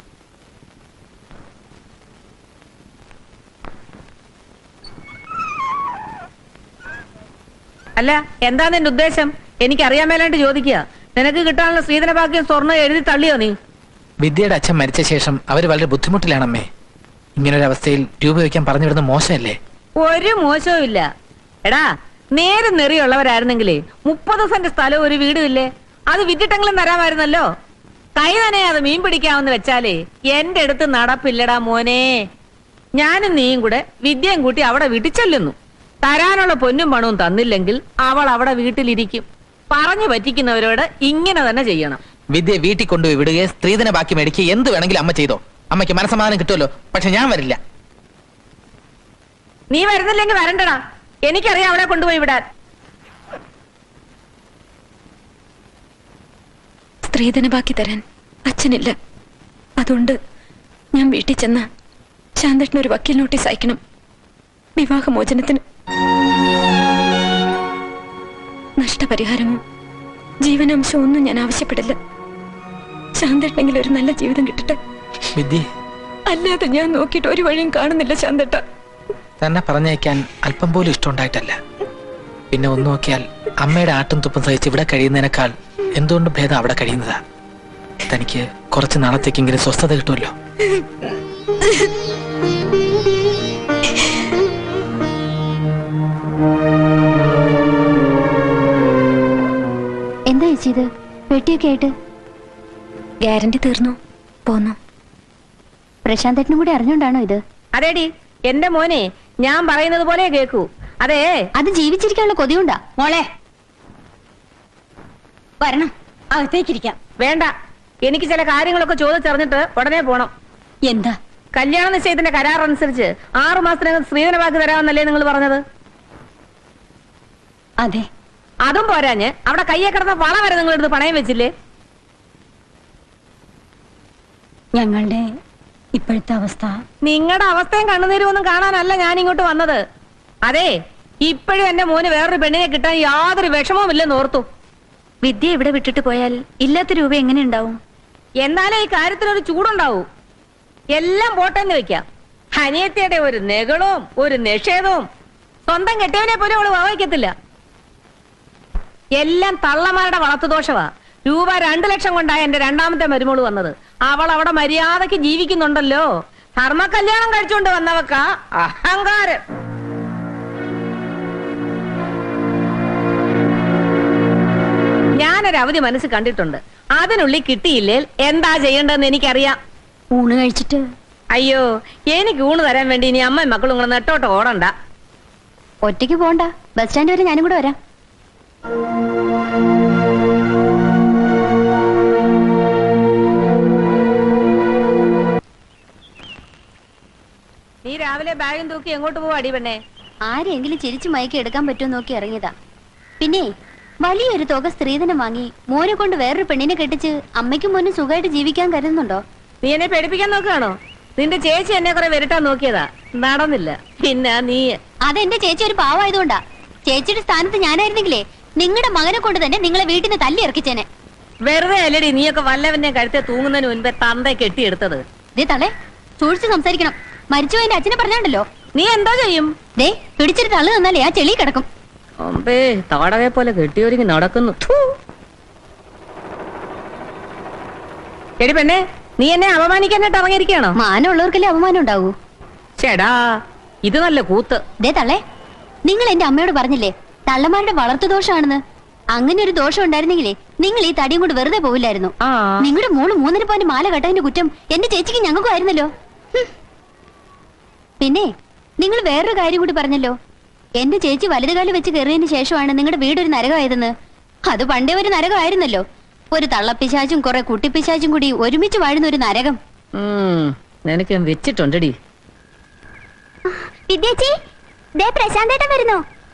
അല്ല എന്താ നിന്റെ ഉദ്ദേശം എനിക്കറിയാൻ മേലാണ്ട് ചോദിക്കുക നിനക്ക് കിട്ടാനുള്ള സ്ത്രീധന ഭാഗ്യം സ്വർണ്ണം എഴുതി തള്ളിയോ നീ വിദ്യയുടെ അച്ഛൻ മരിച്ച ശേഷം അവര് വളരെ ബുദ്ധിമുട്ടിലാണമ്മേ ഇങ്ങനൊരു അവസ്ഥയിൽ രൂപ വയ്ക്കാൻ പറഞ്ഞു വിടുന്ന മോശമല്ലേ ഒരു മോശവും ഇല്ല എടാ നേരെ നെറിയുള്ളവരായിരുന്നെങ്കിലേ മുപ്പത് സെന്റ് സ്ഥലവും ഒരു വീടും ഇല്ലേ അത് വിറ്റിട്ടെങ്കിലും തരാമായിരുന്നല്ലോ കൈ നനയാതെ മീൻ പിടിക്കാമെന്ന് വെച്ചാലേ എന്റെ അടുത്ത് നടപ്പില്ലടാ മോനെ ഞാനും നീയും കൂടെ വിദ്യയും കൂട്ടി അവിടെ വീട്ടിൽ ചെല്ലുന്നു തരാനുള്ള പൊന്നും പണവും തന്നില്ലെങ്കിൽ അവൾ അവിടെ വീട്ടിലിരിക്കും പറഞ്ഞു പറ്റിക്കുന്നവരോട് ഇങ്ങനെ തന്നെ ചെയ്യണം വിദ്യ വീട്ടിൽ കൊണ്ടുപോയി വിടുകയെ സ്ത്രീധന ബാക്കി മേടിക്കുക എന്ത് വേണമെങ്കിലും അമ്മ ചെയ്തോ അമ്മയ്ക്ക് മനസ്സമാധാനം കിട്ടുമല്ലോ പക്ഷെ ഞാൻ വരില്ല നീ വരുന്നില്ലെങ്കിൽ വരണ്ടടാ എനിക്കറിയാം അവളെ കൊണ്ടുപോയി വിടാൻ സ്ത്രീധന ബാക്കി തരാൻ അച്ഛനില്ല അതുകൊണ്ട് ഞാൻ വീട്ടിൽ ചെന്ന് ശാന്തട്ടിന് ഒരു വക്കീൽ നോട്ടീസ് അയക്കണം വിവാഹമോചനത്തിന് നഷ്ടപരിഹാരമോ ജീവനാംശമോ ഒന്നും ഞാൻ ആവശ്യപ്പെടില്ല ശാന്തട്ടെങ്കിൽ ഒരു നല്ല ജീവിതം കിട്ടട്ടെ വിദ്യ അല്ലാതെ ഞാൻ നോക്കിയിട്ട് ഒരു വഴിയും കാണുന്നില്ല ശാന്തട്ട തന്നെ പറഞ്ഞയക്കാൻ അല്പം പോലും ഇഷ്ടമുണ്ടായിട്ടല്ല പിന്നെ ഒന്ന് നോക്കിയാൽ അമ്മയുടെ ആട്ടും തുപ്പും സഹിച്ച് ഇവിടെ കഴിയുന്നതിനേക്കാൾ എന്തുകൊണ്ടും ഭേദം അവിടെ കഴിയുന്നതാ തനിക്ക് കുറച്ച് നാളത്തേക്കെങ്കിലും സ്വസ്ഥത കിട്ടുമല്ലോ എന്താ ചേച്ചി ഇത് പെട്ടിയൊക്കെ ആയിട്ട് ഗ്യാരണ്ടി തീർന്നു പോന്നു പ്രശാന്തേട്ടനും കൂടി അറിഞ്ഞോണ്ടാണോ ഇത് അതേടി എന്റെ മോനെ ഞാൻ പറയുന്നത് പോലെ കേക്കൂ അതെ അത് ജീവിച്ചിരിക്കാനുള്ള കൊതിയുണ്ടാ മോളെ വരണം അകത്തേക്കിരിക്കാം വേണ്ട എനിക്ക് ചില കാര്യങ്ങളൊക്കെ ചോദിച്ചറിഞ്ഞിട്ട് ഉടനെ പോണം എന്താ കല്യാണ നിശ്ചയത്തിന്റെ കരാർ അനുസരിച്ച് ആറു മാസത്തിനകം സ്ത്രീധന വാക്ക് തരാമെന്നല്ലേ നിങ്ങൾ പറഞ്ഞത് അതെ അതും പോരാഞ്ഞ് അവിടെ കയ്യെ കിടന്ന വള വരെ നിങ്ങൾ എടുത്ത് പണയം വെച്ചില്ലേ ഞങ്ങളുടെ ഇപ്പോഴത്തെ അവസ്ഥ നിങ്ങളുടെ അവസ്ഥയും കണ്ണുനീരും ഒന്നും കാണാനല്ല ഞാൻ ഇങ്ങോട്ട് വന്നത് അതെ ഇപ്പോഴും എന്റെ മോന് വേറൊരു പെണ്ണിനെ കിട്ടാൻ യാതൊരു വിഷമവും ഇല്ലെന്ന് ഓർത്തു വിദ്യ ഇവിടെ വിട്ടിട്ട് പോയാൽ ഇല്ലാത്ത രൂപ എങ്ങനെ ഉണ്ടാവും എന്നാലേ ഈ കാര്യത്തിനൊരു ചൂടുണ്ടാവൂ എല്ലാം പോട്ടെന്ന് വെക്കാം അനിയത്തിയുടെ ഒരു നെകളവും ഒരു നിഷേധവും സ്വന്തം കെട്ടിയവനെ പോലും അവള് വഹിക്കത്തില്ല എല്ലാം തള്ളമാരുടെ വളർത്തുദോഷവാ രൂപ രണ്ടു ലക്ഷം കൊണ്ടായ എന്റെ രണ്ടാമത്തെ മരുമോള് വന്നത് അവൾ അവിടെ മര്യാദക്ക് ജീവിക്കുന്നുണ്ടല്ലോ ധർമ്മ കല്യാണം കഴിച്ചുകൊണ്ട് വന്നവക്ക അഹങ്കാരം ഞാനൊരു അവധി മനസ്സിൽ കണ്ടിട്ടുണ്ട് അതിനുള്ളിൽ കിട്ടിയില്ലേ എന്താ ചെയ്യേണ്ടതെന്ന് എനിക്കറിയാം ഊണ് കഴിച്ചിട്ട് അയ്യോ എനിക്ക് ഊണ് തരാൻ വേണ്ടി ഇനി അമ്മയും മക്കളും ഇങ്ങനെ നെട്ടോട്ട് ഓടണ്ട ഒറ്റയ്ക്ക് പോണ്ട ബസ് സ്റ്റാൻഡ് വരെ ഞാനും കൂടെ വരാം നീ രാവിലെ ബാഗും തൂക്കി എങ്ങോട്ട് പോവാ അടി പെണ്ണേ ആരെങ്കിലും ചിരിച്ചു മയക്കി എടുക്കാൻ പറ്റുമോ നോക്കി ഇറങ്ങിയതാ പിന്നെ വലിയൊരു തുക സ്ത്രീധനം വാങ്ങി മോനെ കൊണ്ട് വേറൊരു പെണ്ണിനെ കെട്ടിച്ച് അമ്മയ്ക്കും മോനും സുഖമായിട്ട് ജീവിക്കാൻ കരുതുന്നുണ്ടോ നീ എന്നെ പേടിപ്പിക്കാൻ നോക്കുകയാണോ നിന്റെ ചേച്ചി എന്നെ കുറെ വരട്ടാൻ നോക്കിയതാ നടന്നില്ല പിന്നെ നീ അതെന്റെ ചേച്ചി ഒരു പാവായതുകൊണ്ടാ ചേച്ചിയുടെ സ്ഥാനത്ത് ഞാനായിരുന്നെങ്കിലേ നിങ്ങളുടെ മകനെ കൊണ്ട് തന്നെ നിങ്ങളെ വീട്ടിൽ നിന്ന് തല്ലി ഇറക്കിച്ചേനെ വെറുതെ അല്ലടി നീയൊക്കെ വല്ലവന്റെ കഴുത്തെ തൂങ്ങുന്നതിന് മുൻപേ തന്തെ കെട്ടിയെടുത്തത് ദേ തള്ളേ സൂക്ഷിച്ച് സംസാരിക്കണം മരിച്ചുപോയതിന്റെ അച്ഛനെ പറഞ്ഞാണ്ടല്ലോ നീ എന്താ ചെയ്യും ദേ പിടിച്ചിട്ട് തള്ളു തന്നാലേ ആ ചെളി കിടക്കും അമ്പേ താടകയെ പോലെ കെട്ടിയൊരുങ്ങി നടക്കുന്നു ഥു. എടി പെണ്ണേ നീ എന്നെ അപമാനിക്കാനായിട്ട് ഇറങ്ങിയിരിക്കണോ മാനമുള്ളവർക്കല്ലേ അപമാനം ഉണ്ടാവൂ ചേടാ ഇത് നല്ല കൂത്ത് ദേ തള്ളേ നിങ്ങൾ എന്റെ അമ്മയോട് പറഞ്ഞില്ലേ തള്ളമാരുടെ വളർത്തു ദോഷമാണെന്ന് അങ്ങനെ ഒരു ദോഷം ഉണ്ടായിരുന്നെങ്കിലേ നിങ്ങൾ ഈ തടിയും കൊണ്ട് വെറുതെ പോവില്ലായിരുന്നു നിങ്ങളുടെ മോള് മൂന്നര പവന്റെ മാല കെട്ടതിന്റെ കുറ്റം എന്റെ ചേച്ചിക്ക് ഞങ്ങൾക്കും ആയിരുന്നല്ലോ ഹും. പിന്നെ നിങ്ങൾ വേറൊരു കാര്യം കൂടി പറഞ്ഞല്ലോ എന്റെ ചേച്ചി വലതുകാലം വെച്ച് കയറിയതിന് ശേഷമാണ് നിങ്ങളുടെ വീടൊരു നരകമായതെന്ന് അത് പണ്ടേ ഒരു നരകമായിരുന്നല്ലോ ഒരു തള്ളപ്പിശാച്ചും കുറെ കുട്ടിപ്പിശാച്ചും കൂടി ഒരുമിച്ച് വാഴുന്ന ഒരു നരകം ഉം, നിനക്ക് ഞാൻ വെച്ചിട്ടുണ്ടടി വിദ്യേച്ചി ദേ പ്രശാന്തേട്ടൻ വരുന്നു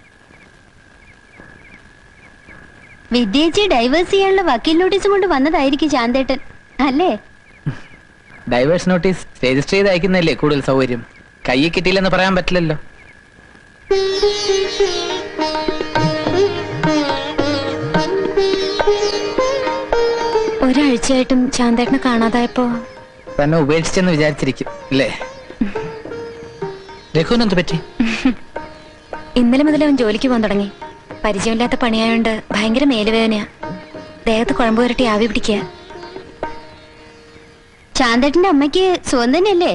വിദ്യേച്ചി ഡൈവേഴ്സ് ചെയ്യാനുള്ള വക്കീൽ നോട്ടീസും കൊണ്ട് വന്നതായിരിക്കും ശാന്തേട്ടൻ അല്ലേ ഡൈവേഴ്സ് നോട്ടീസ് രജിസ്റ്റർ ചെയ്ത് അയക്കുന്നതല്ലേ കൂടുതൽ സൗകര്യം കയ്യിൽ കിട്ടിയില്ലെന്ന് പറയാൻ പറ്റില്ലല്ലോ ഒരാഴ്ചയായിട്ടും ശാന്തേട്ടനെ കാണാതായപ്പോ തന്നെ ഉപേക്ഷിച്ചെന്ന് വിചാരിച്ചിരിക്കും അല്ലേ രഘുവിനെന്ത് പറ്റി ഇന്നലെ മുതൽ അവൻ ജോലിക്ക് പോകാൻ തുടങ്ങി പരിചയമില്ലാത്ത പണിയായോണ്ട് ഭയങ്കര മേലുവേദനയാ ദേഹത്ത് കുഴമ്പ് പുരട്ടി ആവി പിടിക്കുക ശാന്തേട്ടന്റെ അമ്മയ്ക്ക് സുഖം തന്നെയല്ലേ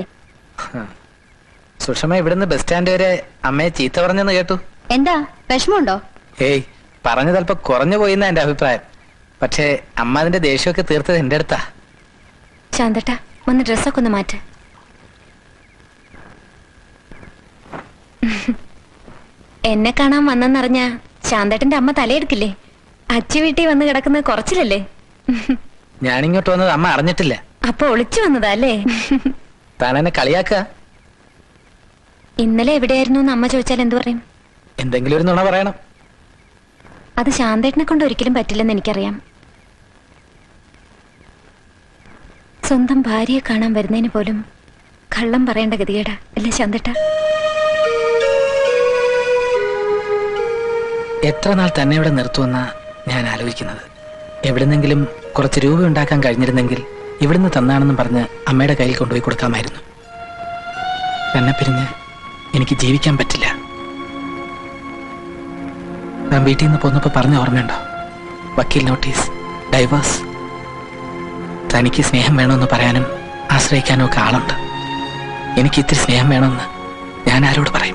സുഷമ ഇവിടുന്ന് ബസ് സ്റ്റാൻഡ് വരെ അമ്മയെ ചീത്ത പറഞ്ഞെന്ന് കേട്ടു എന്താ വിഷമമുണ്ടോ ഏയ് പറഞ്ഞത് അല്പം കുറഞ്ഞു പോയിന്ന എന്റെ അഭിപ്രായം പക്ഷേ അമ്മ അതിന്റെ ദേഷ്യമൊക്കെ തീർത്തത് എന്റെ അടുത്താ ശാന്തേട്ട ഒന്ന് ഡ്രസ്സൊക്കെ ഒന്ന് മാറ്റ് എന്നെ കാണാൻ വന്നെന്നറിഞ്ഞ ശാന്തേട്ടന്റെ അമ്മ തലയെടുക്കില്ലേ അച്ചു വീട്ടിൽ വന്ന് കിടക്കുന്നത് കുറച്ചിലല്ലേ ഞാനിങ്ങോട്ട് വന്നത് അമ്മ അറിഞ്ഞിട്ടില്ല അപ്പൊ ഒളിച്ചു വന്നതാ അല്ലേ താൻ എന്നെ കളിയാക്ക ഇന്നലെ എവിടെയായിരുന്നു എന്ന് അമ്മ ചോദിച്ചാൽ എന്തു പറയും എന്തെങ്കിലും ഒരു നുണ പറയണം അത് ശാന്തേട്ടനെ കൊണ്ട് ഒരിക്കലും പറ്റില്ലെന്ന് എനിക്കറിയാം സ്വന്തം ഭാര്യയെ കാണാൻ വരുന്നതിന് പോലും കള്ളം പറയേണ്ട ഗതികേടാ അല്ലേ ശാന്തേട്ട എത്ര നാൾ തന്നെ ഇവിടെ നിർത്തുമെന്നാ ഞാൻ ആലോചിക്കുന്നത് എവിടുന്നെങ്കിലും കുറച്ച് രൂപ ഉണ്ടാക്കാൻ കഴിഞ്ഞിരുന്നെങ്കിൽ ഇവിടുന്ന് തന്നാണെന്നും പറഞ്ഞ് അമ്മയുടെ കയ്യിൽ കൊണ്ടുപോയി കൊടുക്കാമായിരുന്നു തന്നെ പിരിഞ്ഞ് എനിക്ക് ജീവിക്കാൻ പറ്റില്ല ഞാൻ വീട്ടിൽ നിന്ന് പോന്നപ്പോ പറഞ്ഞ ഓർമ്മയുണ്ടോ വക്കീൽ നോട്ടീസ് ഡൈവേഴ്സ് തനിക്ക് സ്നേഹം വേണമെന്ന് പറയാനും ആശ്രയിക്കാനും ഒക്കെ ആളുണ്ട് എനിക്ക് ഇത്തിരി സ്നേഹം വേണമെന്ന് ഞാൻ ആരോട് പറയും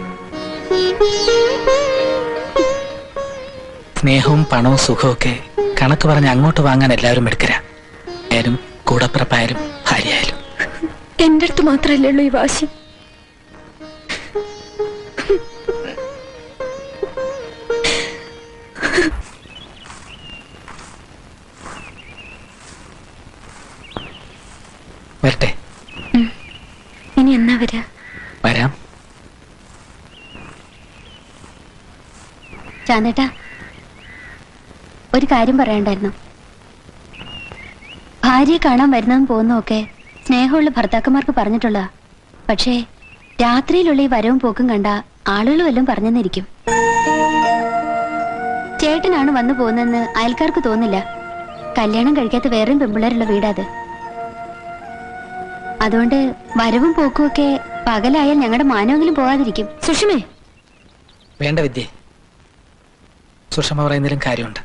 സ്നേഹവും പണവും സുഖവും ഒക്കെ കണക്ക് പറഞ്ഞ് അങ്ങോട്ട് വാങ്ങാൻ എല്ലാവരും എടുക്കരാ ആയാലും കൂടപ്പിറപ്പായാലും ഭാര്യയായാലും എന്റെ അടുത്ത് മാത്രമല്ലേ ഉള്ളൂ ഈ വാശി വരട്ടെ ഇനി എന്നാ വരാ വരാം ശാന്തേട്ടാ ഒരു കാര്യം പറയണ്ടായിരുന്നു ഭാര്യയെ കാണാൻ വരുന്നതും പോകുന്നതൊക്കെ സ്നേഹമുള്ള ഭർത്താക്കന്മാർക്ക് പറഞ്ഞിട്ടുള്ള പക്ഷേ രാത്രിയിലുള്ള ഈ വരവും പോക്കും കണ്ട ആളുകൾ വല്ലതും പറഞ്ഞെന്നിരിക്കും ചേട്ടനാണ് വന്നു പോകുന്നതെന്ന് അയൽക്കാർക്ക് തോന്നില്ല കല്യാണം കഴിക്കാത്ത വേറെയും പെമ്പിള്ളേരുള്ള വീടാത് അതുകൊണ്ട് വരവും പോക്കും ഒക്കെ പകലായാൽ ഞങ്ങളുടെ മാനമെങ്കിലും പോകാതിരിക്കും സുഷമേ വേണ്ട വിദ്യ സുഷമ പറയുന്നതിലും കാര്യമുണ്ട്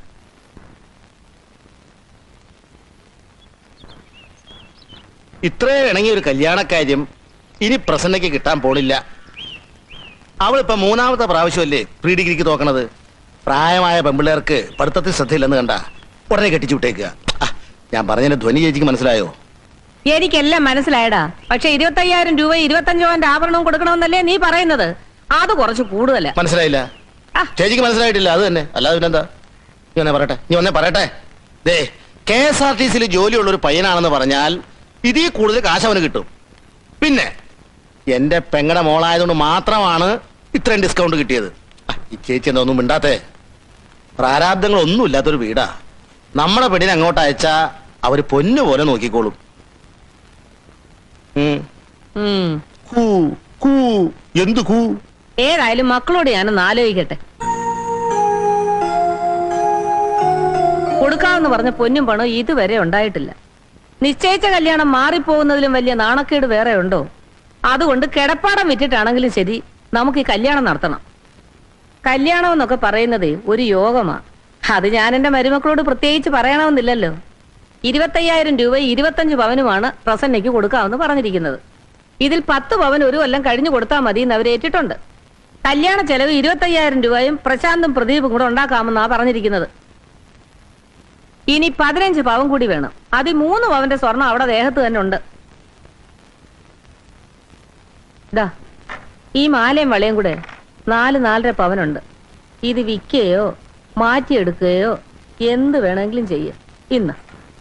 ഇത്രയും ഇണങ്ങിയ ഒരു കല്യാണക്കാര്യം ഇനി പ്രസന്നയ്ക്ക് കിട്ടാൻ പോണില്ല അവളിപ്പോ മൂന്നാമത്തെ പ്രാവശ്യമല്ലേ പ്രീ ഡിഗ്രിക്ക് തോക്കണത് പ്രായമായ പെമ്പിള്ളേർക്ക് പഠിത്തത്തിൽ ശ്രദ്ധയില്ലെന്ന് കണ്ട ഉടനെ കെട്ടിച്ചു വിട്ടേക്കുക ആ, ഞാൻ പറഞ്ഞതിന്റെ ധ്വനി ചേച്ചിക്ക് മനസ്സിലായോ എനിക്കെല്ലാം മനസ്സിലായടാ പക്ഷെ ഇരുപത്തയ്യായിരം രൂപ ഇരുപത്തഞ്ചോ എന്റെ ആഭരണവും കൊടുക്കണമെന്നല്ലേ നീ പറയുന്നത് അത് കുറച്ച് കൂടുതലാ മനസ്സിലായില്ല ചേച്ചിക്ക് മനസ്സിലായിട്ടില്ല അത് തന്നെ അല്ലാതെ പിന്നെന്താ നീ ഒന്നേ പറയട്ടെ നീ ഒന്നേ പറയട്ടെ ദേ കെ എസ് ആർ ടി സിയിൽ ജോലിയുള്ള ഒരു പയ്യനാണെന്ന് പറഞ്ഞാൽ ഇതിൽ കൂടുതൽ കാശ് അവന് കിട്ടും പിന്നെ എന്റെ പെങ്ങടെ മോളായതുകൊണ്ട് മാത്രമാണ് ഇത്രയും ഡിസ്കൗണ്ട് കിട്ടിയത് ആ, ഈ ചേച്ചി എന്താ ഒന്നും മിണ്ടാത്തേ പ്രാരാബ്ദങ്ങളൊന്നും ഇല്ലാത്തൊരു വീടാ നമ്മുടെ പെണ്ണിനെ അങ്ങോട്ട് അയച്ചാ അവര് പൊന്നു പോലെ നോക്കിക്കോളും ഉം. കൂ, കൂ, എന്ത് കൂ ഏതായാലും മക്കളോട് ഞാനൊന്ന് ആലോചിക്കട്ടെ കൊടുക്കാമെന്ന് പറഞ്ഞ പൊന്നും പണം ഇതുവരെ ഉണ്ടായിട്ടില്ല നിശ്ചയിച്ച കല്യാണം മാറിപ്പോകുന്നതിലും വലിയ നാണക്കേട് വേറെ ഉണ്ടോ അതുകൊണ്ട് കിടപ്പാടം വിറ്റിട്ടാണെങ്കിലും ശരി നമുക്ക് ഈ കല്യാണം നടത്തണം കല്യാണം എന്നൊക്കെ പറയുന്നത് ഒരു യോഗമാ അത് ഞാൻ എന്റെ മരുമക്കളോട് പ്രത്യേകിച്ച് പറയണമെന്നില്ലല്ലോ ഇരുപത്തയ്യായിരം രൂപ ഇരുപത്തഞ്ച് പവനുമാണ് പ്രസന്നയ്ക്ക് കൊടുക്കാമെന്ന് പറഞ്ഞിരിക്കുന്നത് ഇതിൽ പത്ത് പവൻ ഒരു കൊല്ലം കഴിഞ്ഞു കൊടുത്താൽ മതി എന്ന് അവർ ഏറ്റിട്ടുണ്ട് കല്യാണ ചെലവ് ഇരുപത്തയ്യായിരം രൂപയും പ്രശാന്തും പ്രദീപും കൂടെ ഉണ്ടാക്കാമെന്നാ പറഞ്ഞിരിക്കുന്നത് ഇനി പതിനഞ്ച് പവൻ കൂടി വേണം അതിൽ മൂന്ന് പവന്റെ സ്വർണം അവിടെ ദേഹത്ത് തന്നെ ഉണ്ട് ദാ ഈ മാലയും വളയും കൂടെ നാല് നാലര പവനുണ്ട് ഇത് വിൽക്കുകയോ മാറ്റിയെടുക്കുകയോ എന്ത് വേണമെങ്കിലും ചെയ്യും ഇന്ന്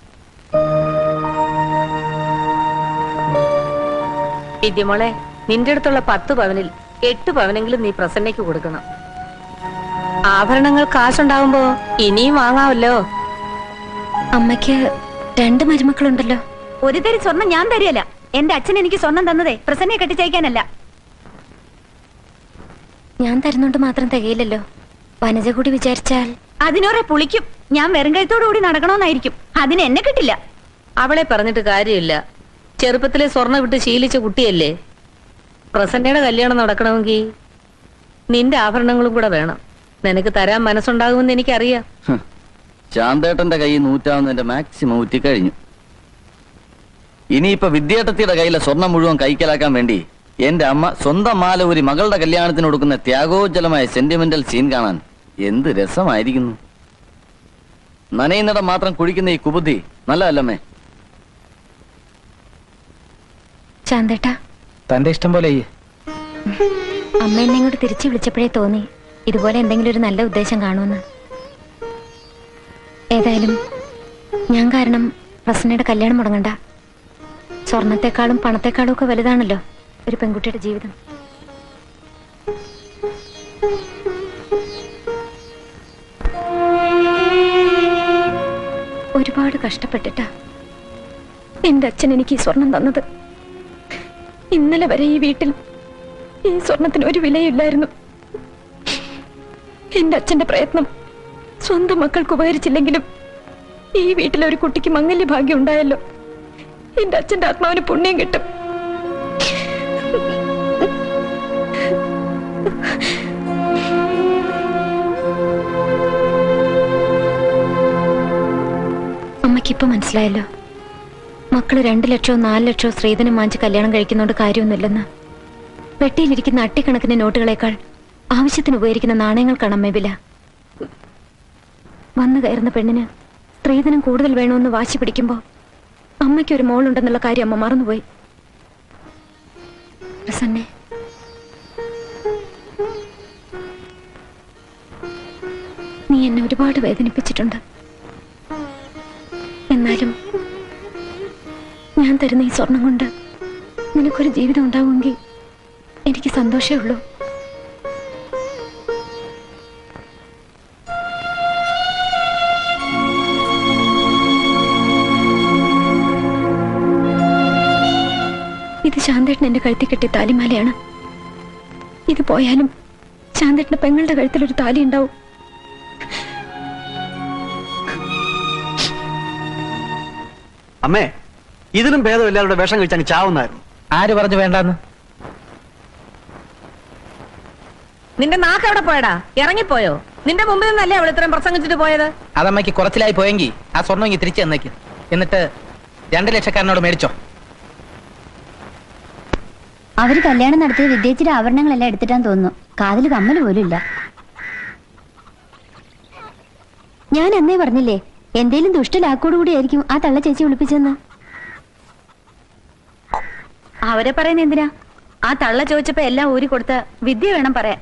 വിദ്യമോളെ നിന്റെ അടുത്തുള്ള പത്ത് പവനിൽ എട്ട് പവനെങ്കിലും നീ പ്രസന്നയ്ക്ക് കൊടുക്കണം ആഭരണങ്ങൾ കാശുണ്ടാവുമ്പോ ഇനിയും വാങ്ങാമല്ലോ അമ്മയ്ക്ക് രണ്ട് മരുമക്കളുണ്ടല്ലോ ഒരു തരി സ്വർണം ഞാൻ തരികയല്ല എന്റെ അച്ഛൻ എനിക്ക് സ്വർണം തന്നതേ പ്രസന്നയെ കെട്ടിച്ചയക്കാനല്ല ഞാൻ തരുന്നോണ്ട് മാത്രം തികയില്ലല്ലോ വനജ കൂടി വിചാരിച്ചാൽ അതിനോറെ പുളിക്കും ഞാൻ വെറും കഴുത്തോടു കൂടി നടക്കണമെന്നായിരിക്കും അതിന് എന്നെ കിട്ടില്ല അവളെ പറഞ്ഞിട്ട് കാര്യമില്ല ചെറുപ്പത്തിലെ സ്വർണ്ണ വിട്ട് ശീലിച്ച കുട്ടിയല്ലേ പ്രസന്നയുടെ കല്യാണം നടക്കണമെങ്കിൽ നിന്റെ ആഭരണങ്ങളും കൂടെ വേണം നിനക്ക് തരാൻ മനസ്സുണ്ടാകുമെന്ന് എനിക്കറിയാം ശാന്തേട്ടന്റെ കൈ നൂറ്റാവുന്നതിന്റെ മാക്സിമം ഊറ്റിക്കഴിഞ്ഞു ഇനിയിപ്പോ വിദ്യാർത്ഥിയുടെ കയ്യിലെ സ്വർണം മുഴുവൻ കൈക്കലാക്കാൻ വേണ്ടി എന്റെ അമ്മ സ്വന്തം മാല ഒരു മകളുടെ കല്യാണത്തിന് കൊടുക്കുന്ന ത്യാഗോജ്ജലമായ സെന്റിമെന്റൽ സീൻ കാണാൻ എന്ത് രസമായിരിക്കുന്നു നനയുന്നിടം മാത്രം കുഴിക്കുന്ന ഈ കുബുദ്ധി നല്ലതല്ലമ്മേ ശാന്തേട്ടാ തന്റെ ഇഷ്ടം പോലെ ചെയ്യ്. അമ്മ എന്നെ ഇങ്ങോട്ട് തിരിച്ചു വിളിച്ചപ്പോഴേ തോന്നി ഇതുപോലെ എന്തെങ്കിലും ഒരു നല്ല ഉദ്ദേശം കാണുമെന്ന് ഏതായാലും ഞാൻ കാരണം പ്രസന്നയുടെ കല്യാണം മുടങ്ങണ്ട സ്വർണത്തെക്കാളും പണത്തെക്കാളും ഒക്കെ വലുതാണല്ലോ ഒരു പെൺകുട്ടിയുടെ ജീവിതം ഒരുപാട് കഷ്ടപ്പെട്ടിട്ടാ എന്റെ അച്ഛൻ എനിക്ക് ഈ സ്വർണം തന്നത് ഇന്നലെ വരെ ഈ വീട്ടിൽ ഈ സ്വർണത്തിന് ഒരു വിലയില്ലായിരുന്നു എന്റെ അച്ഛന്റെ പ്രയത്നം സ്വന്തം മക്കൾക്ക് ഉപകരിച്ചില്ലെങ്കിലും ഈ വീട്ടിലെ ഒരു കുട്ടിക്ക് മംഗല്യ ഭാഗ്യം ഉണ്ടായല്ലോ എന്റെ അച്ഛന്റെ ആത്മാവിന് പുണ്യം കിട്ടും അമ്മയ്ക്കിപ്പോ മനസ്സിലായല്ലോ മക്കള് രണ്ടു ലക്ഷവും നാല് ലക്ഷവും സ്ത്രീധനം വാങ്ങിച്ച് കല്യാണം കഴിക്കുന്നോണ്ട് കാര്യമൊന്നുമില്ലെന്ന് പെട്ടിയിലിരിക്കുന്ന അട്ടിക്കണക്കിന് നോട്ടുകളേക്കാൾ ആവശ്യത്തിന് ഉപകരിക്കുന്ന നാണയങ്ങൾക്കാണ് അമ്മ വില വന്നു കയറുന്ന പെണ്ണിന് സ്ത്രീധനം കൂടുതൽ വേണമെന്ന് വാശി പിടിക്കുമ്പോ അമ്മയ്ക്ക് ഒരു മോളുണ്ടെന്നുള്ള കാര്യം അമ്മ മറന്നുപോയി പ്രസന്നെ നീ എന്നെ ഒരുപാട് വേദനിപ്പിച്ചിട്ടുണ്ട് എന്നാലും ഞാൻ തരുന്ന ഈ സ്വർണം കൊണ്ട് നിനക്കൊരു ജീവിതം ഉണ്ടാവുമെങ്കിൽ എനിക്ക് സന്തോഷമേ ഉള്ളൂ ഇത് ശാന്തേട്ടൻ എന്റെ കഴുത്തിൽ കെട്ടിയ താലിമാലയാണ് ഇത് പോയാലും ശാന്തേട്ടന്റെ പെങ്ങളുടെ കഴുത്തിൽ ഒരു താലി ഉണ്ടാവും അമ്മേ ഇതിലും ഭേദം എല്ലാവരുടെ വിഷം കഴിച്ചാൽ ചാവുന്നായിരുന്നു ആര് പറഞ്ഞു വേണ്ടാന്ന് നിന്റെ നാക്ക് എവിടെ പോയടാ ഇറങ്ങിപ്പോയോ നിന്റെ മുമ്പിൽ നിന്നല്ലേ അവൾ ഇത്രയും പ്രസംഗിച്ചിട്ട് പോയത് അതമ്മയ്ക്ക് കുറച്ചിലായി പോയെങ്കിൽ ആ സ്വർണ്ണം ഇങ്ങ് തിരിച്ചു തന്നേക്ക് എന്നിട്ട് രണ്ട് ലക്ഷക്കാരനോട് മേടിച്ചോ അവര് കല്യാണം നടത്തിയ വിദ്യേച്ചിയുടെ ആഭരണങ്ങളെല്ലാം എടുത്തിട്ടാന്ന് തോന്നുന്നു കാതിൽ കമ്മൽ പോലും ഇല്ല ഞാൻ അന്നേ പറഞ്ഞില്ലേ എന്തേലും ദുഷ്ടലാക്കോടുകൂടി ആയിരിക്കും ആ തള്ള ചേച്ചി വിളിപ്പിച്ചെന്ന് അവരെ പറയുന്ന എന്തിനാ ആ തള്ള ചോദിച്ചപ്പോ എല്ലാം ഊരി കൊടുത്ത വിദ്യ വേണം പറയാൻ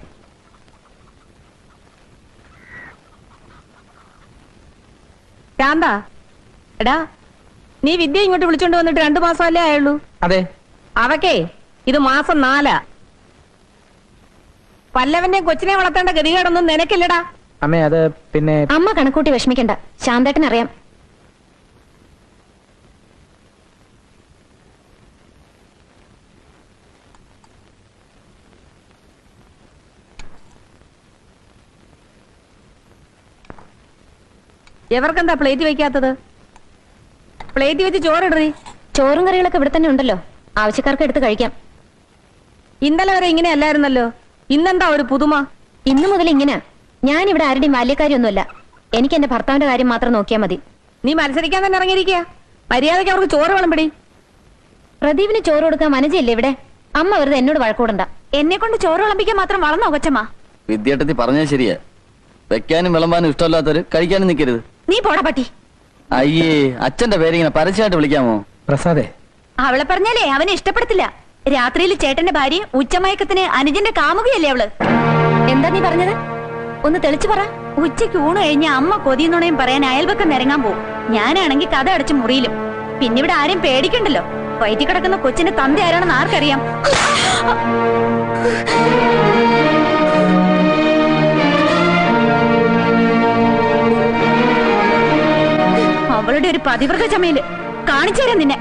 ശാന്ത എടാ നീ വിദ്യ ഇങ്ങോട്ട് വിളിച്ചോണ്ട് വന്നിട്ട് രണ്ടു മാസമല്ലേ ആയുള്ളൂ അതെ അവക്കേ ഇത് മാസം നാലാ പല്ലവന്റെ കൊച്ചിനെ വളർത്തേണ്ട ഗതികേടൊന്നും നിനക്കില്ലടാ അമ്മേ അത് പിന്നെ അമ്മ കണക്കൂട്ടി വിഷമിക്കണ്ട ശാന്തേട്ടൻ അറിയാം എവർക്കെന്താ പ്ലേറ്റ് വെക്കാത്തത് പ്ലേറ്റ് വെച്ച് ചോറിടറി ചോറും കറികളൊക്കെ ഇവിടെ തന്നെ ഉണ്ടല്ലോ ആവശ്യക്കാർക്ക് എടുത്ത് കഴിക്കാം ഇന്നലെ വരെ ഇങ്ങനെ അല്ലായിരുന്നല്ലോ ഇന്നെന്താ ഒരു പുതുമ ഇന്നു മുതൽ ഇങ്ങനെ ഞാൻ ഇവിടെ ആരുടെയും ബാല്യക്കാരിയൊന്നുമല്ല എനിക്ക് എന്റെ ഭർത്താവിന്റെ കാര്യം മാത്രം നോക്കിയാൽ മതി നീ മത്സരിക്കാൻ തന്നെ ഇറങ്ങിയിരിക്കുക മര്യാദയ്ക്ക് അവർക്ക് ചോറ് വിളമ്പിടി പ്രദീപിന് ചോറ് കൊടുക്കാൻ മനസ്സില്ലേ ഇവിടെ അമ്മ വെറുതെ എന്നോട് വഴക്കൂടണ്ട എന്നെ കൊണ്ട് ചോറ് വിളമ്പിക്കാൻ മാത്രം വളർന്നോ കൊച്ചമ്മ വിദ്യാർത്ഥി പറഞ്ഞത് ശരിയാ വെക്കാനും വിളമ്പാനും ഇഷ്ടമല്ലാത്തവര് കഴിക്കാനും നിൽക്കരുത് നീ പോടാ പട്ടി അയ്യേ അച്ഛന്റെ പേരിങ്ങനെ പരസ്യമായിട്ട് വിളിക്കാമോ പ്രസാദേ അവളെ പറഞ്ഞാലേ അവനെ ഇഷ്ടപ്പെടത്തില്ല രാത്രിയിൽ ചേട്ടന്റെ ഭാര്യ ഉച്ചമയക്കത്തിന് അനുജന്റെ കാമുകയല്ലേ അവള് എന്താ നീ പറഞ്ഞത് ഒന്ന് തെളിച്ചു പറ ഉച്ചയ്ക്ക് ഊണ് കഴിഞ്ഞ അമ്മ കൊതിയുന്നുണയും പറയാൻ അയൽവക്കം നിരങ്ങാൻ പോവും ഞാനാണെങ്കിൽ കഥ അടച്ച് മുറിയിലും പിന്നെ ഇവിടെ ആരും പേടിക്കണ്ടല്ലോ വയറ്റി കിടക്കുന്ന കൊച്ചിന്റെ തന്ത ആരാണെന്ന് ആർക്കറിയാം അവളുടെ ഒരു പതിവ്രത ചമയില് കാണിച്ചു തരാം നിന്നെ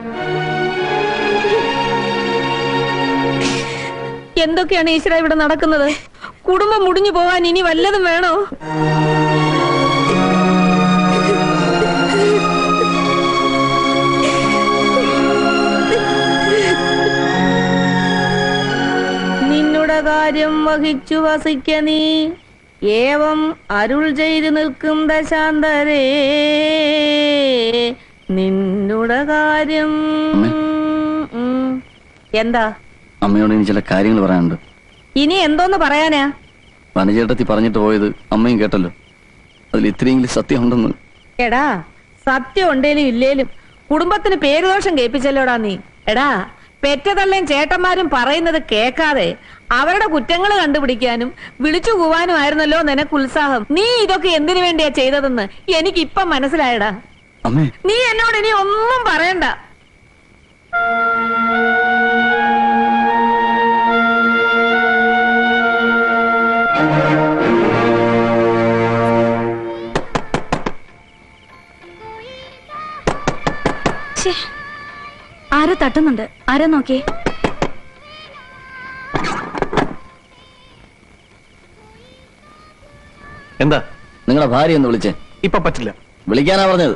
എന്തൊക്കെയാണ് ഈശ്വര ഇവിടെ നടക്കുന്നത് കുടുംബം മുടിഞ്ഞു പോവാൻ ഇനി വല്ലതും വേണോ നിന്നുടെ കാര്യം വഹിച്ചു വസിക്ക നീ ഏവം അരുൾ ചെയ്തു നിൽക്കും ദശാന്തരേ നിന്നുടെ കാര്യം ഉം. എന്താ അമ്മയോട് ഇനി ചില കാര്യങ്ങൾ പറയാനുണ്ട് ഇനി എന്തോന്ന് പറയാനാ വനചേട്ടത്തി പറഞ്ഞിട്ട് പോയത് അമ്മയും കേട്ടല്ലോ അതിൽ ഇത്രയെങ്കിലും സത്യം ഉണ്ടെന്ന് എടാ സത്യം ഉണ്ടേലും ഇല്ലേലും കുടുംബത്തിന് പേരുദോഷം കേൾപ്പിച്ചല്ലോടാ നീ എടാ പെറ്റതള്ളയും ചേട്ടന്മാരും പറയുന്നത് കേൾക്കാതെ അവരുടെ കുറ്റങ്ങൾ കണ്ടുപിടിക്കാനും വിളിച്ചു കൂവാനും ആയിരുന്നല്ലോ നിനക്ക് ഉത്സാഹം നീ ഇതൊക്കെ എന്തിനു വേണ്ടിയാ ചെയ്തതെന്ന് എനിക്ക് ഇപ്പം മനസ്സിലായടാ അമ്മേ നീ എന്നോട് ഇനി ഒന്നും പറയണ്ട ഛേ, ആരോ തട്ടുന്നുണ്ട് ആരോ നോക്കിയേ എന്താ നിങ്ങളെ ഭാര്യ ഒന്ന് വിളിച്ചേ ഇപ്പൊ പറ്റില്ല വിളിക്കാനാ പറഞ്ഞത്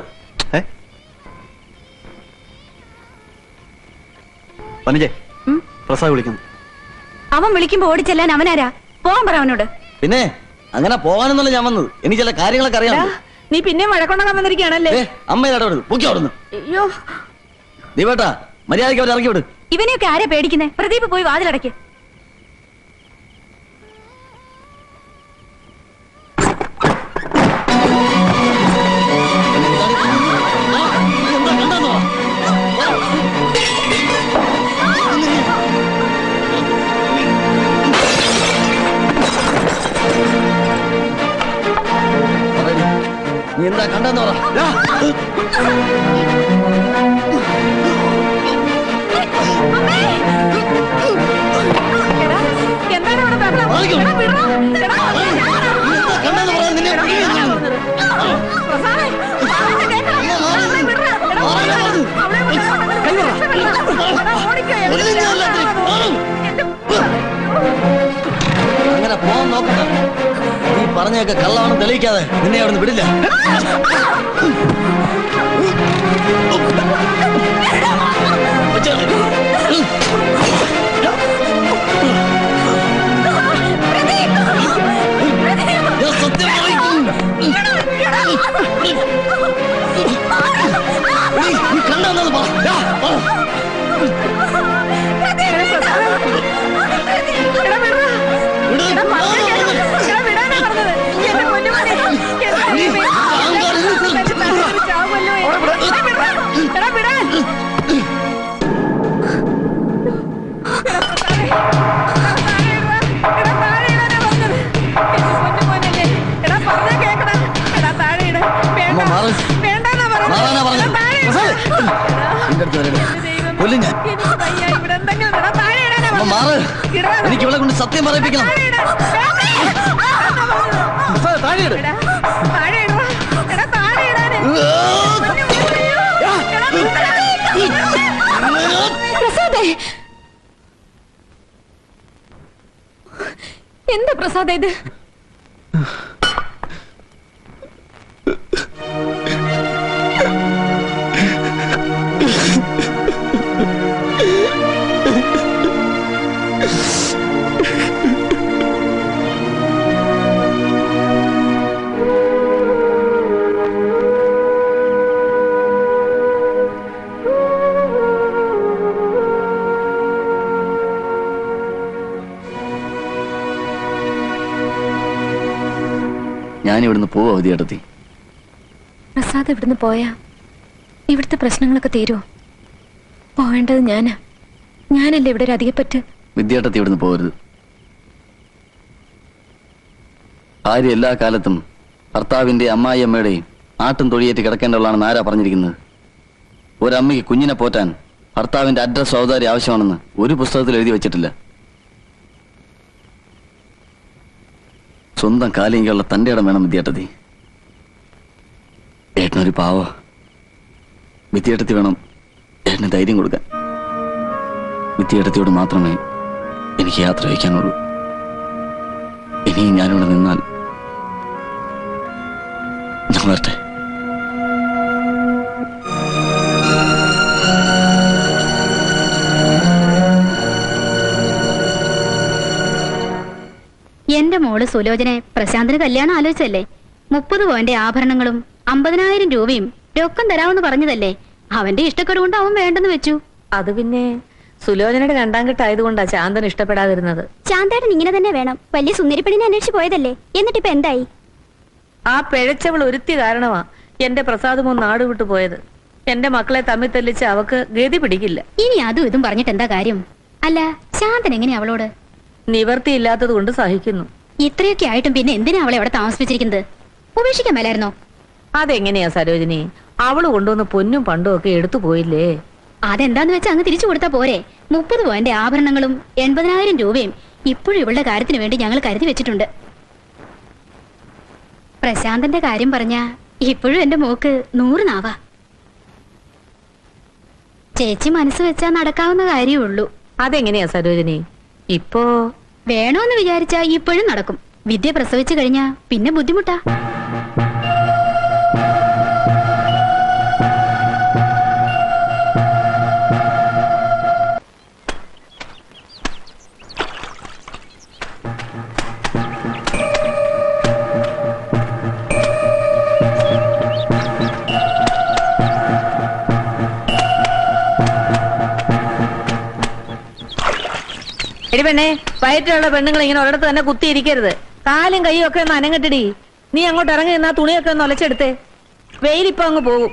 വനജെ പ്രസാദ് വിളിക്കുന്നു അവൻ വിളിക്കുമ്പോ ഓടിച്ചെല്ലാൻ അവനാരാ പോകാൻ പറ അവനോട് പിന്നെ അങ്ങനെ പോകാനെന്നല്ല ഞാൻ വന്നത് എനിക്ക് ചില കാര്യങ്ങളൊക്കെ അറിയാം നീ പിന്നെ വഴക്കൊണ്ടാകാൻ വന്നിരിക്കുകയാണല്ലേ അമ്മ ഇടപെടുന്നു പൊക്കി അവിടുന്ന് അയ്യോ നീ വേട്ടാ മര്യാദയ്ക്ക് അവരെ ഇറക്കി വിട് ഇവനെയൊക്കെ ആരാ പേടിക്കുന്നേ പ്രദീപ് പോയി വാതിലടയ്ക്ക് നീ എന്താ കണ്ടെന്ന് പറ എന്താണ് ഇവിടെ ബഹളം? എടാ, വിടറാ. എടാ, പ്രസാദേ, അവളെ കേൾക്കണം. അവളെ വിടറാ. എടാ, ഓടിക്കോ. അവളെ വിടറാ. എടാ, ഓടിക്കോ. അങ്ങനെ പോകാൻ നോക്കണ്ട നീ പറഞ്ഞൊക്കെ കള്ളമാണെന്ന് തെളിയിക്കാതെ നിന്നെ അവിടെ വിടില്ല പ്രദീപ് എന്തെങ്കിലും ഇടാ, താഴെ ഇടാനാ അമ്മ പറഞ്ഞത്. മാറ് ഇടാ. എനിക്ക് ഇവിടെ കൊണ്ട് സത്യം പറയിപ്പിക്കണം താഴെ ഇടാ. താഴെ ഇട്. എടാ, താഴെ ഇടാ. എടാ, താഴെ ഇടാന്. പ്രസാദേ എന്താ പ്രസാദ ഇത് ഞാൻ ഇവിടുന്ന് പോവാ അവധിയെടുത്തി പ്രസാദ് ഇവിടുന്ന് പോയാ ഇവിടുത്തെ പ്രശ്നങ്ങളൊക്കെ തീരുമോ പോവേണ്ടത് ഞാനാ ഞാനല്ലേ ഇവിടെ ഒരു അധികപ്പറ്റ് വിദ്യാട്ടത്തി ഇവിടുന്ന് പോകരുത് ഭാര്യ എല്ലാ കാലത്തും ഭർത്താവിന്റെ അമ്മായി അമ്മയുടെയും ആട്ടും തൊഴിയേറ്റ് കിടക്കേണ്ടവളാണെന്ന് ആരാ പറഞ്ഞിരിക്കുന്നത് ഒരമ്മയ്ക്ക് കുഞ്ഞിനെ പോറ്റാൻ ഭർത്താവിന്റെ അഡ്രസ് ഔദാര്യം ആവശ്യമാണെന്ന് ഒരു പുസ്തകത്തിൽ എഴുതി വെച്ചിട്ടില്ല സ്വന്തം കാലിനുള്ള തന്റെ ഇടം വേണം വിദ്യാട്ടത്തി ഏട്ടനൊരു പാവ വിദ്യാട്ടത്തി വേണം ഏട്ടന് ധൈര്യം കൊടുക്കാൻ വിദ്യാർത്ഥിയോട് മാത്രമേ എനിക്ക് യാത്ര വയ്ക്കാനുള്ളൂ ഇനിയും ഞാനിവിടെ നിന്നാൽ ഞാൻ വരട്ടെ എന്റെ മോള് സുലോചനെ പ്രശാന്തിന് കല്യാണം ആലോചിച്ചല്ലേ മുപ്പത് പോയിന്റ് ആഭരണങ്ങളും അമ്പതിനായിരം രൂപയും രൊക്കം തരാമെന്ന് പറഞ്ഞതല്ലേ അവന്റെ ഇഷ്ടക്കേട് കൊണ്ട് അവൻ വേണ്ടെന്ന് വെച്ചു അത് പിന്നെ സുലോചനയുടെ രണ്ടാം കെട്ടായതുകൊണ്ടാ ചാന്തൻ ഇഷ്ടപ്പെടാതിരുന്നത് ചാന്തേട്ടൻ ഇങ്ങനെ തന്നെ വേണം വലിയ സുന്ദരിപ്പെണ്ണിനെ അന്വേഷിച്ച് പോയതല്ലേ എന്നിട്ടിപ്പോ എന്തായി ആ പിഴച്ചവൾ ഒരുത്തി കാരണമാ എന്റെ പ്രസാദമോ നാട് വിട്ടു പോയത് എന്റെ മക്കളെ തമ്മിൽ തെല്ലിച്ച് അവക്ക് ഗതി പിടിക്കില്ല ഇനി അതും ഇതും പറഞ്ഞിട്ട് എന്താ കാര്യം അല്ല ശാന്തൻ എങ്ങനെയാ അവളോട് നിവർത്തിയില്ലാത്തത് കൊണ്ട് സഹിക്കുന്നു ഇത്രയൊക്കെ ആയിട്ടും പിന്നെ എന്തിനാ അവളെ അവിടെ താമസിപ്പിച്ചിരിക്കുന്നത് ഉപേക്ഷിക്കാൻ മേലായിരുന്നോ അതെങ്ങനെയാ സരോജിനി അവള് കൊണ്ടുവന്ന പൊന്നും പണ്ടും ഒക്കെ എടുത്തു പോയില്ലേ അതെന്താന്ന് വെച്ചാൽ അങ്ങ് തിരിച്ചു കൊടുത്താ പോരെ മുപ്പത് പോയിന്റ് ആഭരണങ്ങളും എൺപതിനായിരം രൂപയും ഇപ്പോഴും ഇവളുടെ കാര്യത്തിന് വേണ്ടി ഞങ്ങൾ കരുതി വെച്ചിട്ടുണ്ട് പ്രശാന്തന്റെ കാര്യം പറഞ്ഞ ഇപ്പോഴും എന്റെ മോക്ക് നൂറ് നാവാ ചേച്ചി മനസ്സ് വെച്ചാ നടക്കാവുന്ന കാര്യമേ ഉള്ളൂ അതെങ്ങനെയാ സരോജിനി ഇപ്പോ വേണോന്ന് വിചാരിച്ചാ ഇപ്പോഴും നടക്കും വിദ്യ പ്രസവിച്ചു കഴിഞ്ഞാ പിന്നെ ബുദ്ധിമുട്ടാ എടി പെണ്ണേ വയറ്റിലുള്ള പെണ്ണുങ്ങൾ ഇങ്ങനെ ഒരിടത്ത് തന്നെ കുത്തിയിരിക്കരുത് കാലും കൈയും ഒക്കെ ഒന്ന് അനങ്ങട്ടിടി നീ അങ്ങോട്ട് ഇറങ്ങി നിന്നാ തുണിയൊക്കെ ഒന്ന് ഒലച്ചെടുത്തേ വെയിലിപ്പോ അങ്ങ് പോകും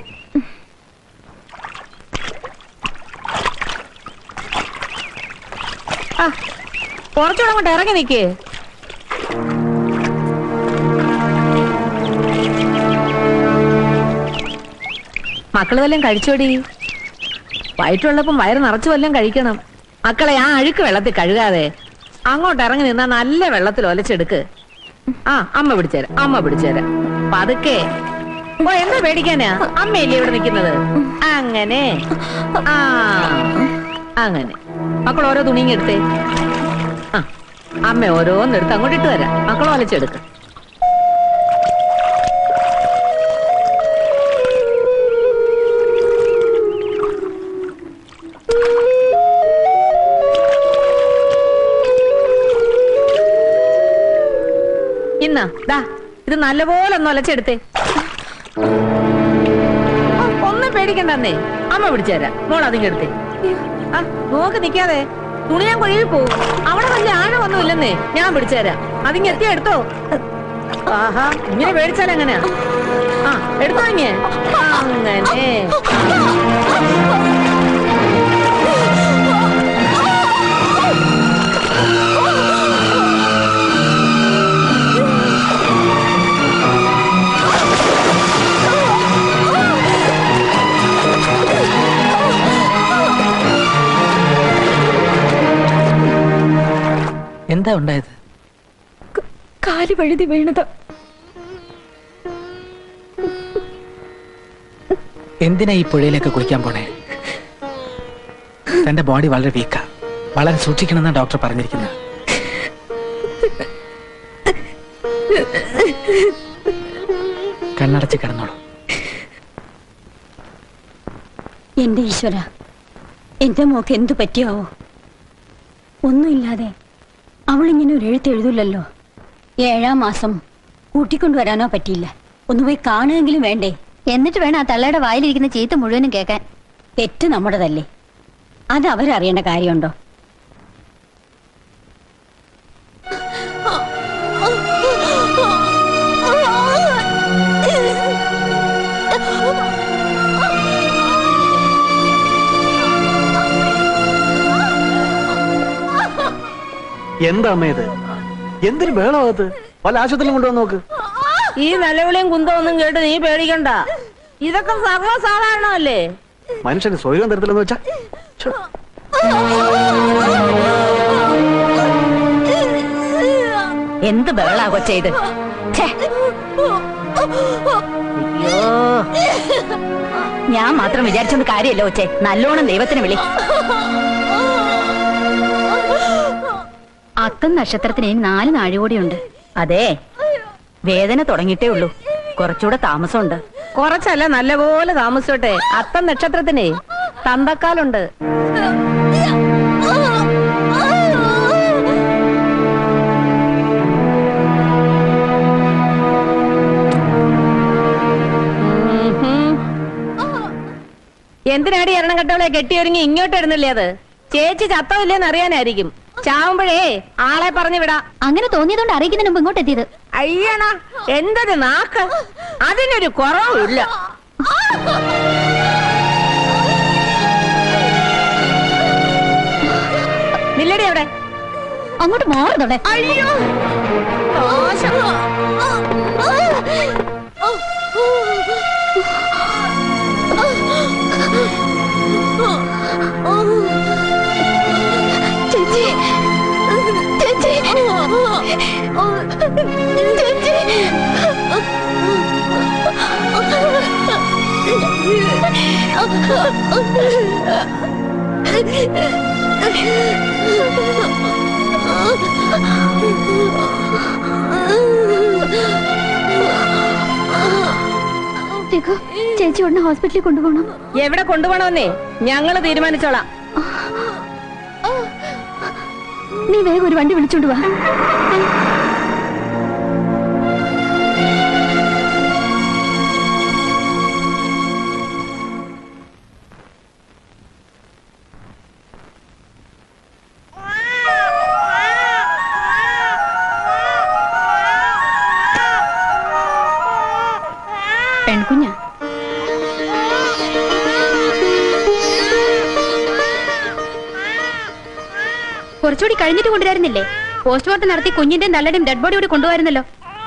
ആ കുറച്ചുകൂടെ അങ്ങോട്ട് ഇറങ്ങി നിക്കേ മക്കള് വല്ലതും കഴിച്ചോടി വയറ്റുള്ളപ്പം വയറ് നിറച്ചു വല്ലതും കഴിക്കണം മക്കളെ ആ അഴുക്ക് വെള്ളത്തിൽ കഴുകാതെ അങ്ങോട്ട് ഇറങ്ങി നിന്നാ നല്ല വെള്ളത്തിൽ ഒലച്ചെടുക്ക് ആ അമ്മ പിടിച്ചേരാ അമ്മ പിടിച്ചേരാ പതുക്കെ ഓ എന്താ പേടിക്കാനാ അമ്മയല്ലേ ഇവിടെ നിൽക്കുന്നത് അങ്ങനെ ആ അങ്ങനെ മക്കൾ ഓരോ തുണിയും എടുത്തേ ആ അമ്മ ഓരോന്നെടുത്ത് അങ്ങോട്ട് ഇട്ട് തരാം മക്കൾ ഒലച്ചെടുക്ക് ഇന്നാ ദാ ഇത് നല്ലപോലെ ഒന്ന് ഒലച്ചെടുത്തേ ആ, ഒന്നും പേടിക്കണ്ടെന്നേ അമ്മ പിടിച്ചുതരാം മോൾ അതിങ്ങ് എടുത്തേ ആ നോക്ക് നിക്കാതെ തുണിയാൻ കൊഴിയിൽ പോവും അവിടെ വലിയ ആഴമൊന്നും ഇല്ലെന്നേ ഞാൻ പിടിച്ചുതരാം അതിങ്ങ് എത്തി എടുത്തോ ആഹാ ഇങ്ങനെ പേടിച്ചാൽ എങ്ങനെയാ ആ എടുത്തോ ഇങ്ങ് അങ്ങനെ ആ എന്താ ഉണ്ടായത് കാല് വഴുതി വീണതാ എന്തിനാ ഈ പുഴയിലൊക്കെ കുളിക്കാൻ പോണേ തന്റെ ബോഡി വളരെ വീക്കാ വളരെ സൂക്ഷിക്കണമെന്നാ ഡോക്ടർ പറഞ്ഞിരിക്കുന്നത് കണ്ണടച്ച് കിടന്നോളൂ എന്റെ ഈശ്വര എന്റെ മോക്ക് എന്തു പറ്റിയാവോ ഒന്നുമില്ലാതെ അവളിങ്ങനെ ഒരു എഴുത്ത് എഴുതില്ലല്ലോ ഏഴാം മാസം കൂട്ടിക്കൊണ്ടുവരാനോ പറ്റിയില്ല ഒന്ന് പോയി കാണുകയെങ്കിലും വേണ്ടേ എന്നിട്ട് വേണം ആ തള്ളയുടെ വായിലിരിക്കുന്ന ചീത്ത മുഴുവനും കേൾക്കാൻ തെറ്റ് നമ്മുടെതല്ലേ അത് അവരറിയേണ്ട കാര്യമുണ്ടോ എന്താ അമ്മ ഇത് എന്തിനു ബഹളമാകത്ത് വല്ല ആശുപത്രിയിലും കൊണ്ടുവന്ന് നോക്ക് ഈ നിലവിളിയും കുന്തമൊന്നും കേട്ട് നീ പേടിക്കണ്ട ഇതൊക്കെ സർവ്വസാധാരണമല്ലേ മനുഷ്യന് സ്വയം തരത്തില്ലെന്ന് വെച്ചാ ഛെ. എന്ത് ബഹളാ കൊച്ചെയ്ത് ഞാൻ മാത്രം വിചാരിച്ചത് കാര്യമല്ല കൊച്ചെ നല്ലോണം ദൈവത്തിന് വിളി അത്തം നക്ഷത്രത്തിന് ഇനി നാല് നാഴികൂടിയുണ്ട് അതെ വേദന തുടങ്ങിയിട്ടേ ഉള്ളൂ കുറച്ചുകൂടെ താമസമുണ്ട് കുറച്ചല്ല നല്ലപോലെ താമസിച്ചോട്ടെ അത്തം നക്ഷത്രത്തിനെ തന്തക്കാലുണ്ട് എന്തിനാടി എണ്ണം കെട്ടവളെ കെട്ടിയൊരുങ്ങി ഇങ്ങോട്ട് ഇടുന്നില്ലേ അത് ചേച്ചി ചത്തമില്ലേന്ന് അറിയാനായിരിക്കും ചാവുമ്പോഴേ ആളെ പറഞ്ഞു വിടാ അങ്ങനെ തോന്നിയതുകൊണ്ട് അറിയിക്കുന്നതിന് മുമ്പ് ഇങ്ങോട്ട് എത്തിയത് അയ്യണ എന്തൊരു നാക്ക് അതിനൊരു കുറവില്ല നില്ലടി അവിടെ അങ്ങോട്ട് മാറുന്നവിടെ അയ്യോ ചേച്ചി ചേച്ചി രഘു, ചേച്ചി ഉടനെ ഹോസ്പിറ്റലിൽ കൊണ്ടുപോകണം എവിടെ കൊണ്ടുപോകണമെന്നേ ഞങ്ങള് തീരുമാനിച്ചോളാം നീ വേഗം ഒരു വണ്ടി വിളിച്ചോണ്ട് വാ പെൺകുഞ്ഞ കുറച്ചുകൂടി കഴിഞ്ഞിട്ട് കൊണ്ടുവരുന്നില്ലേ പോസ്റ്റ്മോർട്ടം നടത്തി കുഞ്ഞിന്റെ നല്ലടും ഡെഡ് ബോഡി കൂടി കൊണ്ടുവരുന്നല്ലോ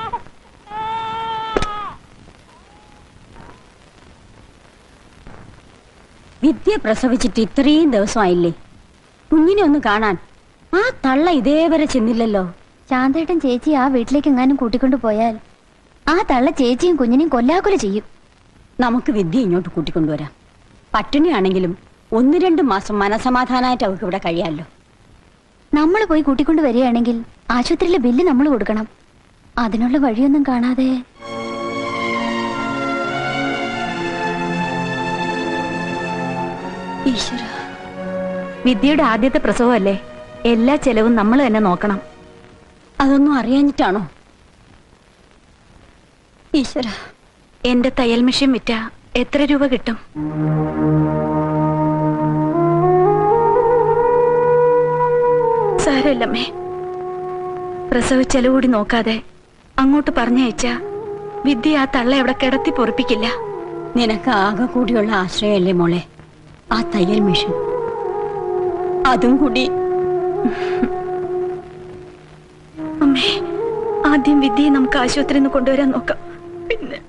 വിദ്യ പ്രസവിച്ചിട്ട് ഇത്രയും ദിവസമായില്ലേ കുഞ്ഞിനെ ഒന്ന് കാണാൻ ആ തള്ള ഇതേവരെ ചെന്നില്ലല്ലോ ശാന്തേട്ടൻ ചേച്ചി ആ വീട്ടിലേക്ക് എങ്ങാനും കൂട്ടിക്കൊണ്ടു പോയാൽ ആ തള്ള ചേച്ചിയും കുഞ്ഞിനെയും കൊല്ലാക്കൊല ചെയ്യും നമുക്ക് വിദ്യ ഇങ്ങോട്ട് കൂട്ടിക്കൊണ്ടുവരാം പട്ടിണിയാണെങ്കിലും ഒന്ന് രണ്ട് മാസം മനസമാധാനമായിട്ട് അവർക്ക് ഇവിടെ കഴിയാമല്ലോ നമ്മൾ പോയി കൂട്ടിക്കൊണ്ട് വരികയാണെങ്കിൽ ആശുപത്രിയിലെ ബില്ല് നമ്മൾ കൊടുക്കണം അതിനുള്ള വഴിയൊന്നും കാണാതെ ഈശ്വര വിദ്യയുടെ ആദ്യത്തെ പ്രസവമല്ലേ എല്ലാ ചെലവും നമ്മൾ തന്നെ നോക്കണം അതൊന്നും അറിയാഞ്ഞിട്ടാണോ ഈശ്വര എന്റെ തയ്യൽ മെഷീൻ വിറ്റ എത്ര രൂപ കിട്ടും സാരമില്ലമ്മേ പ്രസവ ചെലവ് കൂടി നോക്കാതെ അങ്ങോട്ട് പറഞ്ഞയച്ച വിദ്യ ആ തള്ള അവിടെ കിടത്തി പൊറപ്പിക്കില്ല നിനക്ക് ആകെ കൂടിയുള്ള ആശ്രയമല്ലേ മോളെ ആ തയ്യൽ മെഷീൻ അതും കൂടി അമ്മേ ആദ്യം വിദ്യയെ നമുക്ക് ആശുപത്രിയിൽ നിന്ന് കൊണ്ടുവരാൻ നോക്കാം പിന്നെ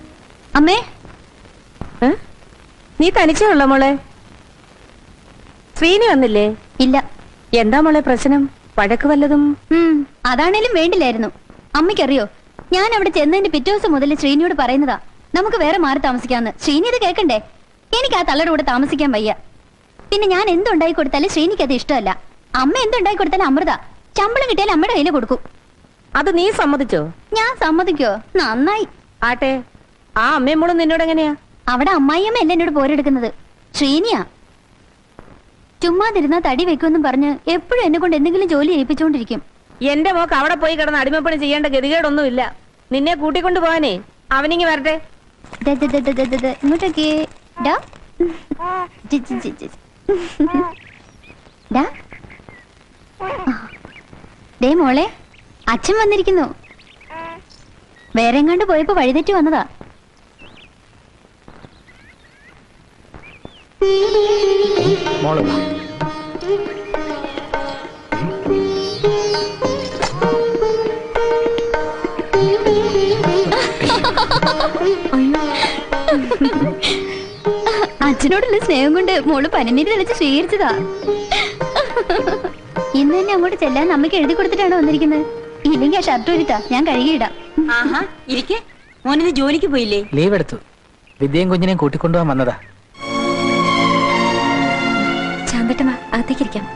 അമ്മേ നീ തനിച്ചേ ഉള്ള മോളെ ശ്രീനി വന്നില്ലേ ഇല്ല എന്താ മോളെ പ്രശ്നം വഴക്ക് വല്ലതും ഉം, അതാണേലും വേണ്ടില്ലായിരുന്നു അമ്മയ്ക്കറിയോ ഞാൻ അവിടെ ചെന്നതിന്റെ പിറ്റേ ദിവസം മുതൽ ശ്രീനിയോട് പറയുന്നതാ നമുക്ക് വേറെ മാറി താമസിക്കാന്ന് ശ്രീനി ഇത് കേൾക്കണ്ടേ എനിക്ക് ആ തള്ളയുടെ കൂടെ താമസിക്കാൻ വയ്യ പിന്നെ ഞാൻ എന്തുണ്ടായി കൊടുത്താലും ശ്രീനിക്ക് അത് ഇഷ്ടമല്ല അമ്മ എന്തുണ്ടായി കൊടുത്താലും അമൃത ശമ്പളം കിട്ടിയാൽ അമ്മയുടെ കയ്യിൽ കൊടുക്കും അത് നീ സമ്മതിച്ചോ ഞാൻ സമ്മതിക്കോ നന്നായി ആട്ടെ ആ അമ്മയും മോളും നിന്നോട് എങ്ങനെയാ അവിടെ അമ്മായിയമ്മ അല്ല എന്നോട് പോരെടുക്കുന്നത് ശ്രീനിയാ ചുമ്മാതിരുന്നാ തടി വെക്കുമെന്നും പറഞ്ഞ് എപ്പോഴും എന്നെ കൊണ്ട് എന്തെങ്കിലും ജോലി ഏൽപ്പിച്ചുകൊണ്ടിരിക്കും എന്റെ മോക്ക് അവിടെ പോയി കിടന്ന് അടിമപ്പണി ചെയ്യേണ്ട ഗതികേടൊന്നുമില്ല നിന്നെ കൂട്ടിക്കൊണ്ടു പോവാനേ അവനിങ്ങി വരട്ടെ ദേ, ദേ, ദേ, ദേ, ദേ, ദേ, ദേ, ഇങ്ങോട്ടേക്ക് ഡാ. ജി, ജി, ജി, ജി. ഡാ. ദേ മോളെ അച്ഛൻ വന്നിരിക്കുന്നു വേറെ എങ്ങാണ്ട് പോയപ്പോ വഴിതെറ്റി വന്നതാ മോള് വാ. അച്ഛനോടുള്ള സ്നേഹം കൊണ്ട് മോള് പനിനീര് തെളിച്ച് സ്വീകരിച്ചതാ ഇന്ന് തന്നെ അങ്ങോട്ട് ചെല്ലാൻ അമ്മയ്ക്ക് എഴുതി കൊടുത്തിട്ടാണോ വന്നിരിക്കുന്നത് ഇല്ലെങ്കിൽ ആ ഷർട്ട് ഒരുത്താ ഞാൻ കഴുകിയിടാം ആഹാ ഇരിക്കെ മോനിന്ന് ജോലിക്ക് പോയില്ലേ ലീവ് എടുത്തു വിദ്യയും കുഞ്ഞിനെയും കൂട്ടിക്കൊണ്ടുപോകാൻ വന്നതാ ശാന്തട്ടമ്മ അകത്തേക്കിരിക്കാം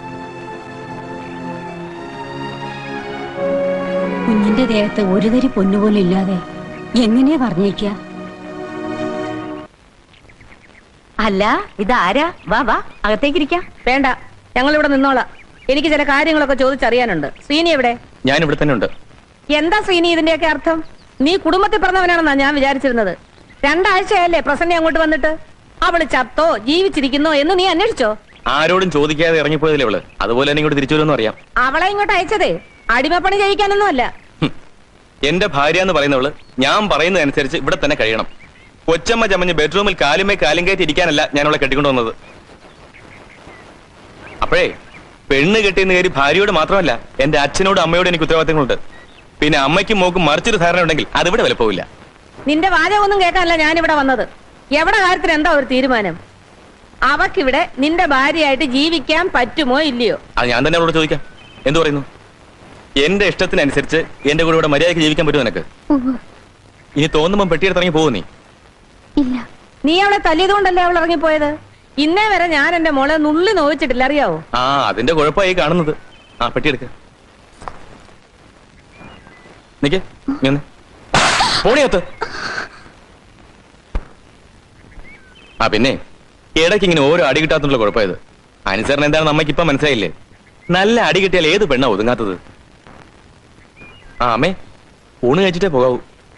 കുഞ്ഞിന്റെ ദേഹത്ത് ഒരു തരി പൊന്നുപോലും ഇല്ലാതെ എങ്ങനെയാ പറഞ്ഞേക്ക അല്ല ഇതാരാ വാ വാ അകത്തേക്കിരിക്കാം വേണ്ട ഞങ്ങൾ ഇവിടെ നിന്നോളാം എനിക്ക് ചില കാര്യങ്ങളൊക്കെ ചോദിച്ചറിയാനുണ്ട് ശ്രീനി എവിടെ ഞാൻ ഇവിടെ തന്നെ ഉണ്ട് എന്താ ശ്രീനി ഇതിന്റെയൊക്കെ അർത്ഥം നീ കുടുംബത്തിൽ പറഞ്ഞവനാണെന്നാ ഞാൻ വിചാരിച്ചിരുന്നത് രണ്ടാഴ്ചയല്ലേ പ്രസന്ന അങ്ങോട്ട് വന്നിട്ട് അവള് ചത്തോ ജീവിച്ചിരിക്കുന്നോ എന്ന് നീ അന്വേഷിച്ചോ ആരോടും ചോദിക്കാതെ ഇറങ്ങിപ്പോയതല്ലേ അവള് അതുപോലെ തന്നെ ഇങ്ങോട്ട് തിരിച്ചു വരുമെന്ന് അറിയാം അവളെ ഇങ്ങോട്ട് അയച്ചതേ അടിമപ്പണി ചെയ്യിക്കാനൊന്നും അല്ല എന്റെ ഭാര്യ എന്ന് പറയുന്നവള് ഞാൻ പറയുന്നതനുസരിച്ച് ഇവിടെ തന്നെ കഴിയണം കൊച്ചമ്മ ചമഞ്ഞ് ബെഡ്റൂമിൽ കാലുമേ കാലും കയറ്റി ഇരിക്കാനല്ല ഞാൻ അവളെ കെട്ടിക്കൊണ്ടു വന്നത് അപ്പോഴേ പെണ്ണ് കെട്ടിയെന്ന് കയറി ഭാര്യയോട് മാത്രമല്ല എന്റെ അച്ഛനോടും അമ്മയോടും എനിക്ക് ഉത്തരവാദിത്തങ്ങളുണ്ട് പിന്നെ അമ്മയ്ക്കും മോക്കും മറിച്ചൊരു ധാരണ ഉണ്ടെങ്കിൽ അതിവിടെ വിലപ്പോവില്ല നിന്റെ വാചകമൊന്നും കേൾക്കാനല്ല ഞാനിവിടെ വന്നത് എവിടെ കാര്യത്തിന് എന്താ ഒരു തീരുമാനം അവക്കിവിടെ നിന്റെ ഭാര്യയായിട്ട് ജീവിക്കാൻ പറ്റുമോ ഇല്ലയോ അത് ഞാൻ തന്നെ അവളോട് ചോദിക്കാം എന്തു പറയുന്നു എന്റെ ഇഷ്ടത്തിനനുസരിച്ച് എന്റെ കൂടെ ഇവിടെ മര്യാദയ്ക്ക് ജീവിക്കാൻ പറ്റുമോ നിനക്ക് ഇനി തോന്നുമ്പോൾ പെട്ടിയെടുത്തിറങ്ങി പോകും നീ ഇല്ല നീ അവളെ തല്ലിയതുകൊണ്ടല്ലേ അവൾ ഇറങ്ങിപ്പോയത് ഇന്നേ വരെ ഞാൻ എന്റെ മോളെ നുള്ളി നോവിച്ചിട്ടില്ല അറിയാവോ ആ അതിന്റെ കുഴപ്പമായി കാണുന്നത് ആ പെട്ടിയെടുക്ക നിക്ക് നീ വന്നേ. പോണിയത്ത് ആ പിന്നെ ഇടയ്ക്ക് ഇങ്ങനെ ഓരോ അടി കിട്ടാത്തുള്ള കുഴപ്പമായത് അനുസരണം എന്താണെന്ന് അമ്മയ്ക്ക് ഇപ്പൊ മനസ്സിലായില്ലേ നല്ല അടി കിട്ടിയാൽ ഏത് പെണ്ണാ ഒതുങ്ങാത്തത് ആ അമ്മേ ഊണ് കഴിച്ചിട്ടേ പോകാവൂ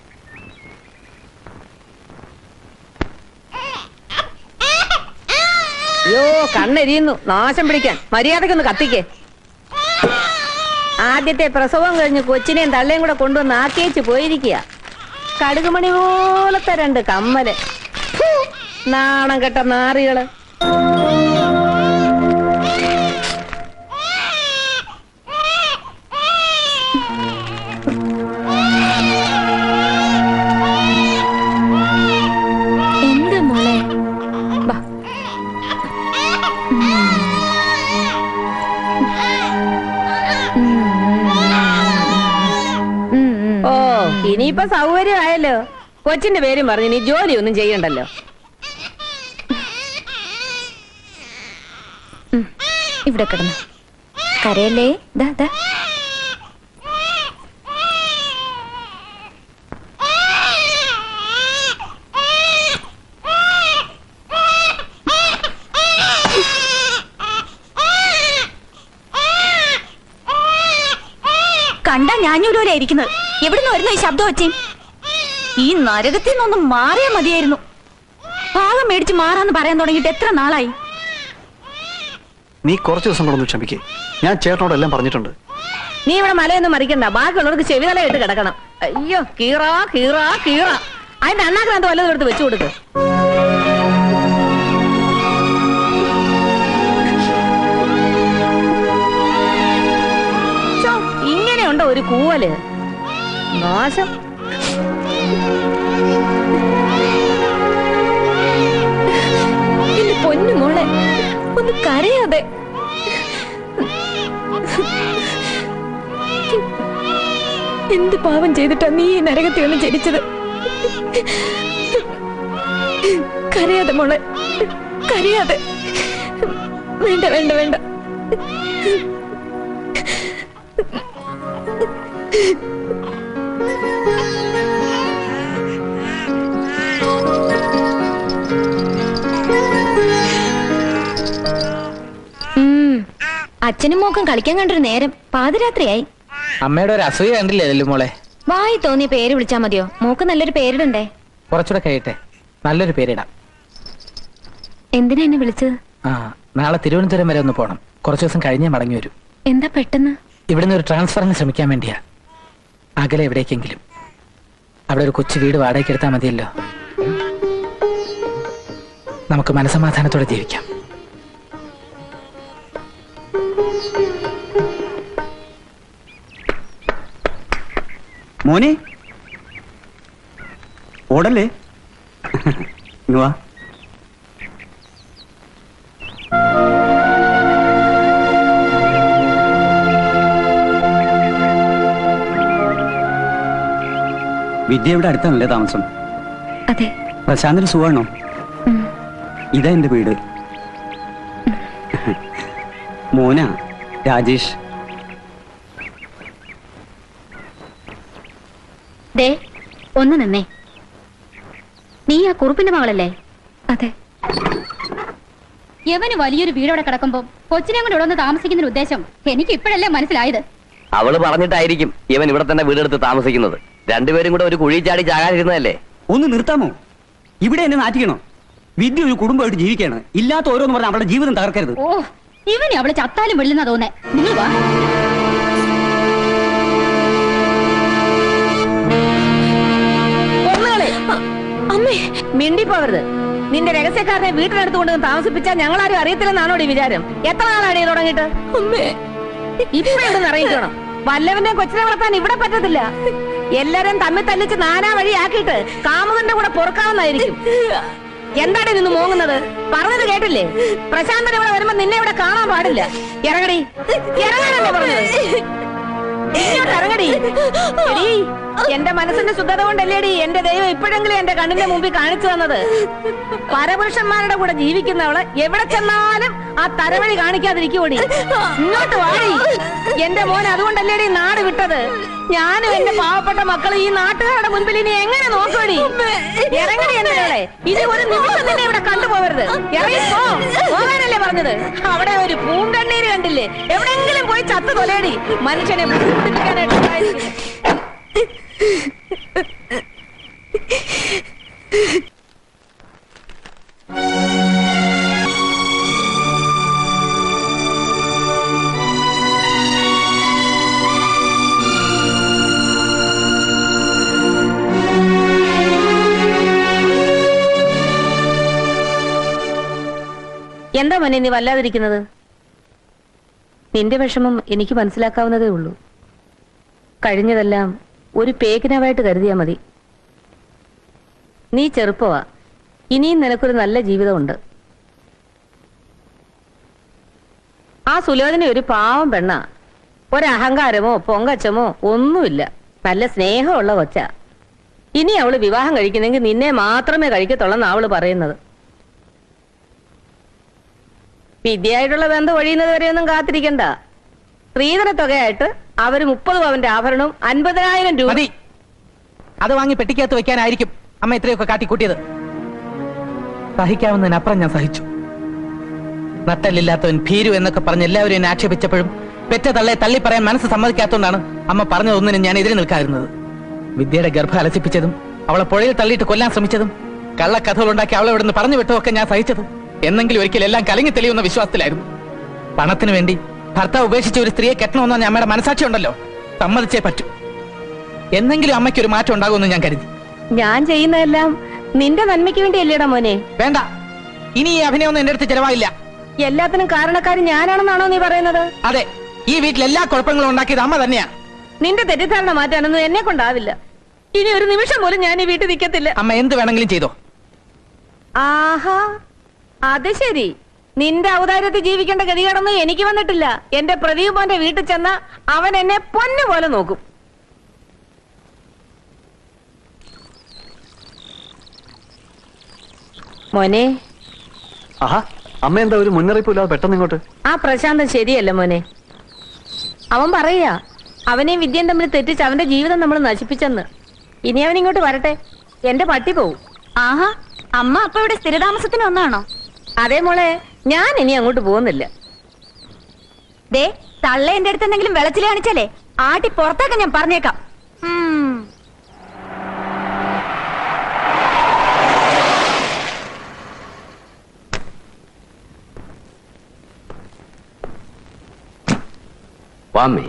അയ്യോ കണ്ണെരിയുന്നു നാശം പിടിക്കാൻ മര്യാദക്കൊന്ന് കത്തിക്കേ ആദ്യത്തെ പ്രസവം കഴിഞ്ഞ് കൊച്ചിനെയും തള്ളയും കൂടെ കൊണ്ടുവന്ന് ആക്കേച്ച് പോയിരിക്കുക കടുകുമണി പോലത്തെ രണ്ട് കമ്മല് ഫു, നാണം കെട്ട നാറികള് എന്താ മോളെ വാ. ഓ ഇനിയിപ്പൊ സൗകര്യമായല്ലോ കൊച്ചിന്റെ പേരും പറഞ്ഞ് ഇനി ജോലിയൊന്നും ചെയ്യണ്ടല്ലോ ഇവിടെ കിടന്നു കരയല്ലേ ദാ ദാ കണ്ടാ ഞാഞ്ഞൂലോലെ ഇരിക്കുന്നത് എവിടുന്ന് വരുന്നു ഈ ശബ്ദം വെച്ചേം ഈ നരകത്തിൽ നിന്നൊന്നും മാറിയാ മതിയായിരുന്നു ഭാഗം മേടിച്ച് മാറാന്ന് പറയാൻ തുടങ്ങിയിട്ട് എത്ര നാളായി നീ കുറച്ച് ദിവസം കൂടെ ഒന്ന് ക്ഷമിക്കേ ഞാൻ ചേട്ടനോട് എല്ലാം പറഞ്ഞിട്ടുണ്ട് നീ ഇവിടെ മലയൊന്നും മറിക്കണ്ട ബാക്കിയുള്ളവർക്ക് ചെവിതലയിട്ട് കിടക്കണം അയ്യോ കീറാ കീറാ കീറാ അതിന്റെ അണ്ണാക്രാന്ത് വല്ലതും എടുത്ത് വെച്ചു കൊടുക്ക് ഛോ, ഇങ്ങനെയുണ്ടോ ഒരു കൂവല് നാശം എന്റെ പൊന്നു മോളെ ഒന്ന് കരയാതെ എന്ത് പാവം ചെയ്തിട്ടാ നീ ഈ നരകത്തിൽ ഒന്ന് ജനിച്ചത് കരയാതെ മോളെ കരയാതെ വേണ്ട വേണ്ട വേണ്ട ഉം. അച്ഛനും മോക്കും കളിക്കാൻ കണ്ടൊരു നേരം പാതിരാത്രിയായി അമ്മയുടെ ഒരു അസൂയ കണ്ടില്ലേ അല്ലു മോളെ വായി തോന്നിയ പേര് വിളിച്ചാ മതിയോ മോക്ക് നല്ലൊരു പേരിടണ്ടേ കുറച്ചുകൂടെ കഴിയട്ടെ നല്ലൊരു പേരിടാം എന്തിനാ എന്നെ വിളിച്ചത് ആ നാളെ തിരുവനന്തപുരം വരെ ഒന്ന് പോണം കുറച്ച് ദിവസം കഴിഞ്ഞേ മടങ്ങി വരും എന്താ പെട്ടെന്ന് ഇവിടുന്ന് ഒരു ട്രാൻസ്ഫറിന് ശ്രമിക്കാൻ വേണ്ടിയാ അകലെ എവിടേക്കെങ്കിലും അവിടെ ഒരു കൊച്ചു വീട് വാടകയ്ക്ക് എടുത്താൽ മതിയല്ലോ നമുക്ക് മനസമാധാനത്തോടെ ജീവിക്കാം മോനെ ഓടല്ലേ ഇങ്ങ് വാ വിദ്യ ഇവിടെ അടുത്താണല്ലേ താമസം അതെ പ്രശാന്തിന് സുഖമാണോ ഇതാ എന്റെ വീട് മോന രാജേഷ് ദേ ഒന്ന് നിന്നേ നീ ആ കുറുപ്പിന്റെ മകളല്ലേ അതെ യവന് വലിയൊരു വീടവിടെ കിടക്കുമ്പോ കൊച്ചിനെ കൊണ്ട് ഇവിടെ വന്ന് താമസിക്കുന്നതിന് ഉദ്ദേശം എനിക്ക് ഇപ്പോഴല്ലേ മനസ്സിലായത് അവള് പറഞ്ഞിട്ടായിരിക്കും ഇവൻ ഇവിടെ തന്നെ വീടെടുത്ത് താമസിക്കുന്നത് രണ്ടുപേരും കൂടെ ഒരു കുഴി ചാടി ചാകാതിരുന്നതല്ലേ ഒന്ന് നിർത്താമോ ഇവിടെ എന്നെ നാറ്റിക്കണോ വിദ്യ ഒരു കുടുംബമായിട്ട് ജീവിക്കാണ് ഇല്ലാത്ത ഓരോന്ന് പറഞ്ഞാൽ അവളുടെ ജീവിതം തകർക്കരുത് ഓ ഇവനെ അവള് ചത്താലും വെള്ളുന്ന തോന്നേ നിങ്ങൾ വാ കൊന്നുകളെ അമ്മേ മിണ്ടിപ്പോവരുത് നിന്റെ രഹസ്യക്കാരനെ വീട്ടിനടുത്ത് കൊണ്ടുവന്ന് താമസിപ്പിച്ചാൽ ഞങ്ങളാരും അറിയത്തില്ലെന്നാണോടി വിചാരം എത്ര നാളാണ് ഇത് തുടങ്ങിയിട്ട് അമ്മേ ഇപ്പൊ ഇവിടെ അറിയിക്കണം വല്ലവന്റെ കൊച്ചിനെ വളർത്താൻ ഇവിടെ പറ്റത്തില്ല എല്ലാരും തമ്മിൽ തല്ലിച്ച് നാനാ വഴി ആക്കിയിട്ട് കാമുകന്റെ കൂടെ പൊറുക്കാവുന്നതായിരിക്കും എന്താണ് നിന്ന് മോങ്ങുന്നത് പറഞ്ഞത് കേട്ടില്ലേ പ്രശാന്തൻ ഇവിടെ വരുമ്പോ നിന്നെ ഇവിടെ കാണാൻ പാടില്ല ഇറങ്ങടി ഇറങ്ങാനല്ലേ പറഞ്ഞത് ഇങ്ങോട്ട് ഇറങ്ങടി എടീ, എന്റെ മനസ്സിന്റെ ശുദ്ധത കൊണ്ടല്ലേടി എന്റെ ദൈവം ഇപ്പോഴെങ്കിലും എന്റെ കണ്ണിന്റെ മുമ്പിൽ കാണിച്ചു തന്നത് പരപുരുഷന്മാരുടെ കൂടെ ജീവിക്കുന്നവള് എവിടെ ചെന്നാലും ആ തരവഴി കാണിക്കാതിരിക്കൂടി ഇങ്ങോട്ട് വാടി എന്റെ മോൻ അതുകൊണ്ടല്ലേടി നാട് വിട്ടത് ഞാനും എന്റെ പാവപ്പെട്ട മക്കൾ ഈ നാട്ടുകാരുടെ മുൻപിൽ ഇനി എങ്ങനെ നോക്കടി ഇറങ്ങടി എന്റെ മോളെ ഇനി ഒരു നിമിഷം നിന്നെ ഇവിടെ കണ്ടുപോകരുത് ഇറങ്ങി പോ പോകാനല്ലേ പറഞ്ഞത് അവിടെ ഒരു പൂങ്കണ്ണീര് കണ്ടില്ലേ എവിടെങ്കിലും പോയി ചത്തു തൊലയടി മനുഷ്യനെ ബുദ്ധിമുട്ടിപ്പിക്കാനായിട്ട് ഉണ്ടായിരുന്നു. എന്താ മോനെ നീ വല്ലാതിരിക്കുന്നത് നിന്റെ വിഷമം എനിക്ക് മനസ്സിലാക്കാവുന്നതേ ഉള്ളൂ കഴിഞ്ഞതെല്ലാം ഒരു പേക്കിനാവായിട്ട് കരുതിയാ മതി നീ ചെറുപ്പമാ ഇനിയും നിനക്കൊരു നല്ല ജീവിതമുണ്ട് ആ സുലോചന ഒരു പാവം പെണ്ണ ഒരഹങ്കാരമോ പൊങ്കച്ചമോ ഒന്നുമില്ല നല്ല സ്നേഹമുള്ള കൊച്ച ഇനി അവള് വിവാഹം കഴിക്കുന്നെങ്കിൽ നിന്നെ മാത്രമേ കഴിക്കത്തുള്ളെന്ന് അവള് പറയുന്നത് വിദ്യയായിട്ടുള്ള ബന്ധം ഒഴിയുന്നത് വരെയൊന്നും കാത്തിരിക്കണ്ട സ്ത്രീധന തുകയായിട്ട് അവര് മുപ്പത് പവന്റെ ആഭരണവും അൻപതിനായിരം രൂപ മതി അത് വാങ്ങി പെട്ടിക്കകത്ത് വെക്കാനായിരിക്കും അമ്മ ഇത്രയൊക്കെ കാട്ടിക്കൂട്ടിയത് സഹിക്കാവുന്നതിനപ്പുറം ഞാൻ സഹിച്ചു നട്ടല്ലില്ലാത്തവൻ ഭീരു എന്നൊക്കെ പറഞ്ഞ് എല്ലാവരും എന്നെ ആക്ഷേപിച്ചപ്പോഴും പെറ്റ തള്ളെ തള്ളി പറയാൻ മനസ്സ് സമ്മതിക്കാത്തതുകൊണ്ടാണ് അമ്മ പറഞ്ഞതൊന്നിനും ഞാൻ എതിരെ നിൽക്കാതിരുന്നത് വിദ്യയുടെ ഗർഭം അലസിപ്പിച്ചതും അവളെ പുഴയിൽ തള്ളിയിട്ട് കൊല്ലാൻ ശ്രമിച്ചതും കള്ളക്കഥകൾ ഉണ്ടാക്കി അവളെ ഇവിടുന്ന് പറഞ്ഞു വിട്ടതൊക്കെ ഞാൻ സഹിച്ചതും എന്നെങ്കിലും ഒരിക്കൽ എല്ലാം കലങ്ങി തെളിയുന്ന വിശ്വാസത്തിലായിരുന്നു പണത്തിന് വേണ്ടി ഭർത്താവ് ഉപേക്ഷിച്ച ഒരു സ്ത്രീയെ കെട്ടണമെന്ന് അമ്മയുടെ മനസാക്ഷി ഉണ്ടല്ലോ സമ്മതിച്ചേ പറ്റൂ എന്നെങ്കിലും അമ്മയ്ക്ക് ഒരു മാറ്റം ഉണ്ടാകുമെന്ന് ഞാൻ കരുതി ഞാൻ ചെയ്യുന്നതെല്ലാം നിന്റെ നന്മയ്ക്ക് വേണ്ടിയല്ലേടാ മോനെ വേണ്ട ഇനി ഈ അഭിനയൊന്നും എന്റെ അടുത്ത് ചെലവായില്ല എല്ലാത്തിനും കാരണക്കാരൻ ഞാനാണെന്നാണോ നീ പറയുന്നത് അതെ ഈ വീട്ടിൽ എല്ലാ കുഴപ്പങ്ങളും ഉണ്ടാക്കിയത് അമ്മ തന്നെയാ നിന്റെ തെറ്റിദ്ധാരണ മാറ്റാനൊന്നും എന്നെ കൊണ്ടാവില്ല ഇനി ഒരു നിമിഷം പോലും ഞാൻ ഈ വീട്ടിൽ നിൽക്കത്തില്ല അമ്മ എന്ത് വേണമെങ്കിലും ചെയ്തോ ആഹാ അത് ശരി നിന്റെ ഔദാര്യത്തിൽ ജീവിക്കേണ്ട ഗതികേടൊന്നും എനിക്ക് വന്നിട്ടില്ല എന്റെ പ്രദീപ് മോന്റെ വീട്ടിൽ ചെന്ന അവൻ എന്നെ പൊന്നു പോലെ നോക്കും മോനെ ആഹാ അമ്മ എന്താ ഒരു മുന്നറിയിപ്പ് ഇല്ലാതെ പെട്ടെന്ന് ഇങ്ങോട്ട് ആ പ്രശാന്തൻ ശരിയല്ല മോനെ അവൻ പറയാ അവനെയും വിദ്യയും തമ്മിൽ തെറ്റിച്ച് അവന്റെ ജീവിതം നമ്മൾ നശിപ്പിച്ചെന്ന് ഇനി അവൻ ഇങ്ങോട്ട് വരട്ടെ എന്റെ പട്ടി പോവും ആഹാ അമ്മ അപ്പൊ ഇവിടെ സ്ഥിരതാമസത്തിന് ഒന്നാണോ അതേ മോളെ ഞാൻ ഇനി അങ്ങോട്ട് പോകുന്നില്ല ദേ തള്ള എന്റെ അടുത്ത് എന്തെങ്കിലും വെളച്ചിൽ കാണിച്ചാലേ ആട്ടി പുറത്തേക്ക് ഞാൻ പറഞ്ഞേക്കാം ഉം. വാമ്മേ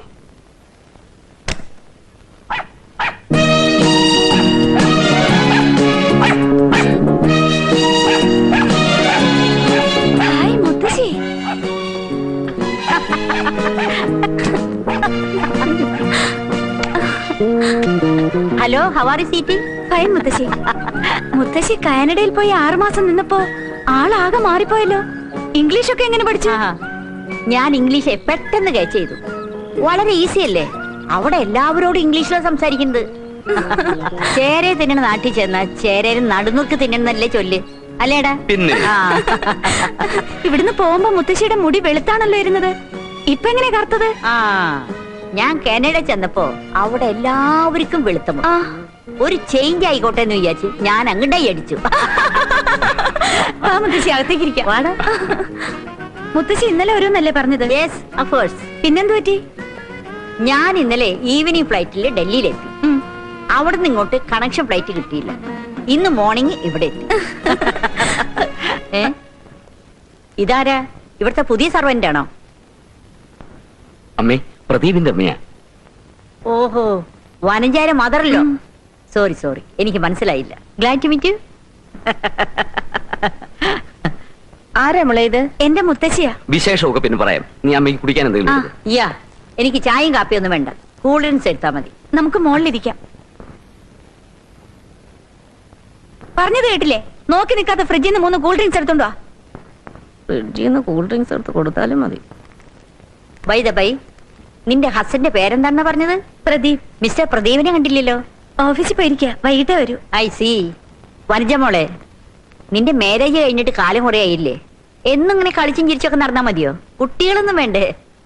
ഹായ് മുത്തശ്ശി ഹലോ ഹവാറി സീറ്റി ഫൈൻ മുത്തശ്ശി മുത്തശ്ശി കാനഡയിൽ പോയി ആറുമാസം നിന്നപ്പോ ആളാകെ മാറിപ്പോയല്ലോ ഇംഗ്ലീഷ് ഒക്കെ എങ്ങനെ പഠിച്ചു ഞാൻ ഇംഗ്ലീഷ് പെട്ടെന്ന് കേച്ച് ചെയ്തു വളരെ ഈസി അല്ലേ അവിടെ എല്ലാവരോടും ഇംഗ്ലീഷിലാണ് സംസാരിക്കുന്നത് ചേരെ തിന്നണ നാട്ടിൽ ചെന്ന ചേരേരും നടുനുർക്ക് തിന്നണല്ലേ ചൊല്ല് അല്ലേടാ പിന്നെ ആ ഇവിടുന്ന് പോകുമ്പോ മുത്തശ്ശിയുടെ മുടി വെളുത്താണല്ലോ ഇരുന്നത് ഇപ്പൊ എങ്ങനെ കറുത്തത് ആ ഞാൻ കാനഡ ചെന്നപ്പോ അവിടെ എല്ലാവർക്കും വെളുത്ത മുടി. ഒരു ചേഞ്ച് ആയിക്കോട്ടെ എന്ന് വിചാരിച്ച് ഞാൻ അങ്ങോട്ടായി അടിച്ചു ആ മുത്തശ്ശി അകത്തേക്ക് ഇരിക്കാം മുത്തശ്ശി ഇന്നലെ ഓരോന്നല്ലേ പറഞ്ഞത് പിന്നെന്തു പറ്റി ഞാൻ ഇന്നലെ ഈവനിങ് ഫ്ലൈറ്റിൽ ഡൽഹിയിലെത്തി അവിടെ നിന്ന് ഇങ്ങോട്ട് കണക്ഷൻ ഫ്ലൈറ്റ് കിട്ടിയില്ല ഇന്ന് മോർണിംഗ് ഇവിടെ എത്തി ഏ ഇതാരാ ഇവിടുത്തെ പുതിയ സർവന്റ് ആണോ അമ്മേ പ്രദീപിന്റെ അമ്മയാ ഓഹോ വനഞ്ചാര മദറല്ലോ സോറി സോറി എനിക്ക് മനസ്സിലായില്ല ഗ്ലാഡ് ടു മീറ്റ് ആരാ മോളെ ഇത് എന്റെ മുത്തശ്ശിയാ വിശേഷമൊക്കെ പിന്നെ പറയാം നീ അമ്മയ്ക്ക് കുടിക്കാൻ എന്തെങ്കിലും എടുക്ക്. യാ എനിക്ക് ചായയും കാപ്പിയൊന്നും വേണ്ട കൂൾ ഡ്രിങ്ക്സ് എടുത്താ മതി നമുക്ക് മുകളിലിരിക്കാം പറഞ്ഞത് കേട്ടില്ലേ നോക്കി നിൽക്കാത്ത ഫ്രിഡ്ജിൽ നിന്ന് മൂന്ന് കൂൾ ഡ്രിങ്ക്സ് എടുത്തോണ്ടോ ഫ്രിഡ്ജിൽ നിന്ന് കൂൾ ഡ്രിങ്ക്സ് എടുത്ത് കൊടുത്താലും മതി ബൈ ദ ബൈ നിന്റെ ഹസ്ബൻഡിന്റെ പേരെന്താണെന്ന് പറഞ്ഞത് പ്രദീപ് മിസ്റ്റർ പ്രദീപിനെ കണ്ടില്ലല്ലോ ഓഫീസിൽ പോയിരിക്കുക വൈകിട്ടേ വരൂ ഐ സി വനജ മോളെ നിന്റെ മാരേജ് കഴിഞ്ഞിട്ട് കാലം കുറെ ആയില്ലേ എന്നും ഇങ്ങനെ കളിച്ചും ചിരിച്ചൊക്കെ നടന്നാ മതിയോ കുട്ടികളൊന്നും വേണ്ടേ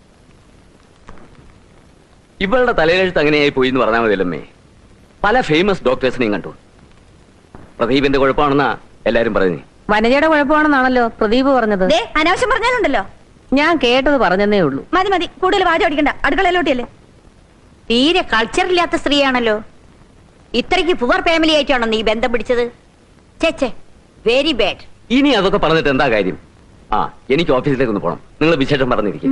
ഇവളുടെ തലയിലെഴുത്ത് അങ്ങനെയായി പോയി എന്ന് പറഞ്ഞാൽ മതിയല്ലമ്മേ പല ഫേമസ് ഡോക്ടേഴ്സിനെയും കണ്ടു പ്രദീപിന്റെ കുഴപ്പമാണെന്നാ എല്ലാരും പറഞ്ഞു വനജയുടെ കുഴപ്പമാണെന്നാണല്ലോ പ്രദീപ് പറഞ്ഞത് ദേ അനാവശ്യം പറഞ്ഞാലുണ്ടല്ലോ ഞാൻ കേട്ടത് പറഞ്ഞതേ ഉള്ളൂ മതി മതി കൂടുതൽ വാചം അടിക്കണ്ട അടുക്കളയിലോട്ടിയല്ലേ തീരെ കൾച്ചർ ഇല്ലാത്ത സ്ത്രീയാണല്ലോ ഇത്രയ്ക്ക് പുവർ ഫാമിലി ആയിട്ടാണോ നീ ബന്ധം പിടിച്ചത് ചേച്ചേ വെരി ബാഡ് ഇനി അതൊക്കെ പറഞ്ഞിട്ട് എന്താ കാര്യം ആ എനിക്ക് ഓഫീസിലേക്ക് ഒന്ന് പോണം നിങ്ങൾ വിശേഷം പറഞ്ഞിരിക്കും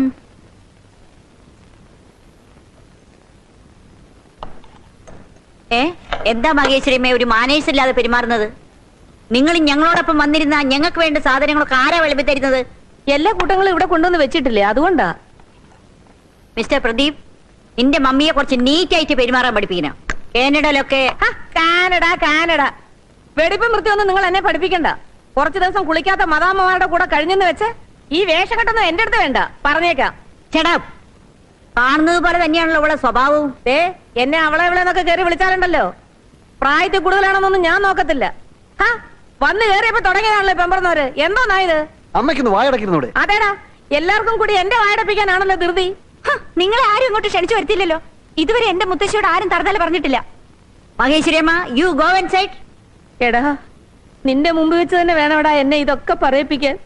ഏ എന്താ മഹേശ്വരിയമ്മേ ഒരു മാനേഴ്സ് ഇല്ലാതെ പെരുമാറുന്നത് നിങ്ങൾ ഞങ്ങളോടൊപ്പം വന്നിരുന്ന ഞങ്ങൾക്ക് വേണ്ട സാധനങ്ങളൊക്കെ ആരാ വിളമ്പി തരുന്നത് എല്ലാ കൂട്ടങ്ങളും ഇവിടെ കൊണ്ടുവന്ന് വെച്ചിട്ടില്ലേ അതുകൊണ്ടാ മിസ്റ്റർ പ്രദീപ് നിന്റെ മമ്മിയെ കുറച്ച് നീറ്റ് ആയിട്ട് പെരുമാറാൻ പഠിപ്പിക്കണം കാനഡയിലൊക്കെ ഹ, കാനഡ കാനഡ വെടിപ്പും വൃത്തിയൊന്നും നിങ്ങൾ എന്നെ പഠിപ്പിക്കണ്ട കുറച്ചു ദിവസം കുളിക്കാത്ത മതാമ്മമാരുടെ കൂടെ കഴിഞ്ഞെന്ന് വെച്ച് ഈ വേഷക്കെട്ടൊന്നും എന്റെ അടുത്ത് വേണ്ട പറഞ്ഞേക്കാം ചേടാ കാണുന്നത് പോലെ തന്നെയാണല്ലോ അവളെ സ്വഭാവവും ഏ എന്നെ അവളെ ഇവിടെ നിന്നൊക്കെ കയറി വിളിച്ചാലുണ്ടല്ലോ പ്രായത്തിൽ കൂടുതലാണെന്നൊന്നും ഞാൻ നോക്കത്തില്ല ഹാ വന്ന് കയറിയപ്പോ തുടങ്ങിയതാണല്ലോ പെമ്പറന്നവര് എന്തോന്നാ ഇത് അമ്മയ്ക്കൊന്ന് വായടക്കിരുന്നൂടെ അതേടാ എല്ലാവർക്കും കൂടി എന്റെ വായടപ്പിക്കാനാണല്ലോ ധൃതി നിങ്ങളെ ആരും ഇങ്ങോട്ട് ക്ഷണിച്ചു വരുത്തില്ലല്ലോ ഇതുവരെ എന്റെ മുത്തശ്ശിയോട് ആരും തറുതല പറഞ്ഞിട്ടില്ല മഹേശ്വരിയമ്മ യു ഗോ ആൻഡ് സൈഡ് എടാ നിന്റെ മുമ്പ് വെച്ച് തന്നെ വേണമടാ എന്നെ ഇതൊക്കെ പറയിപ്പിക്കാൻ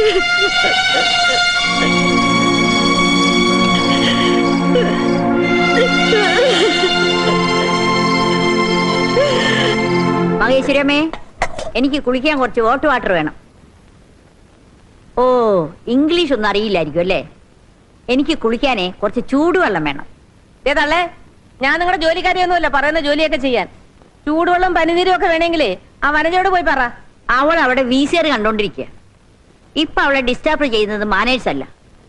മഹേശ്വരമ്മേ എനിക്ക് കുളിക്കാൻ കുറച്ച് ഹോട്ട് വാട്ടർ വേണം ഓ ഇംഗ്ലീഷ് ഒന്നും അറിയില്ലായിരിക്കും അല്ലേ എനിക്ക് കുളിക്കാനേ കുറച്ച് ചൂടുവെള്ളം വേണം ഏതള്ളേ ഞാൻ നിങ്ങളുടെ ജോലിക്കാരിയൊന്നുമല്ല പറയുന്ന ജോലിയൊക്കെ ചെയ്യാൻ ചൂടുവെള്ളം പനിനീരും ഒക്കെ വേണമെങ്കിലേ ആ വനജയോട് പോയി പറ അവൾ അവിടെ വി സി ആർ കണ്ടോണ്ടിരിക്കുക ഇപ്പൊ അവളെ ഡിസ്റ്റർബ് ചെയ്യുന്നത് മാനേഴ്സ് അല്ല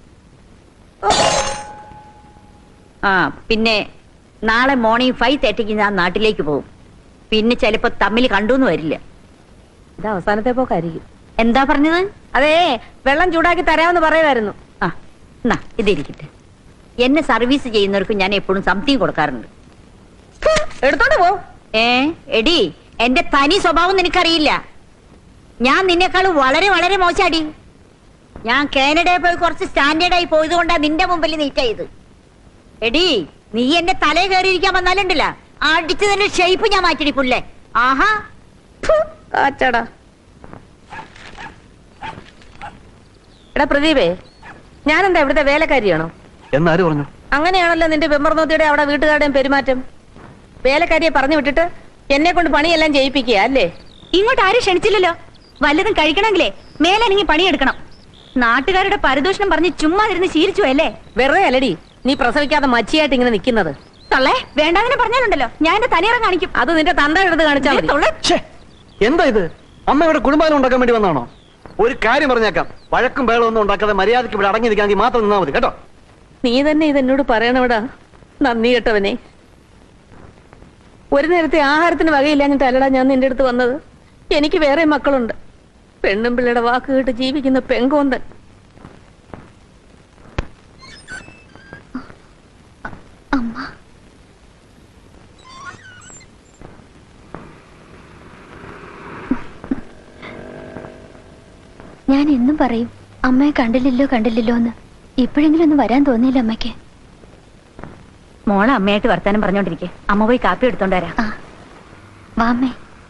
ആ പിന്നെ നാളെ മോർണിംഗ് ഫൈവ് തേർട്ടിക്ക് ഞാൻ നാട്ടിലേക്ക് പോകും പിന്നെ ചിലപ്പോ തമ്മിൽ കണ്ടൂന്ന് വരില്ല ഇത് അവസാനത്തെ പോക്കായിരിക്കും എന്താ പറഞ്ഞത് അതേ വെള്ളം ചൂടാക്കി തരാമെന്ന് പറയുമായിരുന്നു ആ എന്നാ ഇതിരിക്കട്ടെ എന്നെ സർവീസ് ചെയ്യുന്നവർക്ക് ഞാൻ എപ്പോഴും സംതിങ് കൊടുക്കാറുണ്ട് എടുത്തോണ്ട് പോ ഏ എടി എന്റെ തനി സ്വഭാവം നിനക്കറിയില്ല ഞാൻ നിന്നെക്കാൾ വളരെ വളരെ മോശാടി ഞാൻ കാനഡയിൽ പോയി കുറച്ച് സ്റ്റാൻഡേർഡ് ആയി പോയത് കൊണ്ടാ നിന്റെ മുമ്പിൽ നീറ്റായത് എടി നീ എന്റെ തലേ കയറിയിരിക്കാൻ വന്നാലുണ്ടല്ല അടിച്ചു തന്നെ ഷേപ്പ് ഞാൻ മാറ്റിടി പുല്ലേ ആഹാ കാച്ചടാ എടാ പ്രദീപേ ഞാനെന്താ ഇവിടുത്തെ വേലക്കാരിയാണോ എന്നാര് പറഞ്ഞു അങ്ങനെയാണല്ലോ നിന്റെ വെമ്മർനോത്തിയുടെ അവിടെ വീട്ടുകാരുടെയും പെരുമാറ്റം വേലക്കാരിയെ പറഞ്ഞു വിട്ടിട്ട് എന്നെ കൊണ്ട് പണിയെല്ലാം ചെയ്യിപ്പിക്കുക അല്ലേ ഇങ്ങോട്ട് ആരും ക്ഷണിച്ചില്ലല്ലോ വല്ലതും കഴിക്കണമെങ്കിലേ മേലനങ്ങി പണിയെടുക്കണം നാട്ടുകാരുടെ പരിദൂഷണം പറഞ്ഞ് ചുമ്മാ ഇരുന്ന് ശീലിച്ചു അല്ലേ വെറുതെ അല്ലടി നീ പ്രസവിക്കാതെ മച്ചിയായിട്ട് ഇങ്ങനെ നിൽക്കുന്നത് തള്ളേ വേണ്ടാങ്ങനെ പറഞ്ഞാലുണ്ടല്ലോ ഞാൻ എന്റെ തനിയറം കാണിക്കും അത് നിന്റെ തന്ത എടുത്ത് കാണിച്ചാൽ മതി ഛേ, എന്താ ഇത് അമ്മ ഇവിടെ കുടുംബാനം ഉണ്ടാക്കാൻ വേണ്ടി വന്നാണോ ഒരു കാര്യം പറഞ്ഞേക്കാം വഴക്കും ബഹളം ഒന്നും ഉണ്ടാക്കാതെ മര്യാദയ്ക്ക് ഇവിടെ അടങ്ങി നിൽക്കാമെങ്കിൽ മാത്രം നിന്നാ മതി കേട്ടോ നീ തന്നെ ഇതെന്നോട് പറയണവിടാ നന്ദി കേട്ടവനെ ഒരു നേരത്തെ ആഹാരത്തിന് വകയില്ലാഞ്ഞിട്ട് അല്ലടാ ഞാൻ നിന്റെ അടുത്ത് വന്നത് എനിക്ക് വേറെ മക്കളുണ്ട് പെണ്ണും പിള്ളയുടെ വാക്ക് കേട്ട് ജീവിക്കുന്ന പെങ്കോന്തൻ ഞാൻ എന്നും പറയും അമ്മയെ കണ്ടില്ലല്ലോ കണ്ടില്ലല്ലോ എന്ന് ഇപ്പോഴെങ്കിലും ഒന്ന് വരാൻ തോന്നിയില്ല അമ്മയ്ക്ക് മോളെ അമ്മയായിട്ട് വർത്താനം പറഞ്ഞോണ്ടിരിക്കെ അമ്മ പോയി കാപ്പി എടുത്തോണ്ട് വരാം വാമ്മേ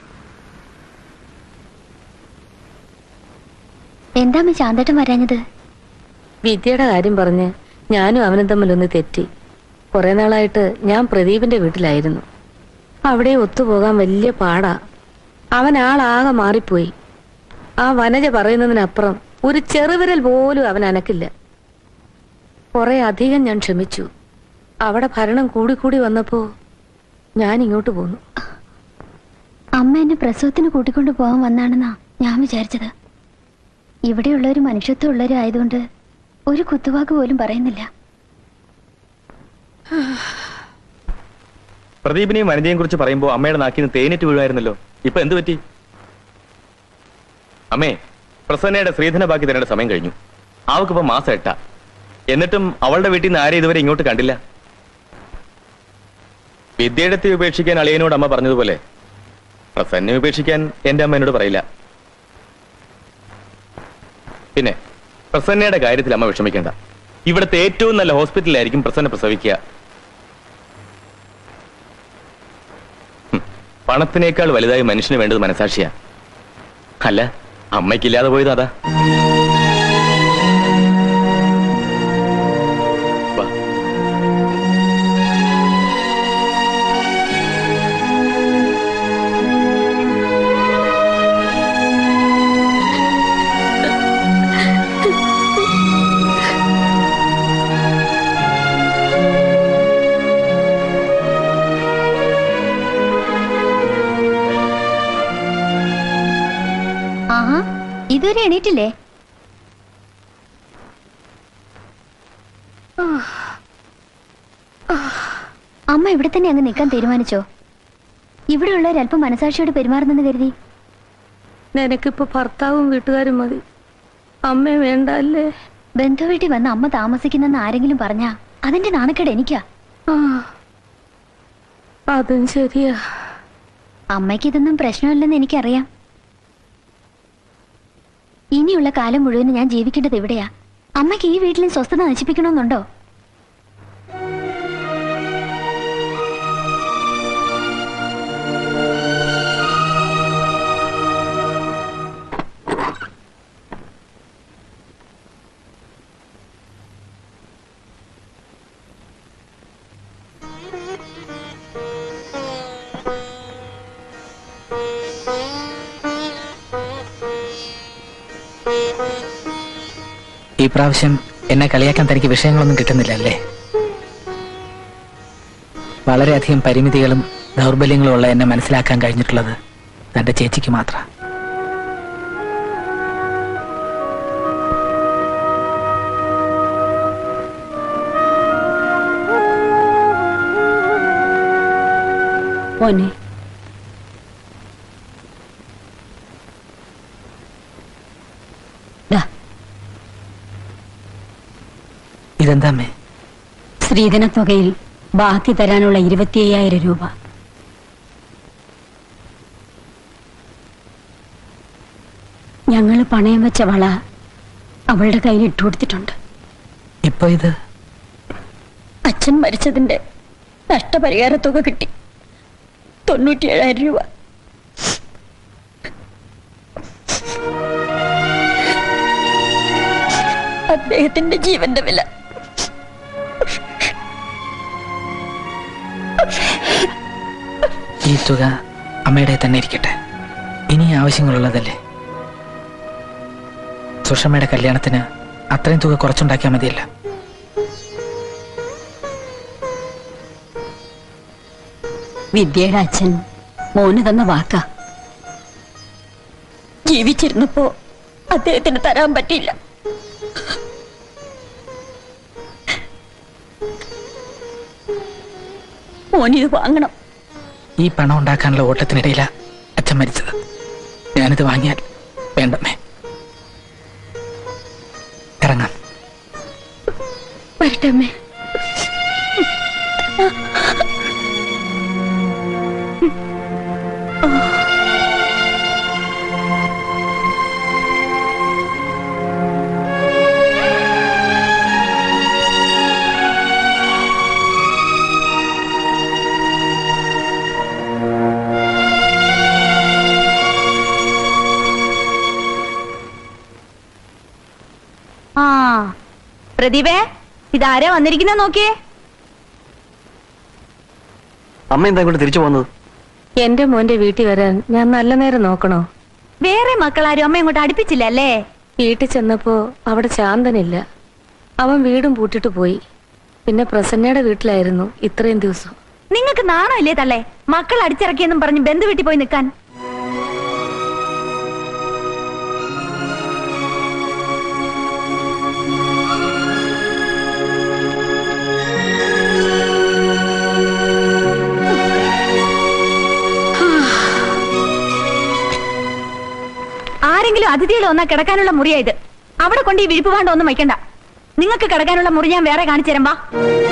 എന്താ അമ്മ ശാന്തട്ടം വരാഞ്ഞത് വിദ്യയുടെ കാര്യം പറഞ്ഞ് ഞാനും അവനും തമ്മിലൊന്ന് തെറ്റി കുറെ നാളായിട്ട് ഞാൻ പ്രദീപിന്റെ വീട്ടിലായിരുന്നു അവിടെ ഒത്തുപോകാൻ വലിയ പാടാ അവൻ ആളാകെ മാറിപ്പോയി ആ വനജ പറയുന്നതിനപ്പുറം ഒരു ചെറുവിരൽ പോലും അവൻ അനക്കില്ല കുറെ അധികം ഞാൻ ക്ഷമിച്ചു അവിടെ ഭരണം കൂടിക്കൂടി വന്നപ്പോ ഞാൻ ഇങ്ങോട്ട് പോന്നു അമ്മ എന്നെ പ്രസവത്തിന് കൂട്ടിക്കൊണ്ട് പോകാൻ വന്നാണെന്നാ ഞാൻ വിചാരിച്ചത് ഇവിടെയുള്ളവര് മനുഷ്യത്വം ഉള്ളവരും ആയതുകൊണ്ട് ഒരു കുത്തുവാക്ക് പോലും പറയുന്നില്ല പ്രദീപിനെയും വനിതയെയും കുറിച്ച് പറയുമ്പോൾ അമ്മയുടെ നാക്കിന് തേനിട്ട് വീഴുമായിരുന്നല്ലോ ഇപ്പൊ എന്ത് പറ്റി അമ്മേ പ്രസന്നയുടെ ശ്രീധന ബാക്കി തരേണ്ട സമയം കഴിഞ്ഞു അവക്കിപ്പോ മാസം എട്ടാ എന്നിട്ടും അവളുടെ വീട്ടിൽ നിന്ന് ആരെയും ഇതുവരെ ഇങ്ങോട്ട് കണ്ടില്ല വിദ്യയിടത്തെ ഉപേക്ഷിക്കാൻ അളിയനോട് അമ്മ പറഞ്ഞതുപോലെ പ്രസന്നെ ഉപേക്ഷിക്കാൻ എന്റെ അമ്മ എന്നോട് പറയില്ല പിന്നെ പ്രസന്നയുടെ കാര്യത്തിൽ അമ്മ വിഷമിക്കേണ്ട ഇവിടുത്തെ ഏറ്റവും നല്ല ഹോസ്പിറ്റലിലായിരിക്കും പ്രസന്ന പ്രസവിക്കുക ഹും, പണത്തിനേക്കാൾ വലുതായി മനുഷ്യന് വേണ്ടത് മനസാക്ഷിയാ അല്ല അമ്മയ്ക്കില്ലാതെ പോയത് അതാ വാ. ആഹാ ഇതുവരെ എണീറ്റില്ലേ അമ്മ ഇവിടെ തന്നെ അങ്ങ് നിൽക്കാൻ തീരുമാനിച്ചോ ഇവിടെയുള്ളവർ അല്പം മനസാക്ഷിയോട് പെരുമാറുന്നെന്ന് കരുതി നിനക്കിപ്പോ ഭർത്താവും വീട്ടുകാരും മതി അമ്മ വേണ്ട അല്ലേ ബന്ധുവീട്ടിൽ വന്ന് അമ്മ താമസിക്കുന്നെന്ന് ആരെങ്കിലും പറഞ്ഞാ അതിന്റെ നാണക്കേട് എനിക്കാ അതും ശരിയാ അമ്മയ്ക്ക് ഇതൊന്നും പ്രശ്നമില്ലെന്ന് എനിക്കറിയാം ഇനിയുള്ള കാലം മുഴുവൻ ഞാൻ ജീവിക്കേണ്ടത് ഇവിടെയാ അമ്മയ്ക്ക് ഈ വീട്ടിലും സ്വസ്ഥത നശിപ്പിക്കണമെന്നുണ്ടോ ഈ പ്രാവശ്യം എന്നെ കളിയാക്കാൻ തനിക്ക് വിഷയങ്ങളൊന്നും കിട്ടുന്നില്ല അല്ലേ വളരെയധികം പരിമിതികളും ദൗർബല്യങ്ങളും ഉള്ള എന്നെ മനസ്സിലാക്കാൻ കഴിഞ്ഞിട്ടുള്ളത് തന്റെ ചേച്ചിക്ക് മാത്രം മോനെ ദാ, ഇതെന്താ അമ്മേ സ്ത്രീധന തുകയിൽ ബാക്കി തരാനുള്ള ഇരുപത്തി അയ്യായിരം രൂപ ഞങ്ങൾ പണയം വെച്ച വള അവളുടെ കയ്യിൽ ഇട്ടുകൊടുത്തിട്ടുണ്ട് ഇപ്പൊ ഇത് അച്ഛൻ മരിച്ചതിന്റെ നഷ്ടപരിഹാര തുക കിട്ടി തൊണ്ണൂറ്റിയേഴായിരം രൂപ അദ്ദേഹത്തിന്റെ ജീവന്റെ വില ഈ തുക അമ്മയുടെ തന്നെ ഇരിക്കട്ടെ ഇനി ആവശ്യങ്ങളുള്ളതല്ലേ സുഷമ്മയുടെ കല്യാണത്തിന് അത്രയും തുക കുറച്ചുണ്ടാക്കിയാൽ മതിയല്ല വിദ്യയുടെ അച്ഛൻ മോന് തന്ന വാക്ക ജീവിച്ചിരുന്നപ്പോ അദ്ദേഹത്തിന് തരാൻ പറ്റില്ല മോനിത് വാങ്ങണം ഈ പണം ഉണ്ടാക്കാനുള്ള ഓട്ടത്തിനിടയിലാ അച്ഛൻ മരിച്ചത് ഞാനിത് വാങ്ങിയാൽ വേണ്ടമ്മേ ഇറങ്ങാം വരട്ടെ അമ്മേ ആ പ്രദീപേ ഇതാരാ വന്നിരിക്കുന്ന നോക്കിയേ അമ്മ എന്താ ഇങ്ങോട്ട് തിരിച്ചു പോകുന്നത് എന്റെ മോന്റെ വീട്ടിൽ വരാൻ ഞാൻ നല്ല നേരം നോക്കണോ വേറെ മക്കളാരും അമ്മ ഇങ്ങോട്ട് അടുപ്പിച്ചില്ല അല്ലേ വീട്ടിൽ ചെന്നപ്പോ അവിടെ ശാന്തനില്ല അവൻ വീടും പൂട്ടിട്ട് പോയി പിന്നെ പ്രസന്നയുടെ വീട്ടിലായിരുന്നു ഇത്രയും ദിവസം നിങ്ങൾക്ക് നാണോ ഇല്ലേ തള്ളേ മക്കൾ അടിച്ചിറക്കിയെന്നും പറഞ്ഞ് ബന്ധു വീട്ടിൽ പോയി നിൽക്കാൻ ആരെങ്കിലും അതിഥികൾ വന്നാൽ കിടക്കാനുള്ള മുറിയാ ഇത് അവിടെ കൊണ്ട് ഈ വിരിപ്പ് വേണ്ട ഒന്നും വയ്ക്കണ്ട നിങ്ങൾക്ക് കിടക്കാനുള്ള മുറി ഞാൻ വേറെ കാണിച്ചു തരാം വാ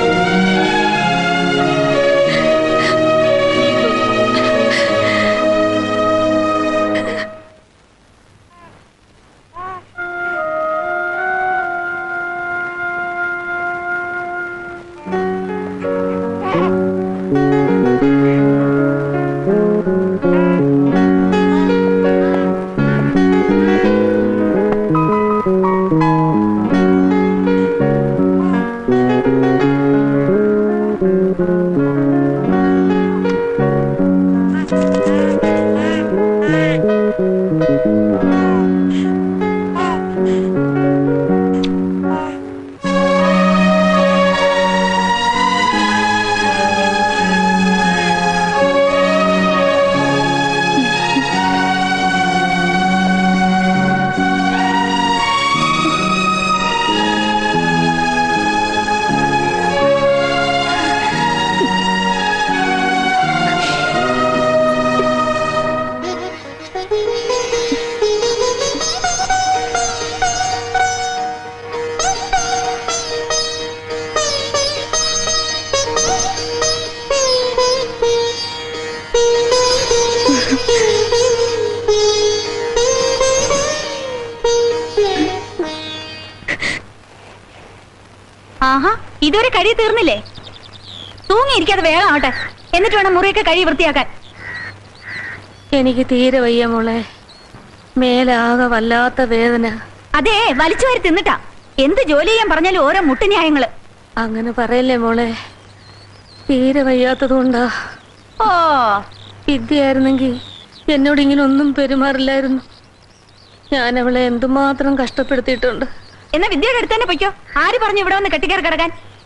ആഹാ ഇതുവരെ കഴി തീർന്നില്ലേ തൂങ്ങിയിരിക്കാതെ വേഗം ആവട്ടെ എന്നിട്ട് വേണം മുറിയൊക്കെ കഴി വൃത്തിയാക്കാൻ എനിക്ക് തീരെ വയ്യ മോളെ മേലാകെ വല്ലാത്ത വേദന അതെ വലിച്ചു വാരി തിന്നിട്ടാ എന്ത് ജോലി ചെയ്യാൻ പറഞ്ഞാലും ഓരോ മുട്ടുന്യായങ്ങള് അങ്ങനെ പറയല്ലേ മോളെ തീരെ വയ്യാത്തതുകൊണ്ടാ ഓ വിദ്യയായിരുന്നെങ്കിൽ എന്നോട് ഇങ്ങനെ ഒന്നും പെരുമാറില്ലായിരുന്നു ഞാൻ അവളെ എന്തുമാത്രം കഷ്ടപ്പെടുത്തിയിട്ടുണ്ട് എന്നാ വിദ്യയുടെ അടുത്ത് തന്നെ പൊയ്ക്കോ ആര് പറഞ്ഞു ഇവിടെ വന്ന് കെട്ടിക്കയറി കിടക്കാൻ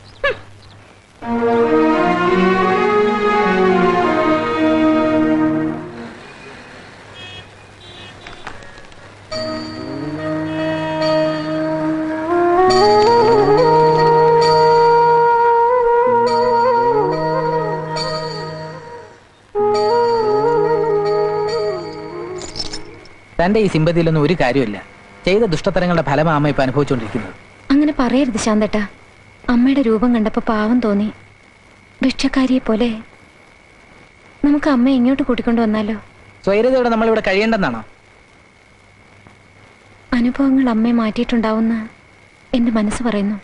തന്റെ ഈ സിമ്പതിയിലൊന്നും ഒരു കാര്യമില്ല ചെയ്ത ദുഷ്ടത്തരങ്ങളുടെ ഫലമാ അമ്മ ഇപ്പൊ അനുഭവിച്ചുകൊണ്ടിരിക്കുന്നത് അങ്ങനെ പറയരുത് ശാന്തട്ട അമ്മയുടെ രൂപം കണ്ടപ്പോ പാവം തോന്നി ഭിക്ഷക്കാരിയെ പോലെ നമുക്ക് അമ്മയെ ഇങ്ങോട്ട് കൂട്ടിക്കൊണ്ടു വന്നാലോ സ്വൈരതയോടെ നമ്മളിവിടെ കഴിയേണ്ടെന്നാണോ അനുഭവങ്ങൾ അമ്മയെ മാറ്റിയിട്ടുണ്ടാവുന്ന എന്റെ മനസ്സ് പറയുന്നു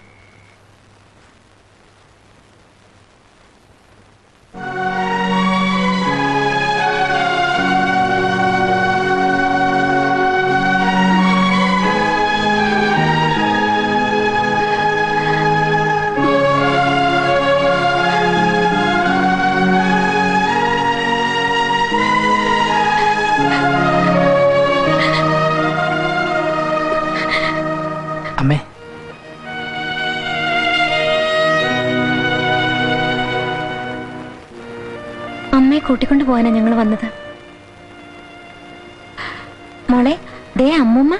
അമ്മേ അമ്മയെ കൂട്ടിക്കൊണ്ടു പോകാനാ ഞങ്ങൾ വന്നത് മോളെ ദേ അമ്മൂമ്മ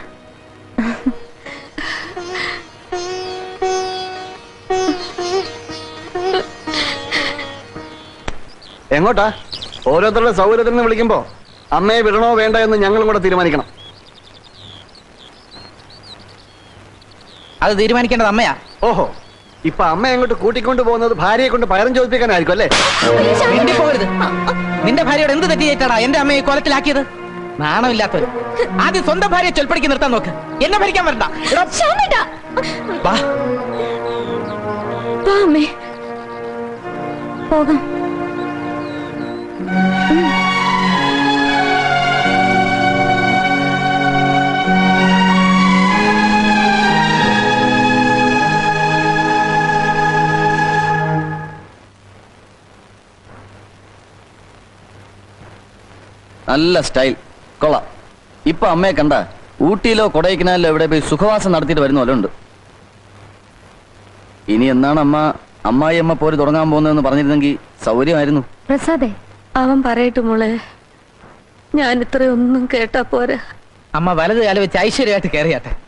എങ്ങോട്ടാ ഓരോരുത്തരുടെ സൗകര്യത്തിന് വിളിക്കുമ്പോ അമ്മയെ വിടണോ വേണ്ട എന്ന് ഞങ്ങളും കൂടെ തീരുമാനിക്കണം അത് തീരുമാനിക്കേണ്ടത് അമ്മയാ ഓഹോ ഇപ്പൊ അമ്മ എങ്ങോട്ട് കൂട്ടിക്കൊണ്ടു പോകുന്നത് ഭാര്യയെ കൊണ്ട് പകരം ചോദിപ്പിക്കാനായിരിക്കും അല്ലേ മിണ്ടി പോകരുത് നിന്റെ ഭാര്യയോട് എന്ത് തെറ്റി ചെയ്തിട്ടാടാ എന്റെ അമ്മയെ ഈ കൊലത്തിലാക്കിയത് നാണമില്ലാത്തവൻ ആദ്യം സ്വന്തം ഭാര്യയെ ചൊൽപ്പടിക്ക് നിർത്താൻ നോക്ക് എന്നെ ഭരിക്കാൻ വരണ്ട എടാ, വാ. വാ അമ്മേ പോകാം നല്ല സ്റ്റൈൽ കൊള്ളാം ഇപ്പൊ അമ്മയെ കണ്ട ഊട്ടിയിലോ കൊടൈക്കനാലിലോ എവിടെ പോയി സുഖവാസം നടത്തിയിട്ട് വരുന്ന പോലെ ഉണ്ട് ഇനി എന്നാണ് അമ്മ അമ്മായി അമ്മ പോര് തുടങ്ങാൻ പോകുന്നതെന്ന് പറഞ്ഞിരുന്നെങ്കിൽ സൗകര്യമായിരുന്നു പ്രസാദേ അവൻ പറയട്ടെ മോളെ ഞാൻ ഇത്രയൊന്നും കേട്ടാ പോരാ അമ്മ വലത് കാലം വെച്ച് ഐശ്വര്യമായിട്ട് കയറിയാട്ടെ